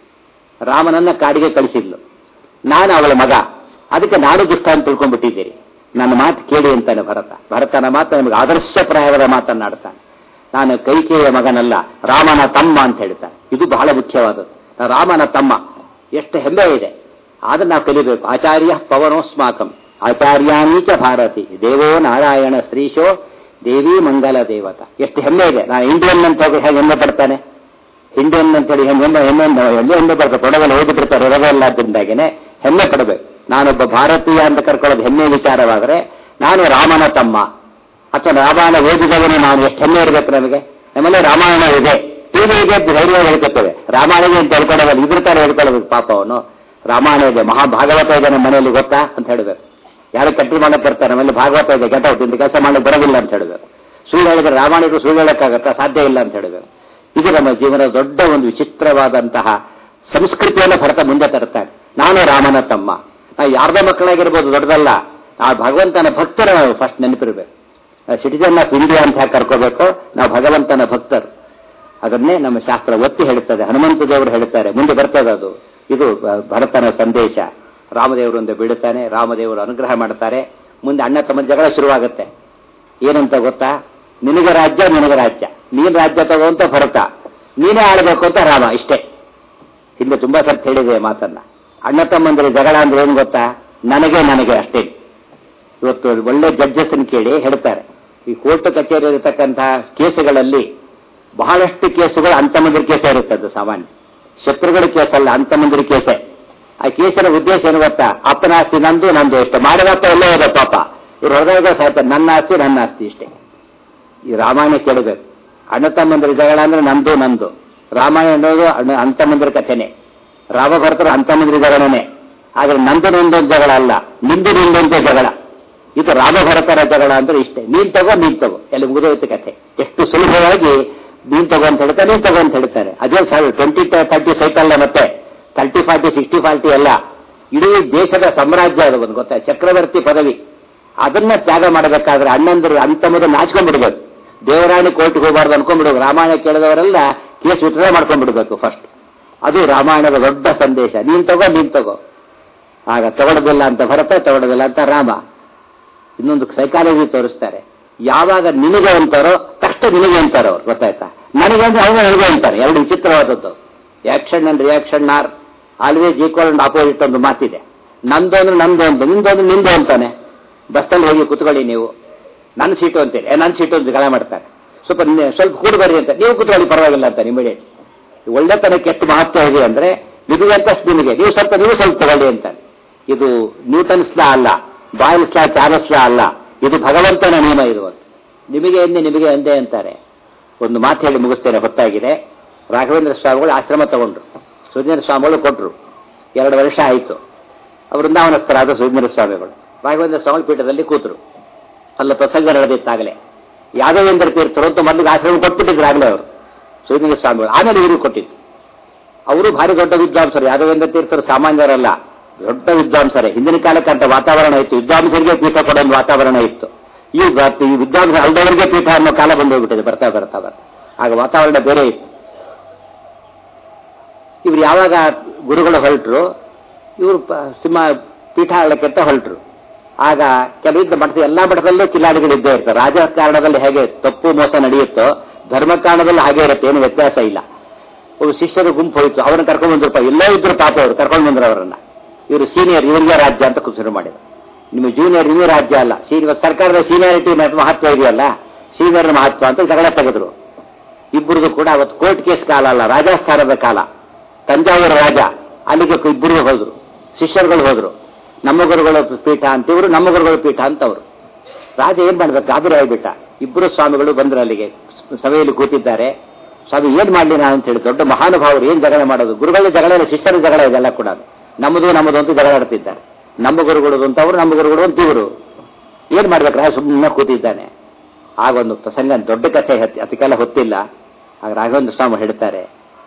ರಾಮನನ್ನ ಕಾಡಿಗೆ ಕಳಿಸಿದ್ಲು ನಾನು ಅವಳ ಮಗ ಅದಕ್ಕೆ ನಾನು ದುಷ್ಟ ಅಂತ ತಿಳ್ಕೊಂಡ್ಬಿಟ್ಟಿದ್ದೀರಿ ನನ್ನ ಮಾತು ಕೇಳಿ ಅಂತಾನೆ ಭರತ ಭರತನ ಮಾತು ನಮಗೆ ಆದರ್ಶಪ್ರಾಯವಾದ ಮಾತನ್ನಾಡ್ತಾನೆ ನಾನು ಕೈಕೇಯ ಮಗನಲ್ಲ ರಾಮನ ತಮ್ಮ ಅಂತ ಹೇಳ್ತಾನೆ ಇದು ಬಹಳ ಮುಖ್ಯವಾದದ್ದು ನಾನು ರಾಮನ ತಮ್ಮ ಎಷ್ಟು ಹೆಮ್ಮೆ ಇದೆ ಆದ್ರೆ ನಾವು ಕಲಿಬೇಕು ಆಚಾರ್ಯ ಪವನೋಸ್ಮಾಕಂ ಆಚಾರ್ಯಾನೀಚ ಭಾರತಿ ದೇವೋ ನಾರಾಯಣ ಶ್ರೀಶೋ ದೇವಿ ಮಂಗಲ ದೇವತ ಎಷ್ಟು ಹೆಮ್ಮೆ ಇದೆ ನಾನು ಇಂಡಿಯನ್ ಅಂತ ಹೋಗಿ ಹೇಗೆ ಹೆಮ್ಮೆ ಪಡ್ತಾನೆ ಇಂಡಿಯನ್ ಅಂತ ಹೇಳಿ ಹೆಮ್ಮೆ ಹೆಮ್ಮೆ ಹೆಮ್ಮೆ ಹೆಮ್ಮೆ ಹೆಮ್ಮೆ ಬರ್ತಾರೆ ತೊಡಗಲ್ಲಿ ಓದಿ ಬಿಡ್ತಾರೆ ಇರೋದಲ್ಲಾದ್ರಿಂದಾಗೇನೆ ಹೆಮ್ಮೆ ಪಡಬೇಕು ನಾನೊಬ್ಬ ಭಾರತೀಯ ಅಂತ ಕರ್ಕೊಳ್ಳೋದು ಹೆಮ್ಮೆ ವಿಚಾರವಾದರೆ ನಾನು ರಾಮನ ತಮ್ಮ ಅಥವಾ ರಾಮಾಯಣ ಓದಿದವನು ನಾನು ಎಷ್ಟು ಹೆಮ್ಮೆ ಇರಬೇಕು ನಮಗೆ ನಮ್ಮಲ್ಲಿ ರಾಮಾಯಣ ಇದೆ ಟಿವಿಗೆ ಧೈರ್ಯ ಹೇಳ್ಕೊತೇವೆ ರಾಮಾಯಣ ಅಂತ ಹೇಳ್ಕೊಳ್ಳೋದು ಇದ್ರ ತರ ಹೇಳ್ಕೊಳ್ಳೋದು ಪಾಪ ಅವನು ರಾಮಾಯಣ ಇದೆ ಮಹಾಭಾಗವತ ಇದೆ ನಮ್ಮ ಮನೆಯಲ್ಲಿ ಗೊತ್ತಾ ಅಂತ ಹೇಳಬೇಕು ಯಾರು ಕಟ್ಟಿ ಮಾಡಕ್ ಬರ್ತಾರೆ ನಮ್ಮಲ್ಲಿ ಭಾಗವತ ಇದೆ ಗೆಟ್ ಔಟ್ ಇಂದ ಕೆಲಸ ಮಾಡಕ್ಕೆ ಬರೋದಿಲ್ಲ ಅಂತ ಹೇಳಬೇಕು ಸುಳ್ಳು ಹೇಳಿದ್ರೆ ರಾಮಾಯಣಕ್ಕೂ ಸುಳ್ಳು ಹೇಳಕ್ಕಾಗತ್ತಾ ಸಾಧ್ಯ ಇಲ್ಲ ಅಂತ ಹೇಳಬೇಕು ಇದು ನಮ್ಮ ಜೀವನದ ದೊಡ್ಡ ಒಂದು ವಿಚಿತ್ರವಾದಂತಹ ಸಂಸ್ಕೃತಿಯನ್ನು ಭರತ ಮುಂದೆ ತರ್ತಾನೆ ನಾನು ರಾಮನ ತಮ್ಮ ನಾವು ಯಾರ್ದೋ ಮಕ್ಕಳಾಗಿರ್ಬೋದು ದೊಡ್ಡದಲ್ಲ ಆ ಭಗವಂತನ ಭಕ್ತರ ನಾವು ಫಸ್ಟ್ ನೆನಪಿರ್ಬೇಕು ಸಿಟಿಜನ್ ಆಫ್ ಇಂಡಿಯಾ ಅಂತ ಯಾಕೆ ಕರ್ಕೋಬೇಕು ನಾವು ಭಗವಂತನ ಭಕ್ತರು ಅದನ್ನೇ ನಮ್ಮ ಶಾಸ್ತ್ರ ಒತ್ತಿ ಹೇಳುತ್ತದೆ ಹನುಮಂತ ದೇವರು ಹೇಳ್ತಾರೆ ಮುಂದೆ ಬರ್ತದೆ ಅದು ಇದು ಭರತನ ಸಂದೇಶ ರಾಮದೇವರು ಒಂದು ಬಿಡುತ್ತಾನೆ ರಾಮದೇವರು ಅನುಗ್ರಹ ಮಾಡ್ತಾರೆ ಮುಂದೆ ಅಣ್ಣ ತಮ್ಮ ಜಗಳ ಶುರುವಾಗುತ್ತೆ ಏನಂತ ಗೊತ್ತಾ ನಿನಗೆ ರಾಜ್ಯ ನಿನಗೆ ರಾಜ್ಯ ನೀನ್ ರಾಜ್ಯ ತಗೋಂತ ಭರತ ನೀನೇ ಆಳ್ಬೇಕು ಅಂತ ರಾಮ ಇಷ್ಟೇ ಹಿಂದೆ ತುಂಬಾ ಸರ್ತಿ ಹೇಳಿದೆ ಮಾತನ್ನ ಅಣ್ಣ ತಮ್ಮಂದ್ರೆ ಜಗಳ ಅಂದ್ರೆ ಏನು ಗೊತ್ತಾ ನನಗೆ ನನಗೆ ಅಷ್ಟೇ ಇವತ್ತು ಒಳ್ಳೆ ಜಡ್ಜಸ್ ಕೇಳಿ ಹೇಳ್ತಾರೆ ಈ ಕೋರ್ಟ್ ಕಚೇರಿ ಇರತಕ್ಕಂತಹ ಕೇಸುಗಳಲ್ಲಿ ಬಹಳಷ್ಟು ಕೇಸುಗಳು ಅಂತಮಂದಿರ ಕೇಸೇ ಇರುತ್ತದೆ ಸಾಮಾನ್ಯ ಶತ್ರುಗಳ ಕೇಸಲ್ಲ ಅಂತಮಂದಿರ ಕೇಸೇ ಆ ಕೇಸಿನ ಉದ್ದೇಶ ಏನು ಗೊತ್ತಾ ಅಪ್ಪನ ಆಸ್ತಿ ನಂದು ನಂದು ಇಷ್ಟ ಮಾಡಿದಪ್ಪ ಎಲ್ಲೇ ಇದೆ ಪಾಪ ಇವ್ರು ಹೊರದಾಗ ಸಾಯ್ತಾರೆ ನನ್ನ ಆಸ್ತಿ ನನ್ನ ಆಸ್ತಿ ಇಷ್ಟೇ ಈ ರಾಮಾಯಣ ಕೇಳಬೇಕು ಅಣ್ಣ ತಮ್ಮಂದಿರ ಜಗಳ ಅಂದ್ರೆ ನಂದು ನಂದು ರಾಮಾಯಣ ಅನ್ನೋದು ಅಣ್ಣ- ಅಂತಮಂದಿರ ಕಥೆನೆ ರಾಮಭರತರ ಅಂತಮಂದಿರ ಜಗಳನೇ ಆದ್ರೆ ನಂದು ನಂದೊಂದು ಜಗಳ ಅಲ್ಲ ನಿಂದು ನಿಂದೊಂದು ಜಗಳ ಇದು ರಾಮಭರತರ ಜಗಳ ಅಂದ್ರೆ ಇಷ್ಟೇ ನೀನ್ ತಗೋ ನೀನ್ ತಗೋ ಎಲ್ಲಿ ಮುಗಿದೋಯ್ತು ಕಥೆ ಎಷ್ಟು ಸುಲಭವಾಗಿ ನೀನ್ ತಗೋ ಅಂತ ಹೇಳ್ತಾರೆ ನೀನ್ ತಗೋ ಅಂತ ಹೇಳ್ತಾರೆ ಅದೇ ಸಾವಿರ ಟ್ವೆಂಟಿ ತರ್ಟಿ ಸೈಕಲ್ ಮತ್ತೆ ತರ್ಟಿ ಫಾರ್ಟಿ ಸಿಕ್ಸ್ಟಿ ಫಾರ್ಟಿ ಎಲ್ಲ ಇಡೀ ದೇಶದ ಸಾಮ್ರಾಜ್ಯ ಅದು ಒಂದು ಗೊತ್ತಾ ಚಕ್ರವರ್ತಿ ಪದವಿ ಅದನ್ನ ತ್ಯಾಗ ಮಾಡಬೇಕಾದ್ರೆ ಅಣ್ಣಂದರು ಅಂತಮದ ನಾಚ್ಕೊಂಡ್ಬಿಡ್ಬೇಕು ದೇವರಾಣಿ ಕೋರ್ಟ್ಗೆ ಹೋಗಬಾರ್ದು ಅನ್ಕೊಂಡ್ಬಿಡ್ಬೇಕು ರಾಮಾಯಣ ಕೇಳಿದವರೆಲ್ಲ ಕೇಸ್ ವಿತ್ಡ್ರಾ ಮಾಡ್ಕೊಂಡ್ಬಿಡ್ಬೇಕು ಫಸ್ಟ್ ಅದು ರಾಮಾಯಣದ ದೊಡ್ಡ ಸಂದೇಶ ನೀನ್ ತಗೋ ನೀನ್ ತಗೋ ಆಗ ತಗೊಳ್ಳೋದಿಲ್ಲ ಅಂತ ಭರತ ತಗೊಳ್ಳೋದಿಲ್ಲ ಅಂತ ರಾಮ ಇನ್ನೊಂದು ಸೈಕಾಲಜಿ ತೋರಿಸ್ತಾರೆ ಯಾವಾಗ ನಿನಗೆ ಅಂತಾರೋ ತಕ್ಷಣ ನಿನಗೆ ಅಂತಾರೋ ಅವ್ರು ಗೊತ್ತಾಯ್ತಾ ನನಗೆ ಅಂದ್ರೆ ಅವನು ನನಗೆ ಅಂತಾರೆ ಎರಡು ವಿಚಿತ್ರವಾದದ್ದು action and reaction are always equal and opposite ಒಂದು ಮಾತಿದೆ ನಂದು ಅಂದ್ರೆ ನಂದು ಅಂತ ನಿಂದು ಅಂದ್ರೆ ನಿಂದು ಅಂತಾನೆ ಬಸ್ಸಲ್ಲಿ ಹೋಗಿ ಕುತ್ಕೊಳ್ಳಿ ನೀವು ನನ್ನ ಸೀಟು ಅಂತೇಳಿ ಏ, ನನ್ನ ಸೀಟು ಅಂತ ಗಲ ಮಾಡ್ತಾರೆ ಸ್ವಲ್ಪ ನಿ- ಸ್ವಲ್ಪ ಕೂಡಿ ಬರ್ರಿ ಅಂತ ನೀವು ಕುತ್ಕೊಳ್ಳಿ ಪರವಾಗಿಲ್ಲ ಅಂತ ಇಮಿಡಿಯೇಟ್ ಒಳ್ಳೆತನಕ್ಕೆ ಎಷ್ಟು ಮಹತ್ವ ಇದೆ ಅಂದ್ರೆ ನಿಮಗೆ ಅಂತಷ್ಟು ನಿಮಗೆ ನೀವು ಸ್ವಲ್ಪ ನೀವು ಸ್ವಲ್ಪ ತಗೊಳ್ಳಿ ಅಂತ ಇದು ನ್ಯೂಟನ್ಸ್ ಲಾ ಅಲ್ಲ ಬಾಯ್ಲ್ಸ್ ಲಾ ಚಾರ್ಲ್ಸ್ ಲಾ ಅಲ್ಲ ಇದು ಭಗವಂತನ ನಿಯಮ ಇದು ಅಂತ ನಿಮಗೆ ಎಂದೆ ನಿಮಗೆ ಎಂದೆ ಅಂತಾರೆ ಒಂದು ಮಾತು ಹೇಳಿ ಮುಗಿಸ್ತೇನೆ ಹೊತ್ತಾಗಿದೆ ರಾಘವೇಂದ್ರ ಸ್ವಾಮಿಗಳು ಆಶ್ರಮ ತಗೊಂಡ್ರು ಸುಧೀಂದ್ರ ಸ್ವಾಮಿಗಳು ಕೊಟ್ರು ಎರಡು ವರ್ಷ ಆಯಿತು ವೃಂದಾವನಸ್ಥರಾದ ಸುಧೀಂದ್ರ ಸ್ವಾಮಿಗಳು ರಾಘವೇಂದ್ರ ಸ್ವಾಮಿ ಪೀಠದಲ್ಲಿ ಕೂತರು ಅಲ್ಲ ಪ್ರಸಂಗ ನಡೆದಿತ್ತಾಗಲೇ ಯಾದವೇಂದ್ರ ತೀರ್ಥರು ಅಂತ ಮೊದಲಿಗೆ ಆಶ್ರಮ ಕೊಟ್ಬಿಟ್ಟಿದ್ರು ಆಗಲೇ ಅವರು ಸುಧೀಂದ್ರ ಸ್ವಾಮಿಗಳು ಆಮೇಲೆ ಇವರು ಕೊಟ್ಟಿದ್ದು ಅವರು ಭಾರಿ ದೊಡ್ಡ ವಿದ್ವಾಂಸರು ಯಾದವೇಂದ್ರ ತೀರ್ಥರು ಸಾಮಾನ್ಯರಲ್ಲ ದೊಡ್ಡ ವಿದ್ವಾಂಸರೇ ಹಿಂದಿನ ಕಾಲಕ್ಕೆ ಅಂತ ವಾತಾವರಣ ಇತ್ತು ವಿದ್ವಾಂಸರಿಗೆ ಪೀಠ ಕೊಡೋ ಒಂದು ವಾತಾವರಣ ಇತ್ತು ಈ ಬ- ಈ ವಿದ್ವಾಂಸ ಅಲ್ದವರಿಗೆ ಪೀಠ ಅನ್ನೋ ಕಾಲ ಬಂದು ಹೋಗ್ಬಿಟ್ಟಿದೆ ಬರ್ತಾ ಬರ್ತಾ ಬರ್ತಾ ಆಗ ವಾತಾವರಣ ಬೇರೆ ಇತ್ತು ಇವ್ರು ಯಾವಾಗ ಗುರುಗಳು ಹೊರಟರು ಇವರು ಸಿಂಹ ಪೀಠ ಆಡಕ್ಕೆ ಹೊರಟರು ಆಗ ಕೆಲವಿದ್ದ ಮಠದ ಎಲ್ಲಾ ಮಠದಲ್ಲೂ ಕಿಲಾಡಿಗಳಿದ್ದೇ ಇರ್ತವೆ ರಾಜಕಾರಣದಲ್ಲಿ ಹೇಗೆ ತಪ್ಪು ಮೋಸ ನಡೆಯುತ್ತೋ ಧರ್ಮಕಾರಣದಲ್ಲಿ ಹಾಗೆ ಇರುತ್ತೆ ಏನು ವ್ಯತ್ಯಾಸ ಇಲ್ಲ ಒಬ್ಬ ಶಿಷ್ಯರು ಗುಂಪು ಹೋಯ್ತು ಅವ್ರನ್ನ ಕರ್ಕೊಂಡು ಬಂದ್ರಪ್ಪ ಎಲ್ಲೋ ಇದ್ರು ಪಾಪ ಅವರು ಕರ್ಕೊಂಡು ಬಂದ್ರು ಅವರನ್ನ ಇವರು ಸೀನಿಯರ್ ಇವರಿಗೆ ರಾಜ್ಯ ಅಂತ ಶುರು ಮಾಡಿದ್ರು ನಿಮ್ಮ ಜೂನಿಯರ್ ಇವೇ ರಾಜ್ಯ ಅಲ್ಲ ಸೀನಿಯರ್ ಸರ್ಕಾರದ ಸೀನಿಯಾರಿಟಿ ಮಹತ್ವ ಇದೆಯಲ್ಲ ಸೀನಿಯರ್ ಮಹತ್ವ ಅಂತ ಜಗಳ ತೆಗೆದ್ರು ಇಬ್ಬರದು ಕೂಡ ಅವತ್ತು ಕೋರ್ಟ್ ಕೇಸ್ ಕಾಲ ಅಲ್ಲ ರಾಜಸ್ಥಾನದ ಕಾಲ ತಂಜಾವೂರು ರಾಜ ಅಲ್ಲಿಗೆ ಇಬ್ಬರು ಹೋದ್ರು ಶಿಷ್ಯರುಗಳು ಹೋದ್ರು ನಮ್ಮ ಗುರುಗಳ ಪೀಠ ಅಂತ ಇವರು ನಮ್ಮ ಗುರುಗಳ ಪೀಠ ಅಂತ ಅವರು ರಾಜ ಏನ್ ಮಾಡ್ಬೇಕು ಗಾಬರಿ ಆಗ್ಬಿಟ್ಟ ಇಬ್ಬರು ಸ್ವಾಮಿಗಳು ಬಂದ್ರು ಅಲ್ಲಿಗೆ ಸಭೆಯಲ್ಲಿ ಕೂತಿದ್ದಾರೆ ಸ್ವಾಮಿ ಏನ್ ಮಾಡ್ಲಿ ನಾನು ಅಂತ ಹೇಳಿ ದೊಡ್ಡ ಮಹಾನುಭಾವರು ಏನ್ ಜಗಳ ಮಾಡೋದು ಗುರುಗಳ ಜಗಳ ಇಲ್ಲ ಶಿಷ್ಯರ ಜಗಳ ಇದೆಲ್ಲ ಕೂಡ ನಮ್ಮದು ನಮ್ಮದು ಅಂತ ಜಗಳ ಆಡ್ತಿದ್ದಾರೆ ನಮ್ಮ ಗುರುಗಳು ಅಂತ ಅವರು ನಮ್ಮ ಗುರುಗಳು ಅಂತ ಇವರು ಏನ್ ಮಾಡ್ಬೇಕು ರಾಜ ಸುಮ್ಮನೆ ಕೂತಿದ್ದಾನೆ ಆಗ ಒಂದು ಪ್ರಸಂಗ ದೊಡ್ಡ ಕಥೆ ಹತ್ತಿ ಅದಕ್ಕೆಲ್ಲ ಹೊತ್ತಿಲ್ಲ ಆಗ ರಾಘವೇಂದ್ರ ಸ್ವಾಮಿ ಹೇಳ್ತಾರೆ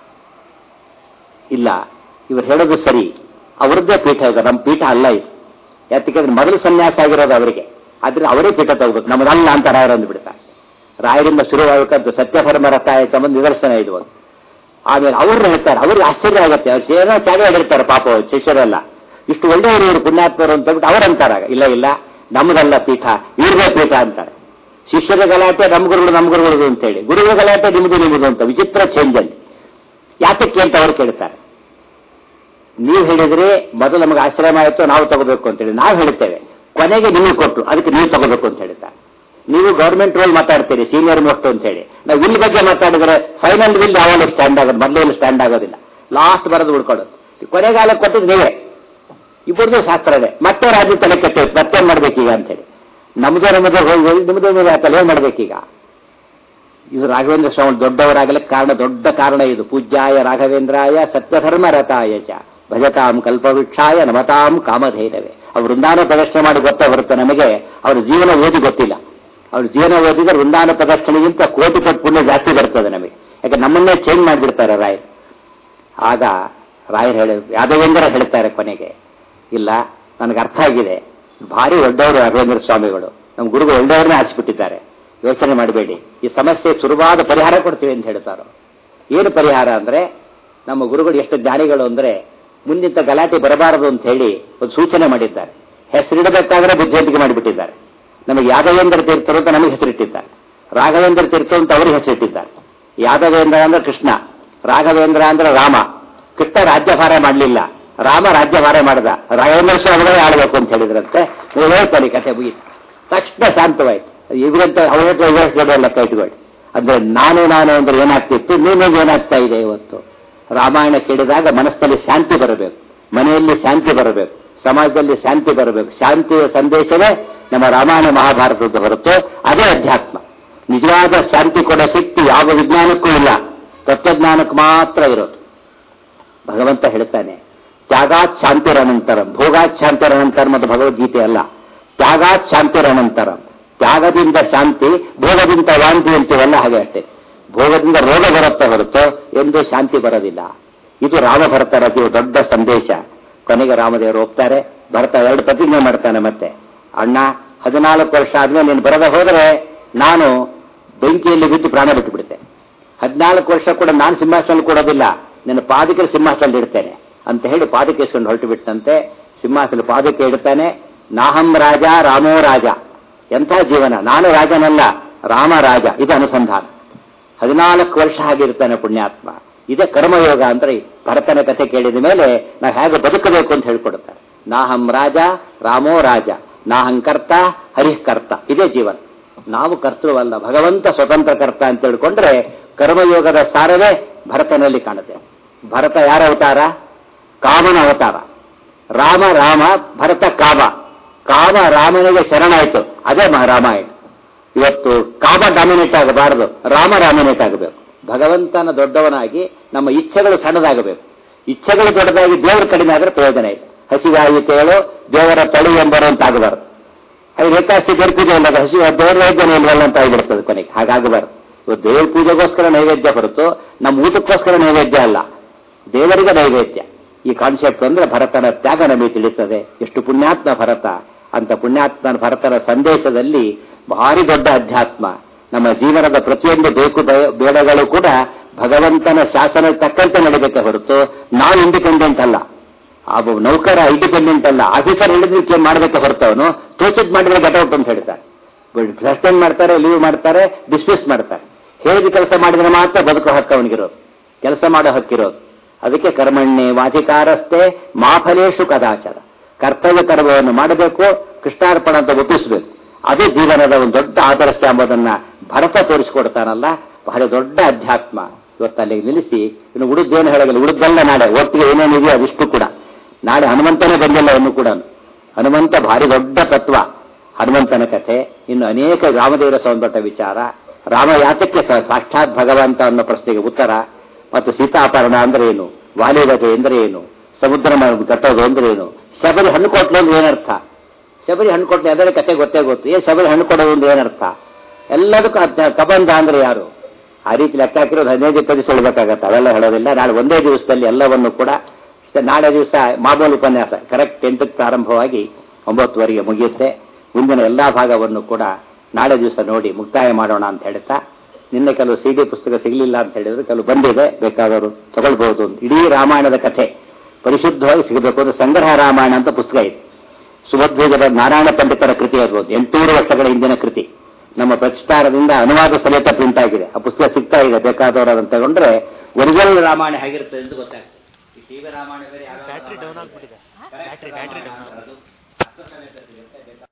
ಇಲ್ಲ ಇವರು ಹೇಳೋದು ಸರಿ ಅವರದ್ದೇ ಪೀಠ ಇದೆ ನಮ್ಮ ಪೀಠ ಅಲ್ಲ ಇದು ಯಾತಕ್ಕೆ ಮೊದಲು ಸನ್ಯಾಸ ಆಗಿರೋದು ಅವರಿಗೆ ಆದ್ರೆ ಅವರೇ ಪೀಠ ತಗೋಬೇಕು ನಮ್ಮದಲ್ಲ ಅಂತ ರಾಯರು ಅಂದ್ಬಿಡ್ತಾರೆ ರಾಯರಿಂದ ಶುರುವಾಗಬೇಕಂತ ಸತ್ಯಧರ್ಮ ರಥಾಯ ಸಂಬಂಧ ನಿದರ್ಶನ ಇದು ಒಂದು ಆಮೇಲೆ ಅವ್ರು ಹೇಳ್ತಾರೆ ಅವ್ರಿಗೆ ಆಶ್ಚರ್ಯ ಆಗುತ್ತೆ ಅವ್ರು ಏನೋ ಚಾಡಿ ಆಡಿರ್ತಾರೆ ಪಾಪ ಅವ್ರು ಶಿಷ್ಯರೆಲ್ಲ ಇಷ್ಟು ಒಳ್ಳೆಯವರು ಇವರು ಪುಣ್ಯಾತ್ಮರು ಅಂತ ಹೇಳ್ಬಿಟ್ಟು ಅವ್ರು ಅಂತಾರಾಗ ಇಲ್ಲ ಇಲ್ಲ ನಮ್ಮದಲ್ಲ ಪೀಠ ಇವ್ರದೇ ಪೀಠ ಅಂತಾರೆ ಶಿಷ್ಯರ ಗಲಾಟೆ ನಮ್ಮ ಗುರುಗಳು ನಮ್ಮ ಗುರುಗಳು ಅಂತೇಳಿ ಗುರುಗಳ ಗಲಾಟೆ ನಿಮ್ಮದು ನಿಮ್ಮದು ಅಂತ ವಿಚಿತ್ರ ಚೇಂಜ್ ಅಲ್ಲಿ ಯಾತಕ್ಕೆ ಅಂತ ಅವ್ರು ಕೇಳ್ತಾರೆ ನೀವು ಹೇಳಿದ್ರೆ ಮೊದಲು ನಮಗೆ ಆಶ್ರಮ ಆಯಿತು ನಾವು ತಗೋಬೇಕು ಅಂತೇಳಿ ನಾವು ಹೇಳ್ತೇವೆ ಕೊನೆಗೆ ನಿಮಗೆ ಕೊಟ್ಟು ಅದಕ್ಕೆ ನೀವು ತಗೋಬೇಕು ಅಂತ ಹೇಳ್ತಾರೆ ನೀವು ಗೌರ್ಮೆಂಟ್ ರೋಲ್ ಮಾತಾಡ್ತೀರಿ ಸೀನಿಯರ್ ಮೋಸ್ಟ್ ಅಂತ ಹೇಳಿ ನಾವು ವಿಲ್ ಬಗ್ಗೆ ಮಾತಾಡಿದ್ರೆ ಫೈನಲ್ ವಿಲ್ ಯಾವಾಗ ಸ್ಟ್ಯಾಂಡ್ ಆಗೋದು ಮೊದಲು ಇಲ್ಲಿ ಸ್ಟ್ಯಾಂಡ್ ಆಗೋದಿಲ್ಲ ಲಾಸ್ಟ್ ಬರೋದು ಉಳ್ಕೊಳ್ಳೋದು ಕೊನೆಗಾಲ ಕೊಟ್ಟಿದ್ದು ನೀವೇ ಇಬ್ಬರದು ಶಾಸ್ತ್ರನೇ ಮತ್ತೆ ರಾಜ್ಯ ತಲೆ ಕೆಟ್ಟ ಮತ್ತೇನ್ ಮಾಡ್ಬೇಕೀಗ ಅಂತೇಳಿ ನಮ್ದು ನಮ್ಮದು ಹೋಗಿ ನಿಮ್ದು ನಿಮ್ದು ತಲೆ ಏನ್ ಮಾಡ್ಬೇಕೀಗ ಇದು ರಾಘವೇಂದ್ರ ಸ್ವಾಮಿ ದೊಡ್ಡವರಾಗಲಿಕ್ಕೆ ಕಾರಣ ದೊಡ್ಡ ಕಾರಣ ಇದು ಪೂಜ್ಯಾಯ ರಾಘವೇಂದ್ರಾಯ ಸತ್ಯಧರ್ಮ ರಥಾಯ ಚ ಭಜತಾಂ ಕಲ್ಪವೃಕ್ಷಾಯ ನಮತಾಂ ಕಾಮಧೇನವೇ ಅವ್ರು ವೃಂದಾನ ಪ್ರದರ್ಶನ ಮಾಡಿ ಗೊತ್ತಾ ಬರುತ್ತೆ ನಮಗೆ ಅವ್ರ ಜೀವನ ಓದಿ ಗೊತ್ತಿಲ್ಲ ಅವ್ರ ಜೀವನ ಓದಿದ್ರೆ ವೃಂದಾನ ಪ್ರದರ್ಶನಗಿಂತ ಕೋಟಿ ಕೋಟಿ ಪುಣ್ಯ ಜಾಸ್ತಿ ಬರ್ತದೆ ನಮಗೆ ಯಾಕೆ ನಮ್ಮನ್ನೇ ಚೇಂಜ್ ಮಾಡಿಬಿಡ್ತಾರೆ ರಾಯರ್ ಆಗ ರಾಯರ್ ಹೇಳ ಯಾದವೇಂದ್ರ ಹೇಳ್ತಾರೆ ಕೊನೆಗೆ ಇಲ್ಲ ನನಗೆ ಅರ್ಥ ಆಗಿದೆ ಭಾರಿ ದೊಡ್ಡವರು ರಾಘವೇಂದ್ರ ಸ್ವಾಮಿಗಳು ನಮ್ಮ ಗುರುಗಳು ಒಳ್ಳೆಯವ್ರನ್ನೇ ಆರಿಸಿಬಿಟ್ಟಿದ್ದಾರೆ ಯೋಚನೆ ಮಾಡಬೇಡಿ ಈ ಸಮಸ್ಯೆ ಸುಲಭವಾದ ಪರಿಹಾರ ಕೊಡ್ತೀವಿ ಅಂತ ಹೇಳ್ತಾರೆ ಏನು ಪರಿಹಾರ ಅಂದ್ರೆ ನಮ್ಮ ಗುರುಗಳು ಎಷ್ಟು ಜ್ಞಾನಿಗಳು ಅಂದ್ರೆ ಮುಂದಿನ ಗಲಾಟೆ ಬರಬಾರದು ಅಂತ ಹೇಳಿ ಒಂದು ಸೂಚನೆ ಮಾಡಿದ್ದಾರೆ ಹೆಸರಿಡಬೇಕಾದ್ರೆ ಬುದ್ಧಿವಂತಿಕೆ ಮಾಡಿಬಿಟ್ಟಿದ್ದಾರೆ ನಮಗೆ ಯಾದವೇಂದ್ರ ತೀರ್ಥರು ಅಂತ ನಮಗೆ ಹೆಸರಿಟ್ಟಿದ್ದಾರೆ ರಾಘವೇಂದ್ರ ತೀರ್ಥ ಅಂತ ಅವರಿಗೆ ಹೆಸರಿಟ್ಟಿದ್ದಾರೆ ಯಾದವೇಂದ್ರ ಅಂದ್ರೆ ಕೃಷ್ಣ ರಾಘವೇಂದ್ರ ಅಂದ್ರೆ ರಾಮ ಕೃಷ್ಣ ರಾಜ್ಯಭಾರ ಮಾಡಲಿಲ್ಲ ರಾಮ ರಾಜ್ಯಭಾರ ಮಾಡಿದ ರಾಘವೇಂದ್ರ ಸ್ವಾಮಿಗಳೇ ಆಳ್ಬೇಕು ಅಂತ ಹೇಳಿದ್ರಂತೆ ಹೇಳ್ತಾರೆ ಕಥೆ ಮುಗೀತು ತಕ್ಷಣ ಶಾಂತವಾಯ್ತು ಇವರಂತ ಅವರ ಲೆಕ್ಕ ಇಟ್ಕೊಳ್ಳಿ ಅಂದ್ರೆ ನಾನು ನಾನು ಅಂದ್ರೆ ಏನಾಗ್ತಿತ್ತು ನೀನು ಏನಾಗ್ತಾ ಇದೆ ಇವತ್ತು ರಾಮಾಯಣ ಕೇಳಿದಾಗ ಮನಸ್ಸಿನಲ್ಲಿ ಶಾಂತಿ ಬರಬೇಕು ಮನೆಯಲ್ಲಿ ಶಾಂತಿ ಬರಬೇಕು ಸಮಾಜದಲ್ಲಿ ಶಾಂತಿ ಬರಬೇಕು ಶಾಂತಿಯ ಸಂದೇಶವೇ ನಮ್ಮ ರಾಮಾಯಣ ಮಹಾಭಾರತದ ಹೊರತು ಅದೇ ಅಧ್ಯಾತ್ಮ ನಿಜವಾದ ಶಾಂತಿ ಕೊಡೋ ಶಕ್ತಿ ಯಾವ ವಿಜ್ಞಾನಕ್ಕೂ ಇಲ್ಲ ತತ್ವಜ್ಞಾನಕ್ಕೆ ಮಾತ್ರ ಇರೋದು ಭಗವಂತ ಹೇಳ್ತಾನೆ ತ್ಯಾಗಾತ್ ಶಾಂತಿರನಂತರಂ ಭೋಗಾತ್ ಶಾಂತಿರನಂತರಂ ಅದು ಭಗವದ್ಗೀತೆ ಅಲ್ಲ ತ್ಯಾಗಾತ್ ಶಾಂತಿರನಂತರಂ ತ್ಯಾಗದಿಂದ ಶಾಂತಿ ಭೋಗದಿಂದ ವಾಂತಿ ಅಂತೀವಲ್ಲ ಹಾಗೆ ಅಷ್ಟೇ ಭೋಗದಿಂದ ರೋಗ ಬರುತ್ತೆ ಹೊರತು ಎಂದು ಶಾಂತಿ ಬರೋದಿಲ್ಲ ಇದು ರಾಮ ಭರತರ ಇದು ದೊಡ್ಡ ಸಂದೇಶ ಕೊನೆಗೆ ರಾಮದೇವರು ಹೋಗ್ತಾರೆ ಭರತ ಎರಡು ಪ್ರತಿಜ್ಞೆ ಮಾಡ್ತಾನೆ ಮತ್ತೆ ಅಣ್ಣ ಹದಿನಾಲ್ಕು ವರ್ಷ ಆದ್ಮೇಲೆ ನೀನು ಬರದ ಹೋದರೆ ನಾನು ಬೆಂಕಿಯಲ್ಲಿ ಬಿದ್ದು ಪ್ರಾಣ ಬಿಟ್ಟು ಬಿಡ್ತೇನೆ ಹದಿನಾಲ್ಕು ವರ್ಷ ಕೂಡ ನಾನು ಸಿಂಹಾಸನ ಕೊಡೋದಿಲ್ಲ ನಿನ್ನ ಪಾದಕರ ಸಿಂಹಾಸನ ಇಡ್ತೇನೆ ಅಂತ ಹೇಳಿ ಪಾದಕೆ ಇಸ್ಕೊಂಡು ಹೊರಟು ಬಿಟ್ಟಂತೆ ಸಿಂಹಾಸನ ಪಾದಕೆ ಇಡ್ತಾನೆ ನಾಹಂ ರಾಜ ರಾಮೋ ರಾಜ ಎಂಥ ಜೀವನ ನಾನು ರಾಜನಲ್ಲ ರಾಮ ರಾಜ ಇದು ಅನುಸಂಧಾನ ಹದಿನಾಲ್ಕು ವರ್ಷ ಆಗಿರ್ತಾನೆ ಪುಣ್ಯಾತ್ಮ ಇದೇ ಕರ್ಮಯೋಗ ಅಂದ್ರೆ ಭರತನ ಕಥೆ ಕೇಳಿದ ಮೇಲೆ ನಾವು ಹೇಗೆ ಬದುಕಬೇಕು ಅಂತ ಹೇಳ್ಕೊಡುತ್ತಾರೆ ನಾಹಂ ರಾಜ ರಾಮೋ ರಾಜ ನಾಹಂಕರ್ತ ಹರಿಃಕರ್ತ ಇದೇ ಜೀವನ ನಾವು ಕರ್ತೃವಲ್ಲ ಭಗವಂತ ಸ್ವತಂತ್ರ ಕರ್ತ ಅಂತ ತಿಳ್ಕೊಂಡ್ರೆ ಕರ್ಮಯೋಗದ ಸಾರವೇ ಭರತನಲ್ಲಿ ಕಾಣುತ್ತೆ ಭರತ ಯಾರ ಅವತಾರ ಕಾಮನ ಅವತಾರ ರಾಮ ರಾಮ ಭರತ ಕಾಮ ಕಾಮ ರಾಮನಿಗೆ ಶರಣಾಯಿತು ಅದೇ ರಾಮಾಯಣ ಇವತ್ತು ಕಾಮ ಡಾಮಿನೇಟ್ ಆಗಬಾರದು ರಾಮ ಡಾಮಿನೇಟ್ ಆಗಬೇಕು ಭಗವಂತನ ದೊಡ್ಡವನಾಗಿ ನಮ್ಮ ಇಚ್ಛೆಗಳು ಸಣ್ಣದಾಗಬೇಕು ಇಚ್ಛೆಗಳು ದೊಡ್ಡದಾಗಿ ದೇವರ ಕಡಿಮೆ ಆದರೆ ಪ್ರಯೋಜನ ಇಲ್ಲ ಹಸಿವಾಯಿತೇಳು ದೇವರ ತಳಿ ಎಂಬರು ಅಂತ ಆಗಬಾರದು ಅದು ಏಕಾಸ್ತಿ ದೇವ್ರ ಪೂಜೆ ಇಲ್ಲ ಹಸಿ ದೇವರ ನೈವೇದ್ಯನೇ ಇಲ್ವಲ್ಲ ಅಂತ ಆಗಿಬಿಡ್ತದೆ ಕೊನೆಗೆ ಹಾಗಾಗಬಾರದು ಇವತ್ತು ದೇವ್ರ ಪೂಜೆಗೋಸ್ಕರ ನೈವೇದ್ಯ ಹೊರತು ನಮ್ಮ ಊಟಕ್ಕೋಸ್ಕರ ನೈವೇದ್ಯ ಅಲ್ಲ ದೇವರಿಗೆ ನೈವೇದ್ಯ ಈ ಕಾನ್ಸೆಪ್ಟ್ ಅಂದ್ರೆ ಭರತನ ತ್ಯಾಗ ನಮಗೆ ತಿಳಿಯುತ್ತದೆ ಎಷ್ಟು ಪುಣ್ಯಾತ್ಮ ಭರತ ಅಂತ ಪುಣ್ಯಾತ್ಮನ ಭರತರ ಸಂದೇಶದಲ್ಲಿ ಭಾರಿ ದೊಡ್ಡ ಅಧ್ಯಾತ್ಮ ನಮ್ಮ ಜೀವನದ ಪ್ರತಿಯೊಂದು ಬೇಕು ಬಯ- ಬೇಡಗಳು ಕೂಡ ಭಗವಂತನ ಶಾಸನ ತಕ್ಕಂತೆ ನಡೀಬೇಕೆ ಹೊರತು ನಾವು ಇಂಡಿಪೆಂಡೆಂಟ್ ಅಲ್ಲ ಆ ಒಬ್ಬ ನೌಕರ ಇಂಡಿಪೆಂಡೆಂಟ್ ಅಲ್ಲ ಆಫೀಸರ್ ಹೇಳಿದ್ರೆ ಮಾಡಬೇಕೆ ಹೊರತವನು ತೋಚಿದ್ ಮಾಡಿದ್ರೆ ಗೆಟೌಟ್ ಅಂತ ಹೇಳ್ತಾರೆ ಸಸ್ಪೆಂಡ್ ಮಾಡ್ತಾರೆ ಲೀವ್ ಮಾಡ್ತಾರೆ ಡಿಸ್ಮಿಸ್ ಮಾಡ್ತಾರೆ ಹೇಳಿದ ಕೆಲಸ ಮಾಡಿದ್ರೆ ಮಾತ್ರ ಬದುಕು ಹಕ್ಕು ಅವನಿಗಿರೋದು ಕೆಲಸ ಮಾಡೋ ಹಕ್ಕಿರೋದು ಅದಕ್ಕೆ ಕರ್ಮಣ್ಣೆ ವಾಧಿಕಾರಸ್ಥೆ ಮಾಫಲೇಶು ಕದಾಚಾರ ಕರ್ತವ್ಯ ಕರ್ಮವನ್ನು ಮಾಡಬೇಕು ಕೃಷ್ಣಾರ್ಪಣ ಅಂತ ಒಪ್ಪಿಸಬೇಕು ಅದೇ ಜೀವನದ ಒಂದು ದೊಡ್ಡ ಆದರ್ಶ ಎಂಬುದನ್ನ ಭರತ ತೋರಿಸಿಕೊಡ್ತಾನಲ್ಲ ಬಹಳ ದೊಡ್ಡ ಅಧ್ಯಾತ್ಮ ಇವತ್ತು ಅಲ್ಲಿಗೆ ನಿಲ್ಲಿಸಿ ಇನ್ನು ಉಳಿದ್ದೇನು ಹೇಳೋದಿಲ್ಲ ಉಳಿದಲ್ಲ ನಾಳೆ ಒಟ್ಟಿಗೆ ಏನೇನಿದೆಯೋ ಅದಿಷ್ಟು ಕೂಡ ನಾಳೆ ಹನುಮಂತನೇ ಬಂದಿಲ್ಲ ಇನ್ನು ಕೂಡ ಹನುಮಂತ ಭಾರಿ ದೊಡ್ಡ ತತ್ವ ಹನುಮಂತನ ಕಥೆ ಇನ್ನು ಅನೇಕ ರಾಮದೇವರ ಸೌಂದರ್ಯ ವಿಚಾರ ರಾಮ ಯಾತಕ್ಕೆ ಸ- ಸಾಕ್ಷಾತ್ ಭಗವಂತ ಅನ್ನೋ ಪ್ರಶ್ನೆಗೆ ಉತ್ತರ ಮತ್ತು ಸೀತಾಪರಣ ಅಂದ್ರೆ ಏನು ವಾಲಿಗತೆ ಅಂದ್ರೆ ಏನು ಸಮುದ್ರ ಮ- ಕಟ್ಟೋದು ಅಂದ್ರೆ ಏನು ಶಬರಿ ಹಣ್ಣು ಕೊಟ್ಲು ಅಂದ್ರೆ ಏನರ್ಥ ಶಬರಿ ಹಣ್ಣು ಕೊಟ್ಲು ಅದರ ಕತೆ ಗೊತ್ತೇ ಗೊತ್ತು ಏನ್ ಶಬರಿ ಹಣ್ಣು ಕೊಡೋದು ಅಂದ್ರೆ ಏನರ್ಥ ಎಲ್ಲದಕ್ಕೂ ಅರ್ಥ ಕಬಂಧ ಅಂದ್ರೆ ಯಾರು ಆ ರೀತಿ ಲೆಕ್ಕ ಹಾಕಿರೋದು ಹದಿನೈದು ಇಪ್ಪತ್ತು ದಿವಸ ಹೇಳ್ಬೇಕಾಗತ್ತೆ ಅವೆಲ್ಲ ಹೇಳೋದಿಲ್ಲ ನಾಳೆ ಒಂದೇ ದಿವಸದಲ್ಲಿ ಎಲ್ಲವನ್ನು ಕೂಡ ಸ- ನಾಳೆ ದಿವಸ ಮಾಮೂಲು ಉಪನ್ಯಾಸ ಕರೆಕ್ಟ್ ಎಂಟಕ್ಕೆ ಪ್ರಾರಂಭವಾಗಿ ಒಂಬತ್ತುವರೆಗೆ ಮುಗಿಯುತ್ತೆ ಮುಂದಿನ ಎಲ್ಲಾ ಭಾಗವನ್ನು ಕೂಡ ನಾಳೆ ದಿವಸ ನೋಡಿ ಮುಕ್ತಾಯ ಮಾಡೋಣ ಅಂತ ಹೇಳ್ತಾ ನಿನ್ನೆ ಕೆಲವು ಸಿಡಿ ಪುಸ್ತಕ ಸಿಗಲಿಲ್ಲ ಅಂತ ಹೇಳಿದ್ರೆ ಕೆಲವು ಬಂದಿದೆ ಬೇಕಾದವರು ತಗೊಳ್ಬಹುದು ಇಡೀ ರಾಮಾಯಣದ ಕಥೆ ಪರಿಶುದ್ಧವಾಗಿ ಸಿಗಬೇಕು ಅಂದ್ರೆ ಸಂಗ್ರಹ ರಾಮಾಯಣ ಅಂತ ಪುಸ್ತಕ ಇದೆ ಸುಭದ್ವೇಗದ ನಾರಾಯಣ ಪಂಡಿತರ ಕೃತಿ ಇರ್ಬೋದು ಎಂಟೂರು ವರ್ಷಗಳ ಹಿಂದಿನ ಕೃತಿ ನಮ್ಮ ಪ್ರತಿಷ್ಠಾನದಿಂದ ಅನುವಾದ ಸಮೇತ ಪ್ರಿಂಟ್ ಆಗಿದೆ ಆ ಪುಸ್ತಕ ಸಿಗ್ತಾ ಇದೆ ಬೇಕಾದವರು ಅದನ್ನು ತಗೊಂಡ್ರೆ ಒರಿಜಿನಲ್ ರಾಮಾಯಣ ಹೇಗಿರುತ್ತೆ ಎಂದು ಗೊತ್ತಾಗ್ತದೆ ಈ ಟಿವಿ ರಾಮಾಯಣ ಬೇರೆ ಯಾವ ಬ್ಯಾಟ್ರಿ ಡೌನ್ ಆಗ್ಬಿಟ್ಟಿದೆ ಬ್ಯಾಟ್ರಿ ಬ್ಯಾಟ್ರಿ ಡೌನ್ ಅದು ಅರ್ಥ ಸಮೇತ ಸಿಗುತ್ತೆ.